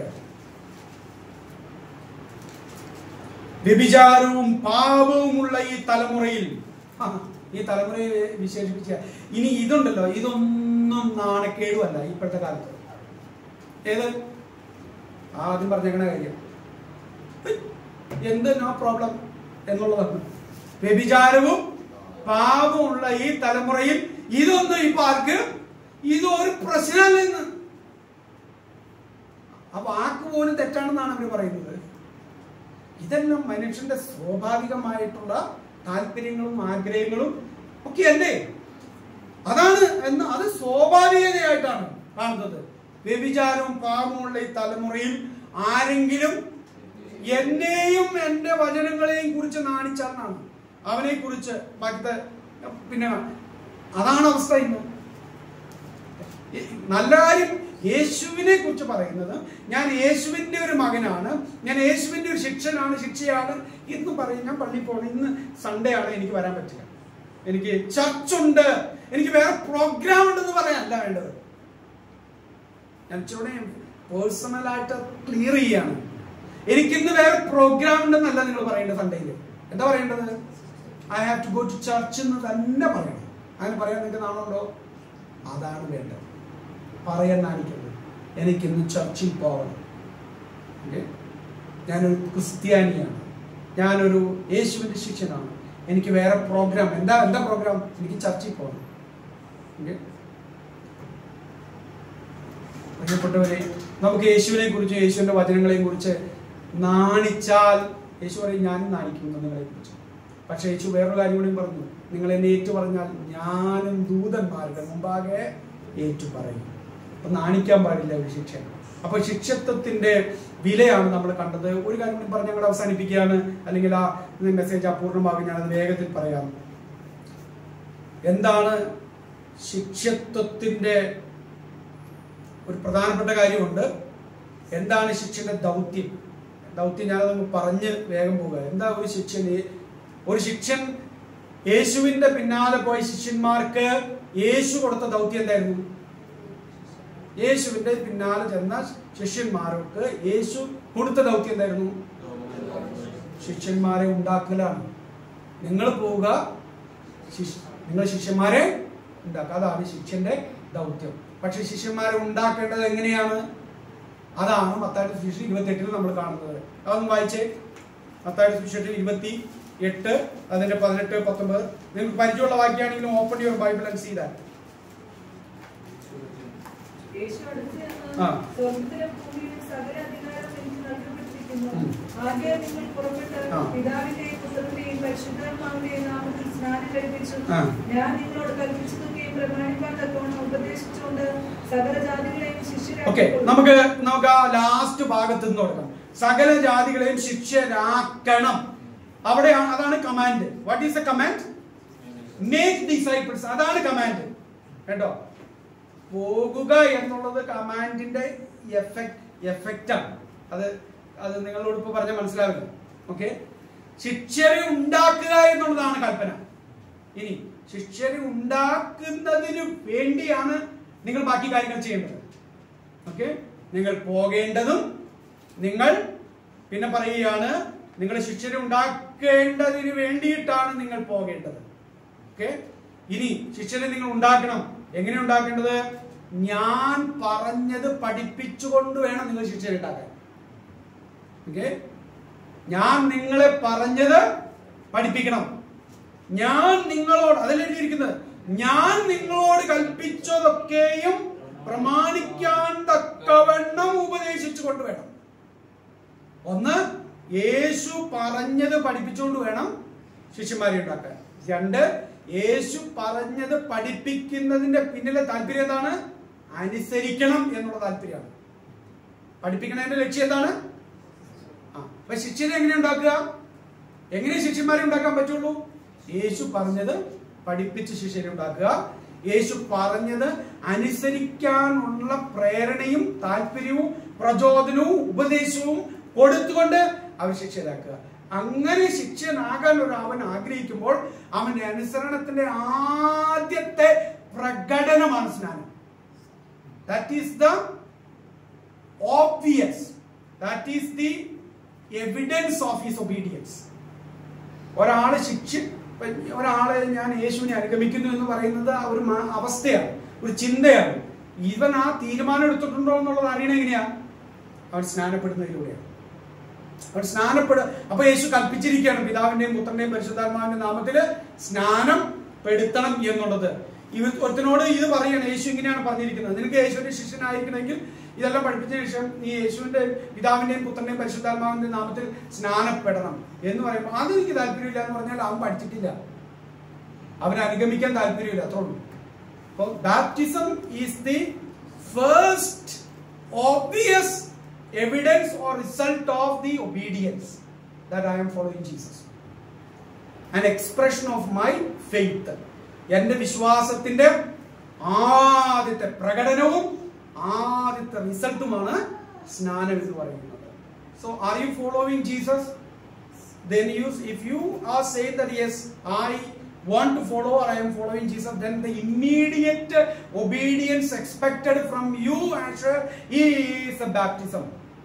വ്യഭിചാരവും പാപവുമുള്ള ഈ തലമുറയിൽ ആ, ഈ തലമുറയെ വിശേഷിപ്പിച്ച ഇനി ഇതുണ്ടല്ലോ ഇതൊന്നും നാണക്കേടുമല്ല ഇപ്പോഴത്തെ കാലത്ത് ഏത് ആദ്യം പറഞ്ഞേക്കണ കാര്യം എന്ത് നോ പ്രോബ്ലം എന്നുള്ളതാണ് വ്യഭിചാരവും പാപമുള്ള ഈ തലമുറയിൽ ഇതൊന്നും ഇപ്പൊ ആർക്ക് ഇതൊരു പ്രശ്നമല്ലെന്ന് ആ വാക്ക് പോലും തെറ്റാണെന്നാണ് അവർ പറയുന്നത് ഇതെല്ലാം മനുഷ്യന്റെ സ്വാഭാവികമായിട്ടുള്ള താല്പര്യങ്ങളും ആഗ്രഹങ്ങളും ഒക്കെ അല്ലേ അതാണ് എന്ന് അത് സ്വാഭാവികതയായിട്ടാണ് കാണുന്നത് വ്യഭിചാരവും പാപമുള്ള ഈ തലമുറയിൽ ആരെങ്കിലും എന്നെയും എൻ്റെ വചനങ്ങളെയും കുറിച്ച് നാണിച്ചാലാണ് അവനെ കുറിച്ച് ഭക്ത പിന്നെ അതാണ് അവസ്ഥ ഇന്ന് നല്ല കാര്യം യേശുവിനെ കുറിച്ച് പറയുന്നത് ഞാൻ യേശുവിന്റെ ഒരു മകനാണ് ഞാൻ യേശുവിന്റെ ഒരു ശിക്ഷനാണ് ശിക്ഷയാണ് എന്ന് പറയും ഞാൻ പള്ളിയിൽ പോകണം ഇന്ന് സൺഡേ ആണ് എനിക്ക് വരാൻ പറ്റില്ല എനിക്ക് ചർച്ചുണ്ട് എനിക്ക് വേറെ പ്രോഗ്രാം ഉണ്ടെന്ന് പറയാനല്ല വേണ്ടത് ഞാൻ ഇച്ചിരൂടെ പേഴ്സണലായിട്ട് ക്ലിയർ ചെയ്യാണ് എനിക്കിന്ന് വേറെ പ്രോഗ്രാം ഉണ്ടെന്നല്ല നിങ്ങൾ പറയേണ്ടത് സൺഡേയിൽ എന്താ പറയേണ്ടത് I have to go to church എന്ന് തന്നെ പറയണം അങ്ങനെ പറയാൻ നിങ്ങൾക്ക് നാണുണ്ടോ അതാണ് വേണ്ടത് പറയാൻ നാണിക്കരുത് എനിക്കിന്ന് ചർച്ചിൽ പോകണം ഓക്കെ ഞാനൊരു ക്രിസ്ത്യാനിയാണ് ഞാനൊരു യേശുവിൻ്റെ ശിഷ്യനാണ് എനിക്ക് വേറെ പ്രോഗ്രാം എന്താ എന്താ പ്രോഗ്രാം എനിക്ക് ചർച്ചിൽ പോകണം ഓക്കെ പ്രിയപ്പെട്ടവരെ നമുക്ക് യേശുവിനെ കുറിച്ച് യേശുവിന്റെ വചനങ്ങളെയും കുറിച്ച് നാണിച്ചാൽ യേശു പറയും ഞാനും നാണിക്കുന്നു നിങ്ങളെ കുറിച്ച് പക്ഷെ യേശു വേറൊരു കാര്യം കൂടി പറഞ്ഞു നിങ്ങൾ എന്നെ ഏറ്റു പറഞ്ഞാൽ ഞാനും ദൂതന്മാരുടെ മുമ്പാകെ ഏറ്റു പറയും അപ്പൊ നാണിക്കാൻ പാടില്ല ഒരു ശിക്ഷ അപ്പൊ ശിക്ഷത്വത്തിന്റെ വിലയാണ് നമ്മൾ കണ്ടത് ഒരു കാര്യം കൂടി പറഞ്ഞ് ഞങ്ങൾ അവസാനിപ്പിക്കുകയാണ് അല്ലെങ്കിൽ ആ മെസ്സേജ് അപൂർണമാകും ഞാനത് വേഗത്തിൽ പറയാം എന്താണ് ശിക്ഷത്വത്തിന്റെ ഒരു പ്രധാനപ്പെട്ട കാര്യമുണ്ട് എന്താണ് ശിക്ഷയുടെ ദൗത്യം ദൗത്യം ഞാനത് പറഞ്ഞ് വേഗം പോവുക എന്താ ഒരു ശിക്ഷൻ ഒരു ശിക്ഷൻ യേശുവിന്റെ പിന്നാലെ പോയ ശിഷ്യന്മാർക്ക് യേശു കൊടുത്ത ദൗത്യം എന്തായിരുന്നു യേശുവിന്റെ പിന്നാലെ ചെന്ന ശിഷ്യന്മാർക്ക് യേശു കൊടുത്ത ദൗത്യം എന്തായിരുന്നു ശിഷ്യന്മാരെ ഉണ്ടാക്കലാണ് നിങ്ങൾ പോവുക ശിഷ്- നിങ്ങൾ ശിഷ്യന്മാരെ ഉണ്ടാക്കുക അതാണ് ശിഷ്യന്റെ ദൗത്യം പക്ഷെ ശിഷ്യന്മാരെ ഉണ്ടാക്കേണ്ടത് എങ്ങനെയാണ് അതാണ് മത്തായുടെ സുവിശേഷം ഇരുപത്തി എട്ടിൽ നമ്മൾ കാണുന്നത് അതൊന്ന് വായിച്ചേ മത്തായുടെ സുവിശേഷം ഇരുപത്തി എട്ട് അതിന്റെ പതിനെട്ട് പത്തൊമ്പത് നിങ്ങൾക്ക് പരിചയമുള്ള വാക്യാണെങ്കിലും open your Bible and see that Yeshu അടുത്ത് ചെന്ന് ആ. സ്വർഗ്ഗത്തിലും ഭൂമിയിലും സകല അധികാരം എനിക്ക് നൽകപ്പെട്ടിരിക്കുന്നു. ഉം. ആകയാൽ നിങ്ങൾ പുറപ്പെട്ട് ആ. പിതാവിന്റെയും പുത്രന്റെയും പരിശുദ്ധാത്മാവിന്റെയും നാമത്തിൽ സ്നാനം കഴിപ്പിച്ചു ആ. ഞാൻ നിങ്ങളോട് കൽപ്പിച്ചതൊക്കെയും പ്രമാണിക്കാൻ തക്കവണ്ണം ഉപദേശിച്ചുകൊണ്ട് സകല ജാതികളെയും ഓക്കെ ശിഷ്യരാക്കി നമുക്ക് നമുക്ക് ആ ലാസ്റ്റ് ഭാഗത്ത് നിന്ന് തുടങ്ങാം സകല ജാതികളെയും ശിഷ്യരാക്കണം അവിടെയാണ് അതാണ് command what is a command make disciples അതാണ് കമാൻഡ് കേട്ടോ പോകുക എന്നുള്ളത് കമാൻഡിന്റെ എഫക്റ്റ് ആണ് അത് അത് നിങ്ങളോട് ഇപ്പൊ പറഞ്ഞാൽ മനസ്സിലാവില്ല ഓക്കെ ശിക്ഷരെ ഉണ്ടാക്കുക എന്നുള്ളതാണ് കൽപ്പന ഇനി ശിക്ഷരെ ഉണ്ടാക്കുന്നതിന് വേണ്ടിയാണ് നിങ്ങൾ ബാക്കി കാര്യങ്ങൾ ചെയ്യേണ്ടത് ഓക്കെ നിങ്ങൾ പോകേണ്ടതും നിങ്ങൾ പിന്നെ പറയുകയാണ് നിങ്ങൾ ശിക്ഷരെ ഉണ്ടാക്കേണ്ടതിന് വേണ്ടിയിട്ടാണ് നിങ്ങൾ പോകേണ്ടത് ഓക്കെ ഇനി ശിക്ഷരെ നിങ്ങൾ ഉണ്ടാക്കണം എങ്ങനെ ഉണ്ടാക്കേണ്ടത് ഞാൻ പറഞ്ഞത് പഠിപ്പിച്ചുകൊണ്ട് വേണം നിങ്ങൾ ശിക്ഷരെ ഉണ്ടാക്കാൻ ഓക്കെ ഞാൻ നിങ്ങളെ പറഞ്ഞത് പഠിപ്പിക്കണം ഞാൻ നിങ്ങളോട് അതല്ലേ എഴുതിയിരിക്കുന്നത് ഞാൻ നിങ്ങളോട് കൽപ്പിച്ചതൊക്കെയും പ്രമാണിക്കാൻ തക്കവണ്ണം ഉപദേശിച്ചു കൊണ്ട് വേണം ഒന്ന് യേശു പറഞ്ഞത് പഠിപ്പിച്ചുകൊണ്ട് വേണം ശിഷ്യന്മാരെ ഉണ്ടാക്കാൻ രണ്ട് യേശു പറഞ്ഞത് പഠിപ്പിക്കുന്നതിന്റെ പിന്നിലെ താല്പര്യം എന്താണ് അനുസരിക്കണം എന്നുള്ള താല്പര്യമാണ് പഠിപ്പിക്കുന്നതിന്റെ ലക്ഷ്യം എന്താണ് ആ അപ്പൊ ശിഷ്യനെ എങ്ങനെ ഉണ്ടാക്കുക എങ്ങനെ ശിഷ്യന്മാരെ ഉണ്ടാക്കാൻ പറ്റുള്ളൂ യേശു പറഞ്ഞത് പഠിപ്പിച്ച് ശിഷ്യരെ ഉണ്ടാക്കുക യേശു പറഞ്ഞത് അനുസരിക്കാനുള്ള പ്രേരണയും താല്പര്യവും പ്രചോദനവും ഉപദേശവും കൊടുത്തുകൊണ്ട് അവർ ശിഷ്യരാക്കുക അങ്ങനെ ശിഷ്യനാകാൻ ഒരു അവൻ ആഗ്രഹിക്കുമ്പോൾ അവന്റെ അനുസരണത്തിന്റെ ആദ്യത്തെ പ്രകടനമാണ് സ്നാനം that is the obvious that is the evidence of his obedience ഒരാള് ശിക്ഷ ഇപ്പൊ ഒരാളെ ഞാൻ യേശുവിനെ അനുഗമിക്കുന്നു എന്ന് പറയുന്നത് ആ ഒരു മ- അവസ്ഥയാണ് ഒരു ചിന്തയാണ് ഇവൻ ആ തീരുമാനം എടുത്തിട്ടുണ്ടോ എന്നുള്ളത് അറിയണ എങ്ങനെയാ അവൻ സ്നാനപ്പെടുന്നതിലൂടെയാണ് അവൻ സ്നാനപ്പെടുക അപ്പൊ യേശു കൽപ്പിച്ചിരിക്കുകയാണ് പിതാവിന്റെയും പുത്രന്റെയും പരിശുദ്ധാത്മാവിന്റെ നാമത്തില് സ്നാനം പെടുത്തണം എന്നുള്ളത് ഇവ ഒരുത്തനോട് ഇത് പറയണം യേശു ഇങ്ങനെയാണ് പറഞ്ഞിരിക്കുന്നത് നിനക്ക് യേശുവിന്റെ ശിഷ്യനായിരിക്കണമെങ്കിൽ ഇതെല്ലാം പഠിപ്പിച്ച ശേഷം നീ യേശുവിന്റെ പിതാവിന്റെയും പുത്രന്റെയും പരിശുദ്ധാത്മാവിന്റെ നാമത്തിൽ സ്നാനപ്പെടണം എന്ന് പറയുമ്പോൾ അത് എനിക്ക് താല്പര്യമില്ല എന്ന് പറഞ്ഞാൽ അവൻ പഠിച്ചിട്ടില്ല അവൻ അനുഗമിക്കാൻ താല്പര്യമില്ല അത്രേ ഉള്ളൂ അപ്പോൾ baptism is the first obvious evidence or result of the obedience that I am following Jesus. An expression of my faith. എന്റെ വിശ്വാസത്തിന്റെ ആദ്യത്തെ പ്രകടനവും ആദ്യത്തെ റിസൾട്ടുമാണ് സ്നാനം എന്ന് പറയുന്നത് so are you following Jesus then you if you are saying that yes i want to follow or i am following jesus then the immediate obedience expected from you Asher, is a baptism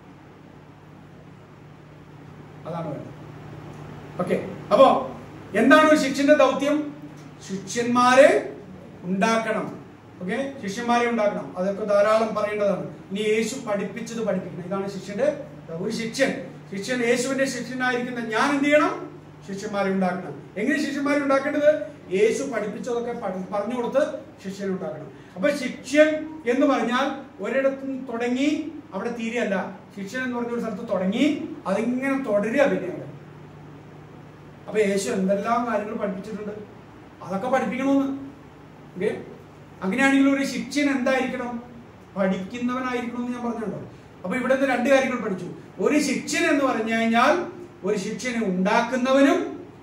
അതാണ് വേണ്ടത് ഓക്കെ അപ്പോ എന്താണ് ഒരു ശിഷ്യന്റെ ദൗത്യം ശിഷ്യന്മാരെ ഉണ്ടാക്കണം ഓക്കെ ശിഷ്യന്മാരെ ഉണ്ടാക്കണം അതൊക്കെ ധാരാളം പറയേണ്ടതാണ് ഇനി യേശു പഠിപ്പിച്ചത് പഠിപ്പിക്കണം ഇതാണ് ശിഷ്യന്റെ ഒരു ശിഷ്യൻ ശിഷ്യൻ യേശുവിന്റെ ശിഷ്യനായിരിക്കുന്ന ഞാൻ എന്ത് ചെയ്യണം ശിഷ്യന്മാരെ ഉണ്ടാക്കണം എങ്ങനെ ശിഷ്യന്മാരെ ഉണ്ടാക്കേണ്ടത് യേശു പഠിപ്പിച്ചതൊക്കെ പഠി- പറഞ്ഞു കൊടുത്ത് ശിഷ്യനെ ഉണ്ടാക്കണം അപ്പൊ ശിഷ്യൻ എന്ന് പറഞ്ഞാൽ ഒരിടത്തും തുടങ്ങി അവിടെ തീരെയല്ല ശിഷ്യൻ എന്ന് പറഞ്ഞ ഒരു സ്ഥലത്ത് തുടങ്ങി അതിങ്ങനെ തുടരുക പിന്നെ അവിടെ അപ്പൊ യേശു എന്തെല്ലാം കാര്യങ്ങൾ പഠിപ്പിച്ചിട്ടുണ്ട് അതൊക്കെ പഠിപ്പിക്കണമെന്ന് ഓക്കെ അങ്ങനെയാണെങ്കിൽ ഒരു ശിഷ്യൻ എന്തായിരിക്കണം പഠിക്കുന്നവനായിരിക്കണം എന്ന് ഞാൻ പറഞ്ഞുണ്ടോ അപ്പൊ ഇവിടെ നിന്ന് രണ്ട് കാര്യങ്ങൾ പഠിച്ചു ഒരു ശിഷ്യൻ എന്ന് പറഞ്ഞു കഴിഞ്ഞാൽ ഒരു ശിഷ്യനെ ഉണ്ടാക്കുന്നവനും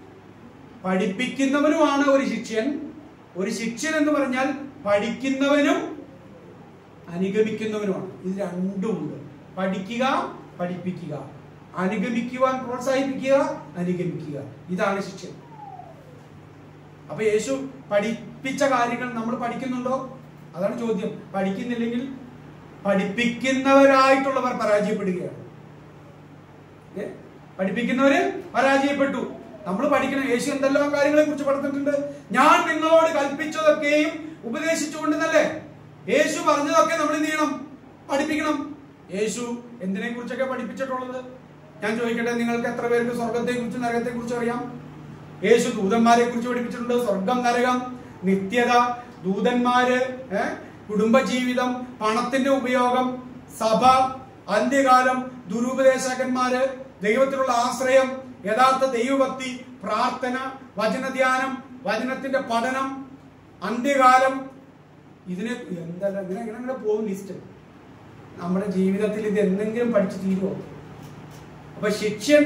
പഠിപ്പിക്കുന്നവനുമാണ് ഒരു ശിഷ്യൻ ഒരു ശിഷ്യൻ എന്ന് പറഞ്ഞാൽ പഠിക്കുന്നവനും അനുഗമിക്കുന്നവനുമാണ് ഇത് രണ്ടുമുണ്ട് പഠിക്കുക പഠിപ്പിക്കുക അനുഗമിക്കുവാൻ പ്രോത്സാഹിപ്പിക്കുക അനുഗമിക്കുക ഇതാണ് ശിഷ്യൻ അപ്പൊ യേശു പഠിപ്പിച്ച കാര്യങ്ങൾ നമ്മൾ പഠിക്കുന്നുണ്ടോ അതാണ് ചോദ്യം പഠിക്കുന്നില്ലെങ്കിൽ പഠിപ്പിക്കുന്നവരായിട്ടുള്ളവർ പരാജയപ്പെടുകയാണ് ഏ? പഠിപ്പിക്കുന്നവര് പരാജയപ്പെട്ടു നമ്മൾ പഠിക്കണം യേശു എന്തെല്ലാം കാര്യങ്ങളെ കുറിച്ച് പഠിച്ചിട്ടുണ്ട് ഞാൻ നിങ്ങളോട് കൽപ്പിച്ചതൊക്കെയും ഉപദേശിച്ചുകൊണ്ടെന്നല്ലേ യേശു പറഞ്ഞതൊക്കെ നമ്മൾ എന്ത് ചെയ്യണം പഠിപ്പിക്കണം യേശു എന്തിനെ കുറിച്ചൊക്കെ പഠിപ്പിച്ചിട്ടുള്ളത് ഞാൻ ചോദിക്കട്ടെ നിങ്ങൾക്ക് എത്ര പേർക്ക് സ്വർഗത്തെ കുറിച്ച് നരകത്തെ കുറിച്ച് അറിയാം യേശു ദൂതന്മാരെ കുറിച്ച് പഠിപ്പിച്ചിട്ടുണ്ട് സ്വർഗം നരകം നിത്യത ദൂതന്മാര് ഏ? കുടുംബജീവിതം പണത്തിന്റെ ഉപയോഗം സഭ അന്ത്യകാലം ദുരുപദേശകന്മാര് ദൈവത്തിലുള്ള ആശ്രയം യഥാർത്ഥ ദൈവഭക്തി പ്രാർത്ഥന വചനധ്യാനം വചനത്തിന്റെ പഠനം അന്ത്യകാലം ഇതിനെ എന്തെല്ലാം ഇങ്ങനെ ഇങ്ങനെ ഇങ്ങനെ പോകും ലിസ്റ്റ് നമ്മുടെ ജീവിതത്തിൽ ഇത് എന്തെങ്കിലും പഠിച്ചു തീരുമോ അപ്പൊ ശിഷ്യൻ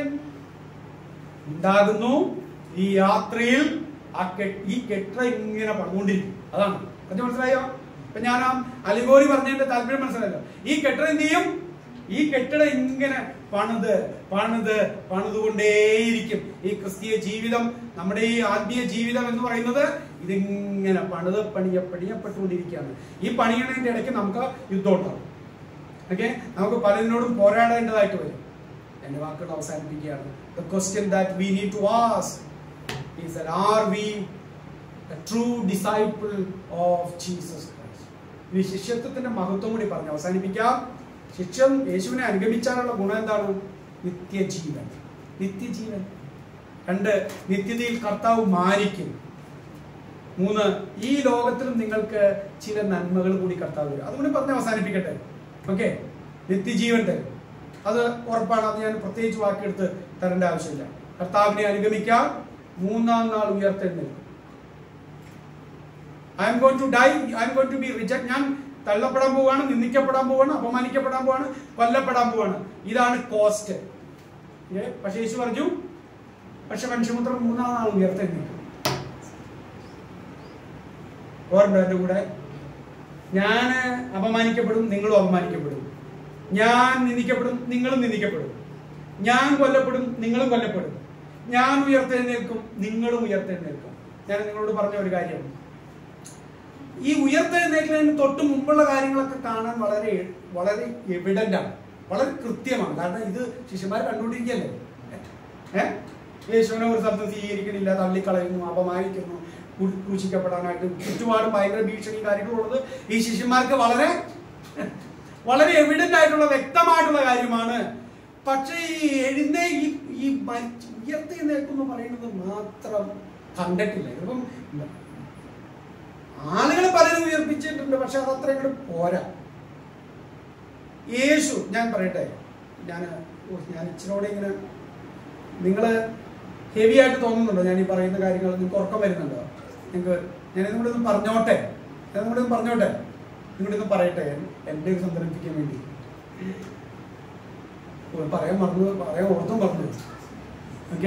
ഉണ്ടാകുന്നു ഈ യാത്രയിൽ ആ കെ- ഈ കെട്ട ഇങ്ങനെ പണുകൊണ്ടിരിക്കും അതാണ് അത് മനസ്സിലായോ ഇപ്പൊ ഞാൻ ആ അലിഗോരി പറഞ്ഞതിന്റെ താല്പര്യം മനസ്സിലായല്ലോ ഈ കെട്ടിടം എന്ത് ചെയ്യും ഈ കെട്ടിടം ഇങ്ങനെ പണിത് പണിത് പണിതുകൊണ്ടേയിരിക്കും ഈ ക്രിസ്തീയ ജീവിതം നമ്മുടെ ഈ ആത്മീയ ജീവിതം എന്ന് പറയുന്നത് ഇതിങ്ങനെ പണിത് പണിയ പണിയപ്പെട്ടുകൊണ്ടിരിക്കുകയാണ് ഈ പണിയണതിന്റെ ഇടയ്ക്ക് നമുക്ക് യുദ്ധം ഉണ്ടാവും ഓക്കെ നമുക്ക് പലതിനോടും പോരാടേണ്ടതായിട്ട് വരും എന്റെ വാക്കുകൾ അവസാനിപ്പിക്കുകയാണ് the question that we need to ask is that are we a true disciple of Jesus Christ ഇനി ശിഷ്യത്വത്തിന്റെ മഹത്വം കൂടി പറഞ്ഞ് അവസാനിപ്പിക്കാം ശിഷ്യം യേശുവിനെ അനുഗമിച്ചാലുള്ള ഗുണം എന്താണ് നിത്യജീവൻ നിത്യജീവൻ രണ്ട് നിത്യതയിൽ കർത്താവ് മാനിക്കും മൂന്ന് ഈ ലോകത്തിലും നിങ്ങൾക്ക് ചില നന്മകൾ കൂടി കർത്താവ് തരും അതുകൂടി പറഞ്ഞ് അവസാനിപ്പിക്കട്ടെ ഓക്കെ നിത്യജീവൻ തരും അത് ഉറപ്പാണ് അത് ഞാൻ പ്രത്യേകിച്ച് വാക്കെടുത്ത് തരേണ്ട ആവശ്യമില്ല കർത്താവിനെ അനുഗമിക്കാം മൂന്നാം നാൾ ഉയർത്തെഴുന്നേൽക്കും I'm going to die I'm going to be reject ഞാൻ തള്ളപ്പെടാൻ പോവാണ് നിന്ദിക്കപ്പെടാൻ പോവാണ് അപമാനിക്കപ്പെടാൻ പോവാണ് കൊല്ലപ്പെടാൻ പോവാണ് ഇതാണ് കോസ്റ്റ് പക്ഷെ യേശു പറഞ്ഞു പക്ഷെ മനുഷ്യപുത്രൻ മൂന്നാം നാൾ ഉയർത്തെഴുന്നേൽക്കും ഓർമ്മ എൻ്റെ കൂടെ ഞാൻ അപമാനിക്കപ്പെടും നിങ്ങളും അപമാനിക്കപ്പെടും ഞാൻ നിന്ദിക്കപ്പെടും നിങ്ങളും നിന്ദിക്കപ്പെടും ഞാൻ കൊല്ലപ്പെടും നിങ്ങളും കൊല്ലപ്പെടും ഞാൻ ഉയർത്തെഴുന്നേൽക്കും നിങ്ങളും ഉയർത്തെഴുന്നേൽക്കും ഞാൻ നിങ്ങളോട് പറഞ്ഞ ഒരു കാര്യം ഈ ഉയർത്തെഴുന്നേൽക്കുന്നതിന് തൊട്ട് മുമ്പുള്ള കാര്യങ്ങളൊക്കെ കാണാൻ വളരെ വളരെ എവിഡന്റ് ആണ് വളരെ കൃത്യമാണ് കാരണം ഇത് ശിഷ്യന്മാർ കണ്ടുകൊണ്ടിരിക്കുകയല്ലേ ഏഹ് യേശുവിനെ ഒരു സ്ഥലത്ത് സ്വീകരിക്കണില്ല തള്ളിക്കളയുന്നു അപമാനിക്കുന്നു കു- ക്രൂശിക്കപ്പെടാനായിട്ട് ചുറ്റുപാടും ഭയങ്കര ഭീഷണിയും കാര്യങ്ങളുള്ളത് ഈ ശിഷ്യന്മാർക്ക് വളരെ വളരെ എവിഡന്റ് ആയിട്ടുള്ള വ്യക്തമായിട്ടുള്ള കാര്യമാണ് പക്ഷേ ഈ എഴുന്നേ ഈ ഈ മരിച്ച് ഉയർത്തെഴുന്നേൽക്കുന്നു പറയുന്നത് മാത്രം കണ്ടിട്ടില്ല ഇതിപ്പം ആളുകൾ പലരും ഉയർപ്പിച്ചിട്ടുണ്ട് പക്ഷെ അത് അത്ര ഇങ്ങോട്ട് പോരാ യേശു ഞാൻ പറയട്ടെ ഞാൻ ഓ, ഞാൻ ഇച്ചിനോടെ ഇങ്ങനെ നിങ്ങൾ ഹെവി ആയിട്ട് തോന്നുന്നുണ്ടോ ഞാൻ ഈ പറയുന്ന കാര്യങ്ങൾ നിങ്ങൾക്ക് ഉറക്കം വരുന്നുണ്ടോ നിങ്ങൾക്ക് ഞാൻ ഇതും കൂടെ ഒന്ന് പറഞ്ഞോട്ടെ ഇതും കൂടെ ഒന്ന് പറഞ്ഞോട്ടെ നിങ്ങളുടെ ഒന്ന് പറയട്ടെ എൻ്റെ ഒരു സന്തരിപ്പിക്കാൻ വേണ്ടി ഓ, പറയാൻ മറന്നു പറയാൻ ഓർത്തും പറഞ്ഞു ഓക്കെ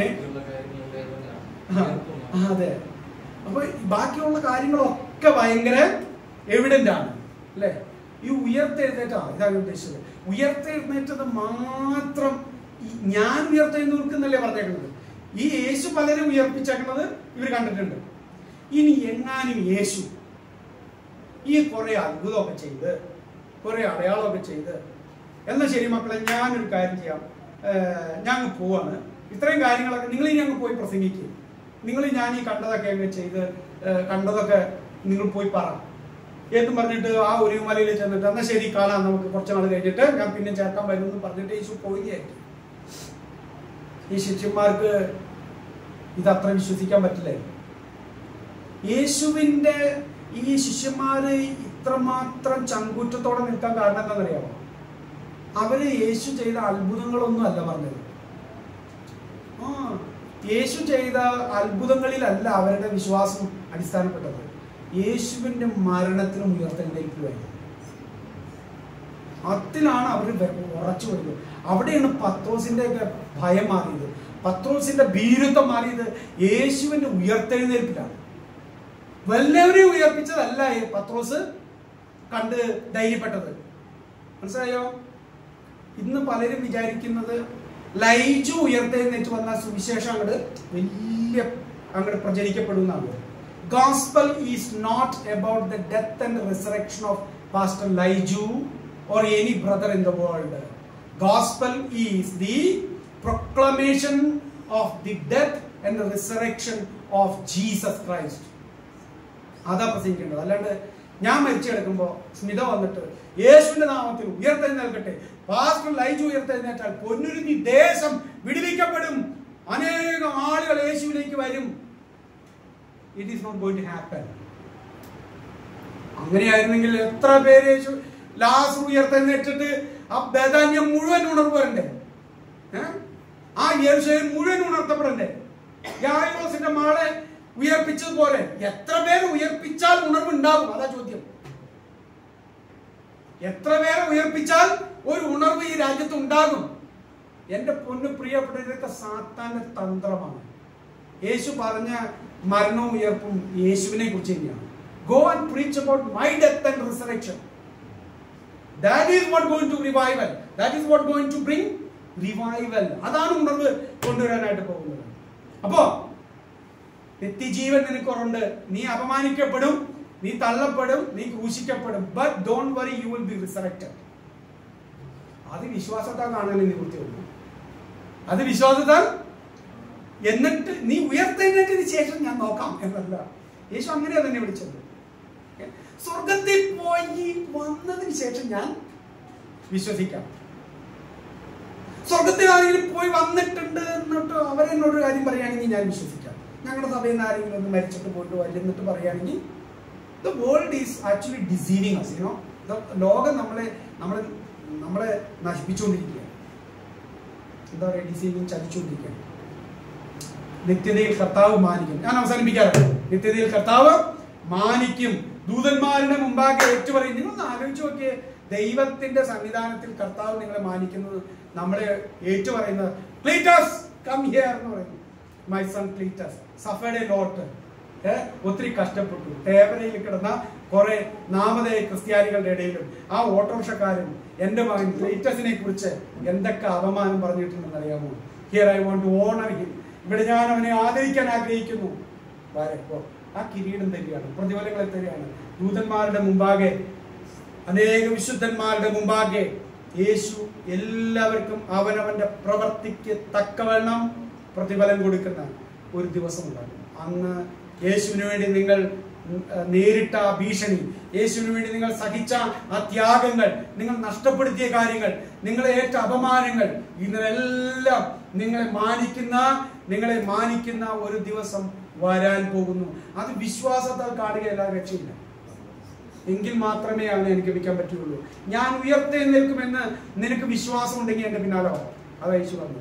ആ, അതെ അപ്പൊ ബാക്കിയുള്ള കാര്യങ്ങളൊക്കെ ഭയങ്കര എവിഡന്റ് ആണ് അല്ലെ ഈ ഉയർത്തെഴുന്നേറ്റാ ഇതാ ഞാൻ ഉദ്ദേശിച്ചത് ഉയർത്തെഴുന്നേറ്റത് മാത്രം ഈ ഞാൻ ഉയർത്തെഴുന്നേൽക്കുന്നല്ലേ പറഞ്ഞേക്കുന്നത് ഈ യേശു പലരും ഉയർപ്പിച്ചേക്കുന്നത് ഇവർ കണ്ടിട്ടുണ്ട് ഇനി എങ്ങാനും യേശു ഈ കുറെ അത്ഭുതമൊക്കെ ചെയ്ത് കുറെ അടയാളമൊക്കെ ചെയ്ത് എന്നാ ശരി മക്കളെ ഞാനൊരു കാര്യം ചെയ്യാം ഏർ ഞാൻ അങ്ങ് പോവാണ് ഇത്രയും കാര്യങ്ങളൊക്കെ നിങ്ങൾ ഇനി അങ്ങ് പോയി പ്രസംഗിക്കും നിങ്ങൾ ഞാൻ ഈ കണ്ടതൊക്കെ അങ്ങ് ചെയ്ത് ഏർ കണ്ടതൊക്കെ നിങ്ങൾ പോയി പറ എന്നും പറഞ്ഞിട്ട് ആ ഒരു മലയിൽ ചെന്നിട്ട് എന്നാ ശരി കാണാം നമുക്ക് കുറച്ച് നാൾ കഴിഞ്ഞിട്ട് ഞാൻ പിന്നെ ചേർക്കാൻ വരും എന്ന് പറഞ്ഞിട്ട് യേശു പോവുകയായിരിക്കും ഈ ശിഷ്യന്മാർക്ക് ഇത് അത്ര വിശ്വസിക്കാൻ പറ്റില്ലേ യേശുവിന്റെ ഈ ശിഷ്യന്മാര് ഇത്രമാത്രം ചങ്കൂറ്റത്തോടെ നിൽക്കാൻ കാരണം എന്താണെന്നറിയാമോ അവര് യേശു ചെയ്ത അത്ഭുതങ്ങളൊന്നും അല്ല പറഞ്ഞത് ആ യേശു ചെയ്ത അത്ഭുതങ്ങളിലല്ല അവരുടെ വിശ്വാസം അടിസ്ഥാനപ്പെട്ടത് യേശുവിന്റെ മരണത്തിനും ഉയർത്തെഴുന്നേൽക്കുമായിരുന്നു അതിലാണ് അവർ ഉറച്ചു വരുന്നത് അവിടെയാണ് പത്രോസിന്റെ ഒക്കെ ഭയം മാറിയത് പത്രോസിന്റെ ഭീരുത്വം മാറിയത് യേശുവിന്റെ ഉയർത്തെഴുന്നേൽപ്പിലാണ് വല്ലവരെയും ഉയർപ്പിച്ചതല്ല ഈ പത്രോസ് കണ്ട് ധൈര്യപ്പെട്ടത് മനസ്സിലായോ ഇന്ന് പലരും വിചാരിക്കുന്നത് ലൈജു ഉയർത്തെഴുന്നേറ്റ് വന്ന സുവിശേഷം അങ്ങോട്ട് വലിയ അങ്ങോട്ട് പ്രചരിക്കപ്പെടുന്നതാണ് gospel is not about the death and resurrection of pastor Laiju or any brother in the world gospel is the proclamation of the death and resurrection of Jesus Christ അതാ പ്രസംഗിക്കേണ്ടത് അല്ലാണ്ട് ഞാൻ മരിച്ചു കിടക്കുമ്പോ സ്മിത വന്നിട്ട് യേശുവിന്റെ നാമത്തിൽ ഉയർത്തെഴുന്നേൽക്കട്ടെ പാസ്റ്റർ ലൈജു ഉയർത്തെഴുന്നേറ്റാൽ പൊന്നുരുതി ദേശം വിടുവിക്കപ്പെടും അനേകം ആളുകൾ യേശുവിലേക്ക് വരും it is not going to happen അങ്ങനെയായിരുന്നെങ്കിൽ എത്ര പേര് യേശു ലാസ്റ്റ് ഉയർത്തെഴുന്നേറ്റിട്ട് ആ ബദാന്യം മുഴുവൻ ഉണർവ് വരണ്ടേ ഏ? ആ യെരുശലേം മുഴുവൻ ഉണർത്തപ്പെടണ്ടേ യായിറോസിന്റെ മാളെ ഉയർപ്പിച്ചതുപോലെ എത്ര പേര് ഉയർപ്പിച്ചാൽ ഉണർവ് ഉണ്ടാകും അതാ ചോദ്യം എത്ര പേരെ ഉയർപ്പിച്ചാൽ ഒരു ഉണർവ് ഈ രാജ്യത്ത് ഉണ്ടാകും എന്റെ പൊന്നു പ്രിയപ്പെട്ട ഇതൊക്കെ സാത്താന്റെ തന്ത്രമാണ് യേശു പറഞ്ഞ മരണവും ഉയർപ്പും യേശുവിനെ കുറിച്ച് തന്നെയാണ് go and preach about my death and resurrection that is what going to revival that is what going to bring revival അതാണ് ഉണർവ് കൊണ്ടുവരാനായിട്ട് പോകുന്നത് അപ്പോ നിത്യജീവൻ നിനക്കുണ്ട് നീ അപമാനിക്കപ്പെടും നീ തള്ളപ്പെടും നീ ക്രൂശിക്കപ്പെടും but don't worry you will be resurrected അത് വിശ്വാസത്താൽ കാണാൻ നിവൃത്തിയുള്ളൂ അത് വിശ്വാസത്താൽ എന്നിട്ട് നീ ഉയർത്തെഴുന്നേറ്റതിന് ശേഷം ഞാൻ നോക്കാം എന്നല്ല യേശു അങ്ങനെയാ തന്നെ വിളിച്ചത് സ്വർഗത്തിൽ പോയി വന്നതിന് ശേഷം ഞാൻ വിശ്വസിക്കാം സ്വർഗത്തിൽ ആരെങ്കിലും പോയി വന്നിട്ടുണ്ട് എന്നിട്ട് അവരെന്നോട് ഒരു കാര്യം പറയുകയാണെങ്കിൽ ഞാൻ വിശ്വസിക്കാം ഞങ്ങളുടെ സഭയിൽ നിന്ന് ആരെങ്കിലും ഒന്ന് മരിച്ചിട്ട് പോയിട്ട് വരുന്നിട്ട് പറയുകയാണെങ്കിൽ the world is actually deceiving us you know ലോകം നമ്മളെ നമ്മളെ നമ്മളെ നശിപ്പിച്ചുകൊണ്ടിരിക്കുകയാണ് എന്താ പറയുക ഡിസീവിങ് ചതിച്ചുകൊണ്ടിരിക്കുകയാണ് നിത്യതയിൽ കർത്താവ് മാനിക്കും ഞാൻ അവസാനിപ്പിക്കാറ് നിത്യതയിൽ കർത്താവ് മാനിക്കും ദൂതന്മാരുടെ മുമ്പാകെ ഏറ്റുപറയും നിങ്ങളൊന്ന് ആലോചിച്ച് നോക്കിയേ ദൈവത്തിന്റെ സന്നിധാനത്തിൽ കർത്താവ് നിങ്ങളെ മാനിക്കുന്നത് നമ്മളെ ഏറ്റുപറയുന്നത് ക്ലീറ്റസ് കം ഹിയർ എന്ന് പറയുന്നു മൈ സൺ ക്ലീറ്റസ് സഫയുടെ ലോട്ട് ഏഹ് ഒത്തിരി കഷ്ടപ്പെട്ടു തേവരയിൽ കിടന്ന കുറെ നാമധേയ ക്രിസ്ത്യാനികളുടെ ഇടയിലും ആ ഓട്ടോറിക്ഷക്കാരും എന്റെ മകൻ ക്ലീറ്റസിനെ കുറിച്ച് എന്തൊക്കെ അപമാനം പറഞ്ഞിട്ടുണ്ടെന്ന് അറിയാമോ here I want to honour him ഇവിടെ ഞാൻ അവനെ ആദരിക്കാൻ ആഗ്രഹിക്കുന്നു വരപ്പോ ആ കിരീടം തരികയാണ് പ്രതിഫലങ്ങളെ തരികയാണ് ദൂതന്മാരുടെ മുമ്പാകെ അനേക വിശുദ്ധന്മാരുടെ മുമ്പാകെ യേശു എല്ലാവർക്കും അവനവന്റെ പ്രവർത്തിക്ക് തക്കവണ്ണം പ്രതിഫലം കൊടുക്കുന്ന ഒരു ദിവസം ഉണ്ടാകും അന്ന് യേശുവിന് വേണ്ടി നിങ്ങൾ ഉം, ഏർ, നേരിട്ട ആ ഭീഷണി യേശുവിന് വേണ്ടി നിങ്ങൾ സഹിച്ച ആ ത്യാഗങ്ങൾ നിങ്ങൾ നഷ്ടപ്പെടുത്തിയ കാര്യങ്ങൾ നിങ്ങളെ ഏറ്റ അപമാനങ്ങൾ ഇതിനെല്ലാം നിങ്ങളെ മാനിക്കുന്ന നിങ്ങളെ മാനിക്കുന്ന ഒരു ദിവസം വരാൻ പോകുന്നു അത് വിശ്വാസത്താൽ കാണുകയല്ല രക്ഷയില്ല എങ്കിൽ മാത്രമേ അവനെ അനുഗമിക്കാൻ പറ്റുള്ളൂ ഞാൻ ഉയർത്തെഴുന്നേൽക്കുമെന്ന് നിനക്ക് വിശ്വാസം ഉണ്ടെങ്കിൽ എന്റെ പിന്നാലെ വാ അത് അയച്ചു പറഞ്ഞു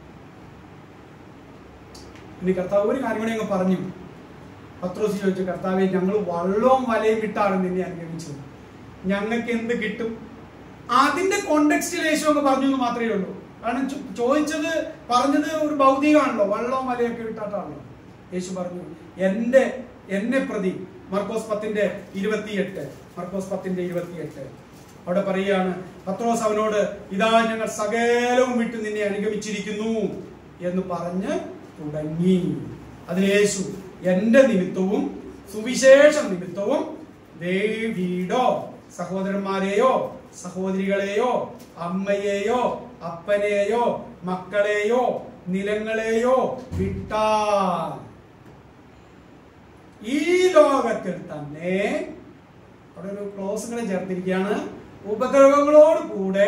ഇനി കർത്താവ് ഒരു കാര്യം കൂടി അങ്ങ് പറഞ്ഞു പത്രോസ് ചോദിച്ചു കർത്താവെ ഞങ്ങൾ വള്ളവും വലയും വിട്ടാണ് നിന്നെ അനുഗമിച്ചത് ഞങ്ങൾക്ക് എന്ത് കിട്ടും അതിന്റെ കോണ്ടെക്സ്റ്റിൽ യേശു അങ്ങ് പറഞ്ഞു എന്ന് മാത്രമേ ഉള്ളൂ കാരണം ചോ- ചോദിച്ചത് പറഞ്ഞത് ഒരു ഭൗതികമാണല്ലോ വള്ളവും വലയൊക്കെ വിട്ടാട്ടാണല്ലോ യേശു പറഞ്ഞു എന്റെ എന്നെ പ്രതി മർക്കോസ് പത്തിന്റെ ഇരുപത്തിയെട്ട് മർക്കോസ് പത്തിന്റെ ഇരുപത്തിയെട്ട് അവിടെ പറയുകയാണ് പത്രോസ് അവനോട് ഇതാ ഞങ്ങൾ സകലവും വിട്ട് നിന്നെ അനുഗമിച്ചിരിക്കുന്നു എന്ന് പറഞ്ഞ് തുടങ്ങി അതിന് യേശു എന്റെ നിമിത്തവും സുവിശേഷ നിമിത്തവും ദേ വീടോ സഹോദരന്മാരെയോ സഹോദരികളെയോ അമ്മയെയോ അപ്പനെയോ മക്കളെയോ നിലങ്ങളെയോ വിട്ടാൽ ഈ ലോകത്തിൽ തന്നെ അവിടെ ഒരു ക്ലോസ് കൂടെ ചേർത്തിരിക്കുകയാണ് ഉപദ്രവങ്ങളോട് കൂടെ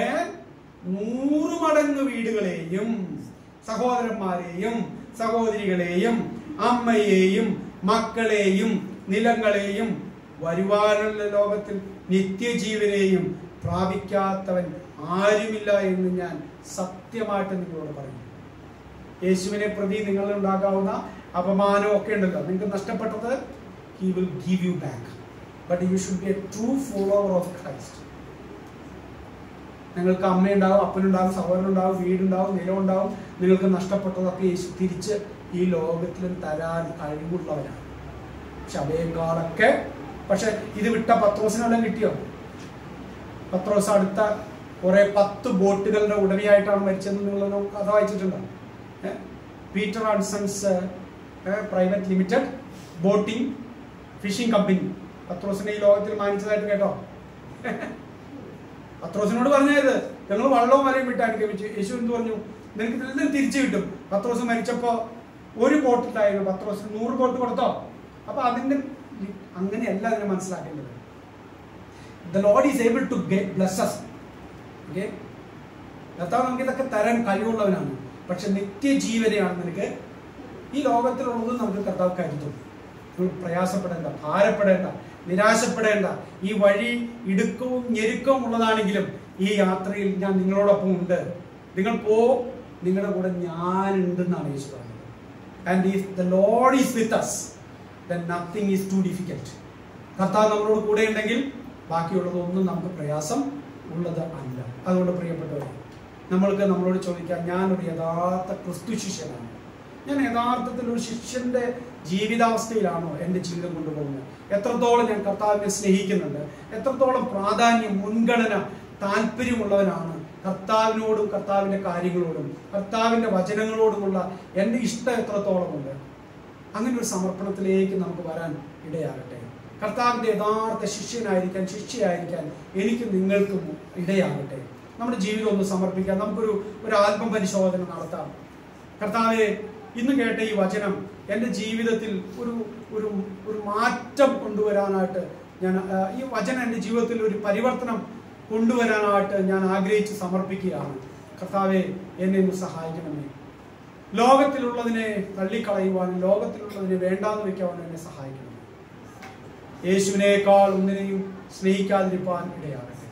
നൂറ് മടങ്ങ് വീടുകളെയും സഹോദരന്മാരെയും സഹോദരികളെയും അമ്മയെയും മക്കളെയും നിലങ്ങളെയും വരുവാനുള്ള ലോകത്തിൽ നിത്യജീവനെയും പ്രാപിക്കാത്തവൻ ആരുമില്ല എന്ന് ഞാൻ സത്യമായിട്ട് നിങ്ങളോട് പറയുന്നു യേശുവിനെ പ്രതി നിങ്ങളിൽ ഉണ്ടാകാവുന്ന അപമാനം ഒക്കെ ഉണ്ടല്ലോ നിങ്ങൾക്ക് നഷ്ടപ്പെട്ടത് he will give you back but you should be a true follower of Christ നിങ്ങൾക്ക് അമ്മയുണ്ടാവും അപ്പനുണ്ടാവും സഹോദരനുണ്ടാവും വീടുണ്ടാവും നിലമുണ്ടാവും നിങ്ങൾക്ക് നഷ്ടപ്പെട്ടതൊക്കെ യേശു തിരിച്ച് ഈ ലോകത്തിൽ തരാൻ കഴിവുള്ളവനാണ് പക്ഷെ അവയെക്കാളൊക്കെ പക്ഷെ ഇത് വിട്ട പത്രോസിനെല്ലാം കിട്ടിയോ പത്രോസ് അടുത്ത കുറെ പത്ത് ബോട്ടുകളുടെ ഉടമയായിട്ടാണ് മരിച്ചതെന്ന് നിങ്ങൾ കഥ വായിച്ചിട്ടുണ്ടോ ഏ? Peter and sons private limited boating fishing company പത്രോസിനെ ഈ ലോകത്തിൽ മാനിച്ചതായിട്ട് കേട്ടോ പത്രോസിനോട് പറഞ്ഞത് ഞങ്ങൾ വള്ളവും മലയും വിട്ട് അനുഗമിച്ചു യേശു എന്ത് പറഞ്ഞു നിനക്ക് ഇതെല്ലാം തിരിച്ചു കിട്ടും പത്രോസ് മരിച്ചപ്പോ ഒരു ബോട്ടിലായിരുന്നു പത്രോസിന് നൂറ് ബോട്ട് കൊടുത്തോ അപ്പൊ അതിന്റെ അങ്ങനെയല്ല അതിനെ മനസ്സിലാക്കേണ്ടത് the Lord is able to get blesses okay കർത്താവ് നമുക്ക് ഇതൊക്കെ തരാൻ കഴിവുള്ളവനാണ് പക്ഷെ നിത്യജീവനെയാണ് നിനക്ക് ഈ ലോകത്തിലുള്ളത് നമുക്ക് കർത്താവ് കരുതും നിങ്ങൾ പ്രയാസപ്പെടേണ്ട ഭാരപ്പെടേണ്ട നിരാശപ്പെടേണ്ട ഈ വഴി ഇടുക്കവും ഞെരുക്കവും ഉള്ളതാണെങ്കിലും ഈ യാത്രയിൽ ഞാൻ നിങ്ങളോടൊപ്പം ഉണ്ട് നിങ്ങൾ പോ നിങ്ങളുടെ കൂടെ ഞാനുണ്ടെന്നാണ് യേശു പറഞ്ഞത് and if the Lord is with us then nothing is too difficult കർത്താവ് നമ്മളോട് കൂടെ ഉണ്ടെങ്കിൽ ബാക്കിയുള്ളതൊന്നും നമുക്ക് പ്രയാസം ഉള്ളത് അല്ല അതുകൊണ്ട് പ്രിയപ്പെട്ടവരെ നമ്മൾക്ക് നമ്മളോട് ചോദിക്കാം ഞാനൊരു യഥാർത്ഥ ക്രിസ്തു ശിഷ്യനാണ് ഞാൻ യഥാർത്ഥത്തിൽ ഒരു ശിഷ്യന്റെ ജീവിതാവസ്ഥയിലാണോ എൻ്റെ ജീവിതം കൊണ്ടുപോകുന്നത് എത്രത്തോളം ഞാൻ കർത്താവിനെ സ്നേഹിക്കുന്നുണ്ട് എത്രത്തോളം പ്രാധാന്യം മുൻഗണന താല്പര്യമുള്ളവനാണ് കർത്താവിനോടും കർത്താവിൻ്റെ കാര്യങ്ങളോടും കർത്താവിൻ്റെ വചനങ്ങളോടുമുള്ള എൻ്റെ ഇഷ്ടം എത്രത്തോളമുണ്ട് അങ്ങനെ ഒരു സമർപ്പണത്തിലേക്ക് നമുക്ക് വരാൻ ഇടയാകട്ടെ കർത്താവിൻ്റെ യഥാർത്ഥ ശിഷ്യനായിരിക്കാൻ ശിഷ്യയായിരിക്കാൻ എനിക്ക് നിങ്ങൾക്കും ഇടയാകട്ടെ നമ്മുടെ ജീവിതം ഒന്ന് സമർപ്പിക്കാം നമുക്കൊരു ഒരു ആത്മ പരിശോധന നടത്താം കർത്താവെ ഇന്ന് കേട്ട ഈ വചനം എൻ്റെ ജീവിതത്തിൽ ഒരു ഒരു ഒരു മാറ്റം കൊണ്ടുവരാനായിട്ട് ഞാൻ ആ, ഈ വചനം എൻ്റെ ജീവിതത്തിൽ ഒരു പരിവർത്തനം കൊണ്ടുവരാനായിട്ട് ഞാൻ ആഗ്രഹിച്ച് സമർപ്പിക്കുകയാണ് കർത്താവെ എന്നെ ഒന്ന് സഹായിക്കണമേ ലോകത്തിലുള്ളതിനെ തള്ളിക്കളയുവാനും ലോകത്തിലുള്ളതിനെ വേണ്ടാന്ന് വെക്കാനും എന്നെ സഹായിക്കണം യേശുവിനേക്കാൾ ഒന്നിനെയും സ്നേഹിക്കാതിരിക്കാൻ ഇടയാകട്ടെ